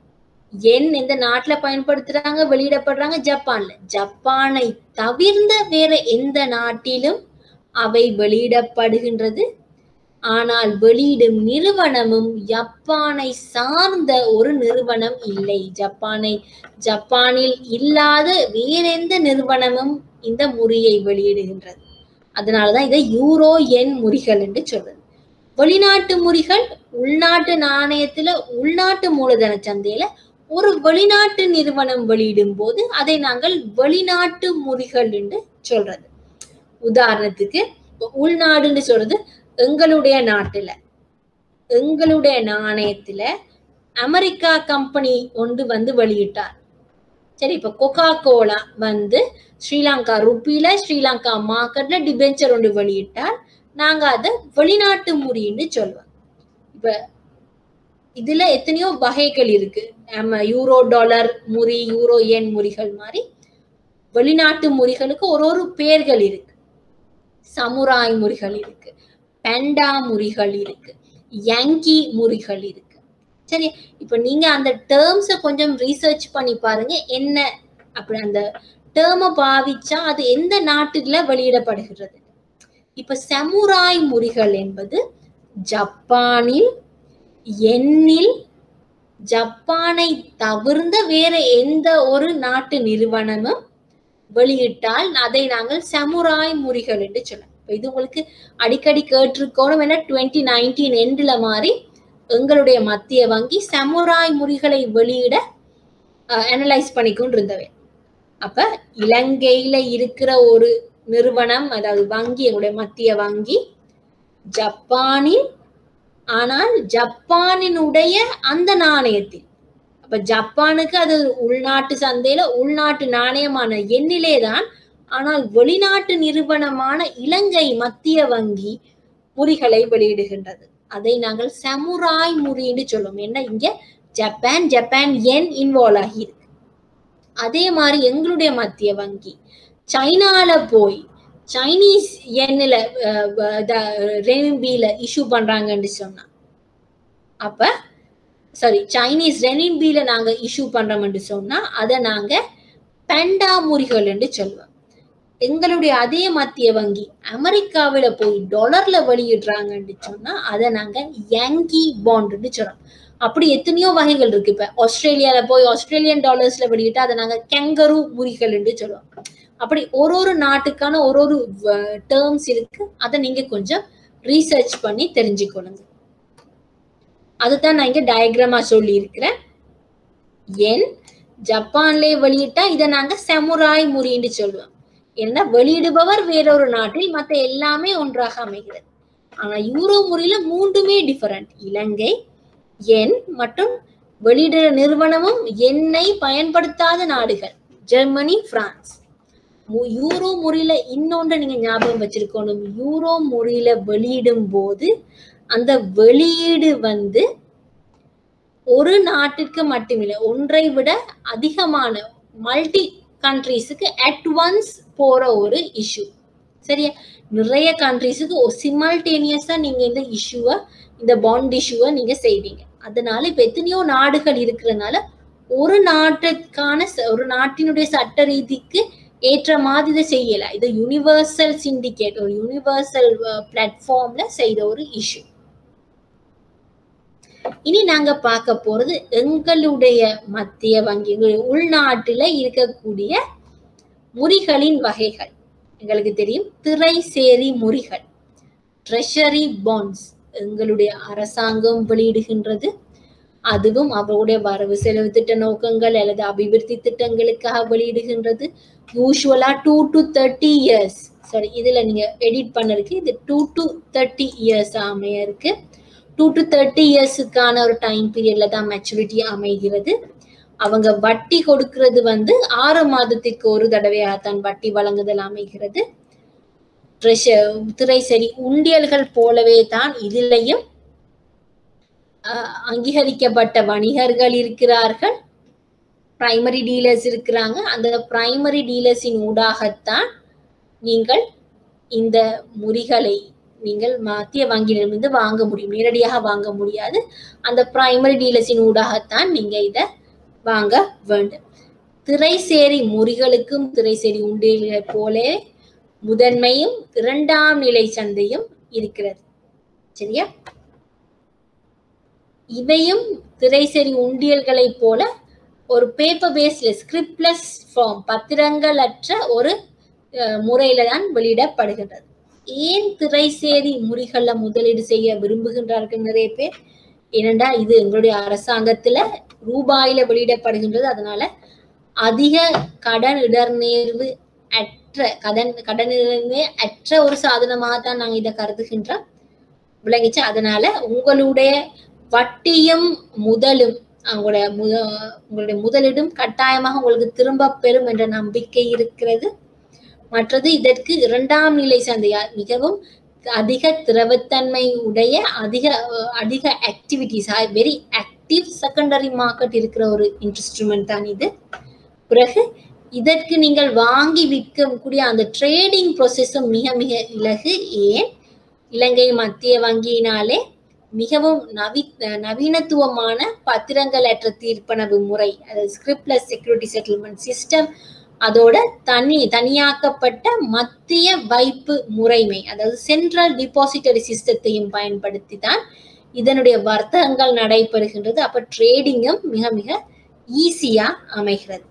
எண் எந்த நாட்டுல பயன்படுத்துறாங்க வெளியிடப்படுறாங்க ஜப்பான்ல ஜப்பானை தவிர்ந்த வேற எந்த நாட்டிலும் அவை வெளியிடப்படுகின்றது ஆனால் வெளியிடும் நிறுவனமும் ஜப்பானை சார்ந்த ஒரு நிறுவனம் இல்லை ஜப்பானை ஜப்பானில் இல்லாத வேற எந்த நிறுவனமும் இந்த முறியை வெளியிடுகின்றது அதனாலதான் இதை யூரோ எண் முறிகள் என்று சொல்றது வெளிநாட்டு முறிகள் உள்நாட்டு நாணயத்துல உள்நாட்டு மூலதன சந்தையில ஒரு வெளிநாட்டு நிறுவனம் வெளியிடும் போது அதை நாங்கள் வெளிநாட்டு முறிகள் என்று சொல்றது உதாரணத்துக்கு உள்நாடுன்னு சொல்றது எங்களுடைய நாட்டுல எங்களுடைய நாணயத்துல அமெரிக்கா கம்பெனி ஒன்று வந்து வெளியிட்டார் சரி இப்ப கொக்கா கோலா வந்து ஸ்ரீலங்கா ருப்பியில ஸ்ரீலங்கா மார்க்கெட்ல டிபெஞ்சர் ஒன்று வெளியிட்டால் நாங்க அதை வெளிநாட்டு முறின்னு சொல்லுவோம் இப்ப இதுல எத்தனையோ வகைகள் இருக்கு நம்ம யூரோ டாலர் முறி யூரோ என் முறிகள் மாதிரி வெளிநாட்டு முறிகளுக்கு ஒரு ஒரு பேர்கள் இருக்கு சமுராய் முறிகள் இருக்கு பெண்டா முறிகள் இருக்கு யங்கி முறிகள் இருக்கு சரி இப்ப நீங்க அந்த டேர்ம்ஸ கொஞ்சம் ரீசர்ச் பண்ணி பாருங்க என்ன அப்படி அந்த டேர்மை பாவிச்சா அது எந்த நாட்டுல வெளியிடப்படுகிறது இப்ப சமுராய் முறிகள் என்பது ஜப்பானில் எண்ணில் ஜப்பானை தவிர்ந்த வேற எந்த ஒரு நாட்டு நிறுவனமும் வெளியிட்டால் அதை நாங்கள் சமுராய் முறிகள் என்று சொல்லலாம் இது உங்களுக்கு அடிக்கடி கேட்டிருக்கோணும் என டுவெண்ட்டி நைன்டீன் எண்டில் மாதிரி எங்களுடைய மத்திய வங்கி சமுராய் முறிகளை வெளியிட அனலைஸ் பண்ணிக்கொண்டு இருந்தவை அப்ப இலங்கையில இருக்கிற ஒரு நிறுவனம் அதாவது வங்கி எங்களுடைய மத்திய வங்கி ஜப்பானில் ஆனால் ஜப்பானினுடைய அந்த நாணயத்தில் அப்ப ஜப்பானுக்கு அது உள்நாட்டு சந்தையில உள்நாட்டு நாணயமான எண்ணிலே தான் ஆனால் வெளிநாட்டு நிறுவனமான இலங்கை மத்திய வங்கி முறிகளை வெளியிடுகின்றது அதை நாங்கள் சமுராய் முறின்னு சொல்லுவோம் என்ன இங்க ஜப்பான் ஜப்பான் என் இன்வால்வ் ஆகி இருக்கு அதே மாதிரி எங்களுடைய மத்திய வங்கி சைனால போய் சைனீஸ் எண்ணில் ரெனிபியில இஷ்யூ பண்றாங்கன்னு சொன்னா அப்ப சாரி சைனீஸ் ரெனிபியில நாங்க இஷ்யூ பண்றோம்னு சொன்னா அதை நாங்க பெண்டா முறிகள் என்று சொல்லுவோம் எங்களுடைய அதே மத்திய வங்கி அமெரிக்காவில போய் டாலர்ல வெளியிடுறாங்கன்னு சொன்னா அதை நாங்க யங்கி பாண்டுன்னு சொல்றோம் அப்படி எத்தனையோ வகைகள் இருக்கு இப்ப ஆஸ்திரேலியால போய் ஆஸ்திரேலியன் டாலர்ஸ்ல வெளியிட்டு அதை நாங்க கெங்கரு முறிகள் என்று சொல்லுவோம் அப்படி ஒரு ஒரு நாட்டுக்கான ஒரு ஒரு டேர்ம்ஸ் இருக்கு அதை நீங்க கொஞ்சம் ரீசர்ச் பண்ணி தெரிஞ்சுக்கொள்ளுங்க அதுதான் நான் இங்க டயக்ராமா சொல்லி இருக்கிறேன் என் ஜப்பான்லயே வெளியிட்டா இதை நாங்க செமுராய் முறின்னு சொல்லுவோம் ஏன்னா வெளியிடுபவர் வேறொரு நாட்டில் மற்ற எல்லாமே ஒன்றாக அமைகிறது ஆனா யூரோ முறையில மூன்றுமே டிஃபரண்ட் இலங்கை எண் மற்றும் வெளியிடுற நிறுவனமும் எண்ணை பயன்படுத்தாத நாடுகள் ஜெர்மனி பிரான்ஸ் யூரோ முறையில இன்னொன்று நீங்க ஞாபகம் வச்சிருக்கணும் யூரோ முறையில வெளியிடும் போது அந்த வெளியீடு வந்து ஒரு நாட்டுக்கு மட்டுமில்லை ஒன்றை விட அதிகமான மல்டி கண்ட்ரீஸுக்கு அட் ஒன்ஸ் போற ஒரு இஷ்யூ சரியா நிறைய கண்ட்ரீஸுக்கு சிமல்டேனியஸா நீங்க இந்த இஷ்யூவை இந்த பாண்ட் இஷ்யூவை நீங்க செய்வீங்க அதனால இப்ப எத்தனையோ நாடுகள் இருக்கிறதுனால ஒரு நாட்டுக்கான ஒரு நாட்டினுடைய சட்ட ரீதிக்கு ஏற்ற மாதிரி இதை செய்யல இது யூனிவர்சல் சிண்டிகேட் ஒரு யூனிவர்சல் பிளாட்ஃபார்ம்ல செய்த ஒரு இஷ்யூ இனி நாங்க பார்க்க போறது எங்களுடைய மத்திய வங்கி எங்களுடைய உள்நாட்டுல இருக்கக்கூடிய முறிகளின் வகைகள் எங்களுக்கு தெரியும் திரை சேரி முறிகள் ட்ரெஷரி பாண்ட்ஸ் எங்களுடைய அரசாங்கம் வெளியிடுகின்றது அதுவும் அவருடைய வரவு செலவு திட்ட நோக்கங்கள் அல்லது அபிவிருத்தி திட்டங்களுக்காக வெளியிடுகின்றது யூஸ்வலா டூ டு தேர்ட்டி இயர்ஸ் சரி இதுல நீங்க எடிட் பண்ணதுக்கு இது டூ டு தேர்ட்டி இயர்ஸ் அமைய இருக்கு டூ டு தேர்ட்டி இயர்ஸுக்கான ஒரு டைம் பீரியட்ல தான் மெச்சூரிட்டி அமைகிறது அவங்க வட்டி கொடுக்கிறது வந்து ஆறு மாதத்திற்கு ஒரு தடவையாகத்தான் வட்டி வழங்குதல் அமைகிறது திரை சரி உண்டியல்கள் போலவே தான் இதிலையும் அங்கீகரிக்கப்பட்ட வணிகர்கள் இருக்கிறார்கள் பிரைமரி டீலர்ஸ் இருக்கிறாங்க அந்த பிரைமரி டீலர்ஸின் ஊடாகத்தான் நீங்கள் இந்த முறிகளை நீங்கள் மத்திய வங்கியிலிருந்து வாங்க முடியும் நேரடியாக வாங்க முடியாது அந்த பிரைமரி டீலர்ஸின் ஊடாகத்தான் நீங்க இதை வாங்க வேண்டும் திரைசேரி முறிகளுக்கும் திரைசேரி உண்டியல்களை போல முதன்மையும் இரண்டாம் நிலை சந்தையும் இருக்கிறது சரியா இவையும் திரைசேரி உண்டியல்களை போல ஒரு பேப்பர் பேஸ்ல ஸ்கிரிப்ட்லெஸ் ஃபார்ம் பத்திரங்கள் அற்ற ஒரு முறையில தான் வெளியிடப்படுகின்றது ஏன் திரைசேரி முறிகள்ல முதலீடு செய்ய விரும்புகின்றார்கள் நிறைய பேர் ஏனென்றா இது எங்களுடைய அரசாங்கத்துல ரூபாயில வெளியிடப்படுகின்றது அதனால அதிக கடன் இடர்நேர்வு அற்ற கடன் கடன் அற்ற ஒரு சாதனமாக தான் நாங்க இதை கருதுகின்றோம் விளங்கிச்சு அதனால உங்களுடைய வட்டியும் முதலும் அவங்களுடைய முத உங்களுடைய முதலீடும் கட்டாயமாக உங்களுக்கு திரும்ப பெறும் என்ற நம்பிக்கை இருக்கிறது மற்றது இதற்கு இரண்டாம் நிலை சந்தையா மிகவும் அதிக திரவத்தன்மை உடைய அதிக அதிக activities very active secondary market இருக்கிற ஒரு இன்ஸ்ட்ருமெண்ட் தான் இது பிறகு இதற்கு நீங்கள் வாங்கி விற்கக்கூடிய அந்த ட்ரேடிங் ப்ரொசஸும் மிக மிக இலகு ஏன் இலங்கை மத்திய வங்கியினாலே மிகவும் நவி நவீனத்துவமான பத்திரங்கள் அற்ற தீர்ப்பனவு முறை அதாவது ஸ்கிரிப்ட்லெஸ் செக்யூரிட்டி செட்டில்மெண்ட் சிஸ்டம் அதோட தனி தனியாக்கப்பட்ட மத்திய வைப்பு முறைமை அதாவது சென்ட்ரல் டிபாசிட்டரி சிஸ்டத்தையும் பயன்படுத்தி தான் இதனுடைய வர்த்தகங்கள் நடைபெறுகின்றது அப்ப ட்ரேடிங்கும் மிக மிக ஈஸியா அமைகிறது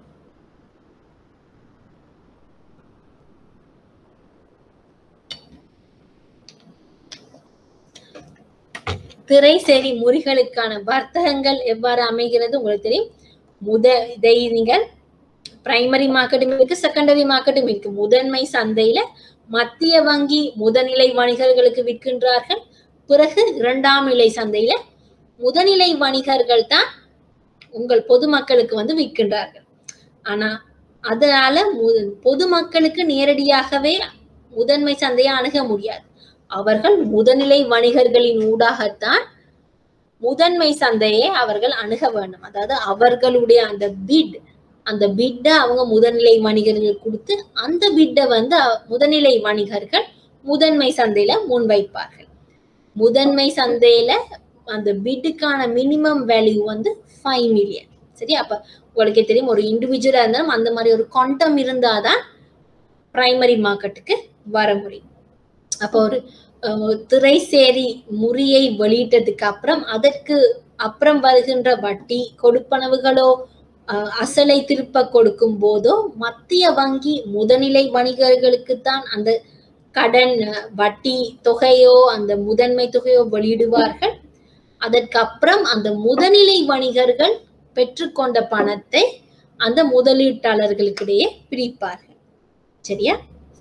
திரை சரி முறிகளுக்கான வர்த்தகங்கள் எவ்வாறு அமைகிறது உங்களுக்கு தெரியும் முத இதை நீங்கள் பிரைமரி மார்க்கெட்டும் இருக்கு செகண்டரி மார்க்கெட்டும் இருக்கு முதன்மை சந்தையில மத்திய வங்கி முதநிலை வணிகர்களுக்கு விற்கின்றார்கள் பிறகு இரண்டாம் நிலை சந்தையில முதநிலை வணிகர்கள் தான் உங்கள் பொதுமக்களுக்கு வந்து விற்கின்றார்கள் ஆனா அதனால பொதுமக்களுக்கு நேரடியாகவே முதன்மை சந்தையை அணுக முடியாது அவர்கள் முதநிலை வணிகர்களின் ஊடாகத்தான் முதன்மை சந்தையை அவர்கள் அணுக வேண்டும் அதாவது அவர்களுடைய அந்த பிட் அந்த பிட்டை அவங்க முதல்நிலை வணிகர்கள் கொடுத்து அந்த பிட்டை வந்து முதல்நிலை வணிகர்கள் முதன்மை சந்தையில முன்வைப்பார்கள் முதன்மை சந்தையில அந்த பிட்டுக்கான மினிமம் வேல்யூ வந்து ஃபைவ் மில்லியன் சரி அப்ப உங்களுக்கே தெரியும் ஒரு இண்டிவிஜுவலா இருந்தாலும் அந்த மாதிரி ஒரு குவாண்டம் இருந்தாதான் பிரைமரி மார்க்கெட்டுக்கு வர முடியும் அப்போ ஒரு திரை சேரி முறியை வெளியிட்டதுக்கு அப்புறம் அதற்கு அப்புறம் வருகின்ற வட்டி கொடுப்பனவுகளோ அசலை திருப்ப கொடுக்கும் போதோ மத்திய வங்கி முதநிலை வணிகர்களுக்கு தான் அந்த கடன் வட்டி தொகையோ அந்த முதன்மை தொகையோ வெளியிடுவார்கள் அதற்கு அப்புறம் அந்த முதநிலை வணிகர்கள் பெற்றுக்கொண்ட பணத்தை அந்த முதலீட்டாளர்களுக்கிடையே பிரிப்பார்கள் சரியா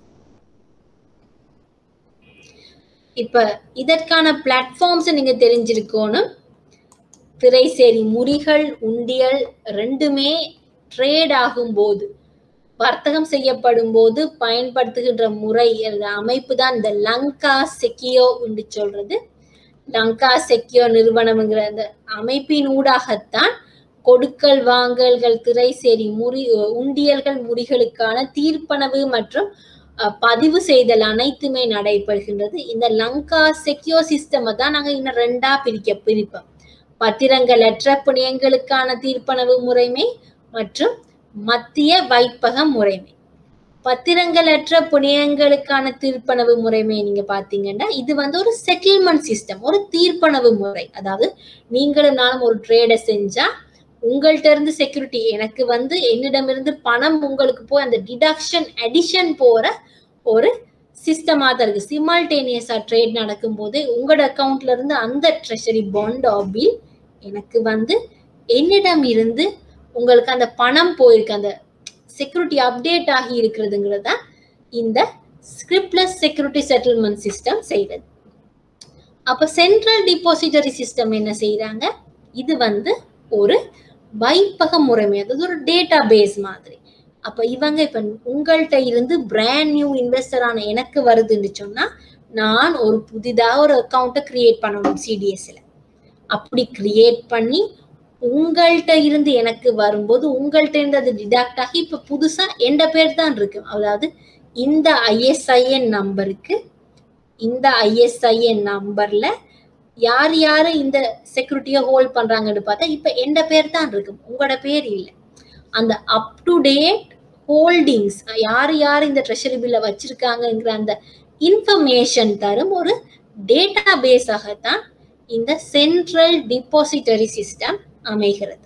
இப்ப இதற்கான பிளாட்ஃபார்ம்ஸ் நீங்க தெரிஞ்சிருக்கணும் திரைசேரி முறிகள் உண்டியல் ரெண்டுமே ட்ரேட் ஆகும் போது வர்த்தகம் செய்யப்படும் போது பயன்படுத்துகின்ற முறை அமைப்பு தான் இந்த லங்கா செக்கியோ என்று சொல்றது லங்கா செக்கியோ நிறுவனம்ங்கிற அந்த அமைப்பின் ஊடாகத்தான் கொடுக்கல் வாங்கல்கள் திரைசேரி முறி உண்டியல்கள் முறிகளுக்கான தீர்ப்பனவு மற்றும் பதிவு செய்தல் அனைத்துமே நடைபெறுகின்றது இந்த லங்கா செக்யூ சிஸ்டம் தான் நாங்க இன்னும் ரெண்டா பிரிக்க பிரிப்போம் பத்திரங்கள் அற்ற பிணையங்களுக்கான தீர்ப்பனவு முறைமை மற்றும் மத்திய வைப்பக முறைமை பத்திரங்களற்ற புனியங்களுக்கான தீர்ப்பனவு முறைமை நீங்க பாத்தீங்கன்னா இது வந்து ஒரு செட்டில்மெண்ட் சிஸ்டம் ஒரு தீர்ப்பனவு முறை அதாவது நீங்களும் நானும் ஒரு ட்ரேடை செஞ்சா உங்கள்ட்ட இருந்து செக்யூரிட்டி எனக்கு வந்து என்னிடமிருந்து பணம் உங்களுக்கு போய் அந்த டிடக்ஷன் அடிஷன் போற ஒரு சிஸ்டமா தான் இருக்கு சிமால்டேனியஸா ட்ரேட் நடக்கும்போது உங்களோட அக்கௌண்ட்ல இருந்து அந்த ட்ரெஷரி பாண்ட் பில் எனக்கு வந்து என்னிடம் இருந்து உங்களுக்கு அந்த பணம் போயிருக்கு அந்த செக்யூரிட்டி அப்டேட் ஆகி இருக்கிறதுங்கிறது தான் இந்த ஸ்கிரிப்ட்லெஸ் செக்யூரிட்டி செட்டில்மெண்ட் சிஸ்டம் செய்யறது அப்ப சென்ட்ரல் டிபாசிட்டரி சிஸ்டம் என்ன செய்யறாங்க இது வந்து ஒரு வைப்பக முறைமை அதாவது ஒரு டேட்டா பேஸ் மாதிரி அப்ப இவங்க இப்ப உங்கள்கிட்ட இருந்து பிராண்ட் நியூ இன்வெஸ்டரான எனக்கு வருதுன்னு சொன்னா நான் ஒரு புதிதா ஒரு அக்கௌண்ட்டை கிரியேட் பண்ணணும் சிடிஎஸ்ல அப்படி கிரியேட் பண்ணி உங்கள்கிட்ட இருந்து எனக்கு வரும்போது உங்கள்கிட்ட இருந்து அது டிடாக்ட் ஆகி இப்ப புதுசா எந்த பேர் தான் இருக்கு அதாவது இந்த ஐஎஸ்ஐஎன் நம்பருக்கு இந்த ஐஎஸ்ஐஎன் நம்பர்ல யார் யாரு இந்த செக்யூரிட்டியை ஹோல்ட் பண்றாங்கன்னு பார்த்தா இப்ப எந்த பேர் தான் இருக்கு உங்களோட பேர் இல்லை அந்த அப் டு டேட் ஹோல்டிங்ஸ் யார் யார் இந்த ட்ரெஷரி பில்ல வச்சிருக்காங்கங்கிற அந்த இன்ஃபர்மேஷன் தரும் ஒரு டேட்டா பேஸாகத்தான் இந்த சென்ட்ரல் டிபாசிட்டரி சிஸ்டம் அமைகிறது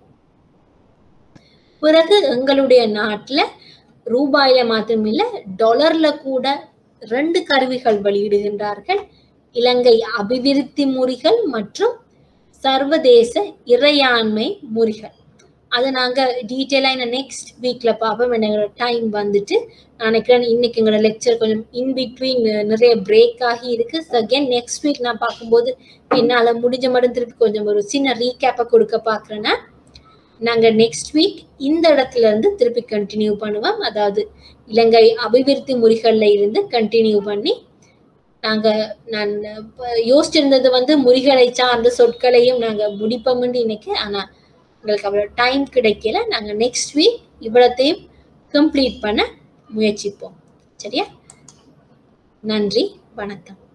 பிறகு எங்களுடைய நாட்டுல ரூபாயில மாத்திரமில்ல டாலர்ல கூட ரெண்டு கருவிகள் வெளியிடுகின்றார்கள் இலங்கை அபிவிருத்தி முறிகள் மற்றும் சர்வதேச இறையாண்மை முறிகள் அதை நாங்க டீட்டெயிலா இந்த நெக்ஸ்ட் வீக்ல பார்ப்போம் எங்களோட டைம் வந்துட்டு நான் நினைக்கிறேன் இன்னைக்கு எங்களோட லெக்சர் கொஞ்சம் இன் பிட்வீன் நிறைய பிரேக் ஆகி இருக்கு அகேன் நெக்ஸ்ட் வீக் நான் பார்க்கும்போது என்னால முடிஞ்ச மட்டும் திருப்பி கொஞ்சம் ஒரு சின்ன ரீகேப்பை கொடுக்க பாக்குறேன்னா நாங்க நெக்ஸ்ட் வீக் இந்த இடத்துல இருந்து திருப்பி கண்டினியூ பண்ணுவோம் அதாவது இலங்கை அபிவிருத்தி முறிகள்ல இருந்து கண்டினியூ பண்ணி நாங்க நான் யோசிச்சிருந்தது வந்து முறிகளை சார்ந்த சொற்களையும் நாங்க முடிப்போம்னு இன்னைக்கு ஆனா எங்களுக்கு அவ்வளோ டைம் கிடைக்கல நாங்க நெக்ஸ்ட் வீக் இவ்வளத்தையும் கம்ப்ளீட் பண்ண முயற்சிப்போம் சரியா நன்றி வணக்கம்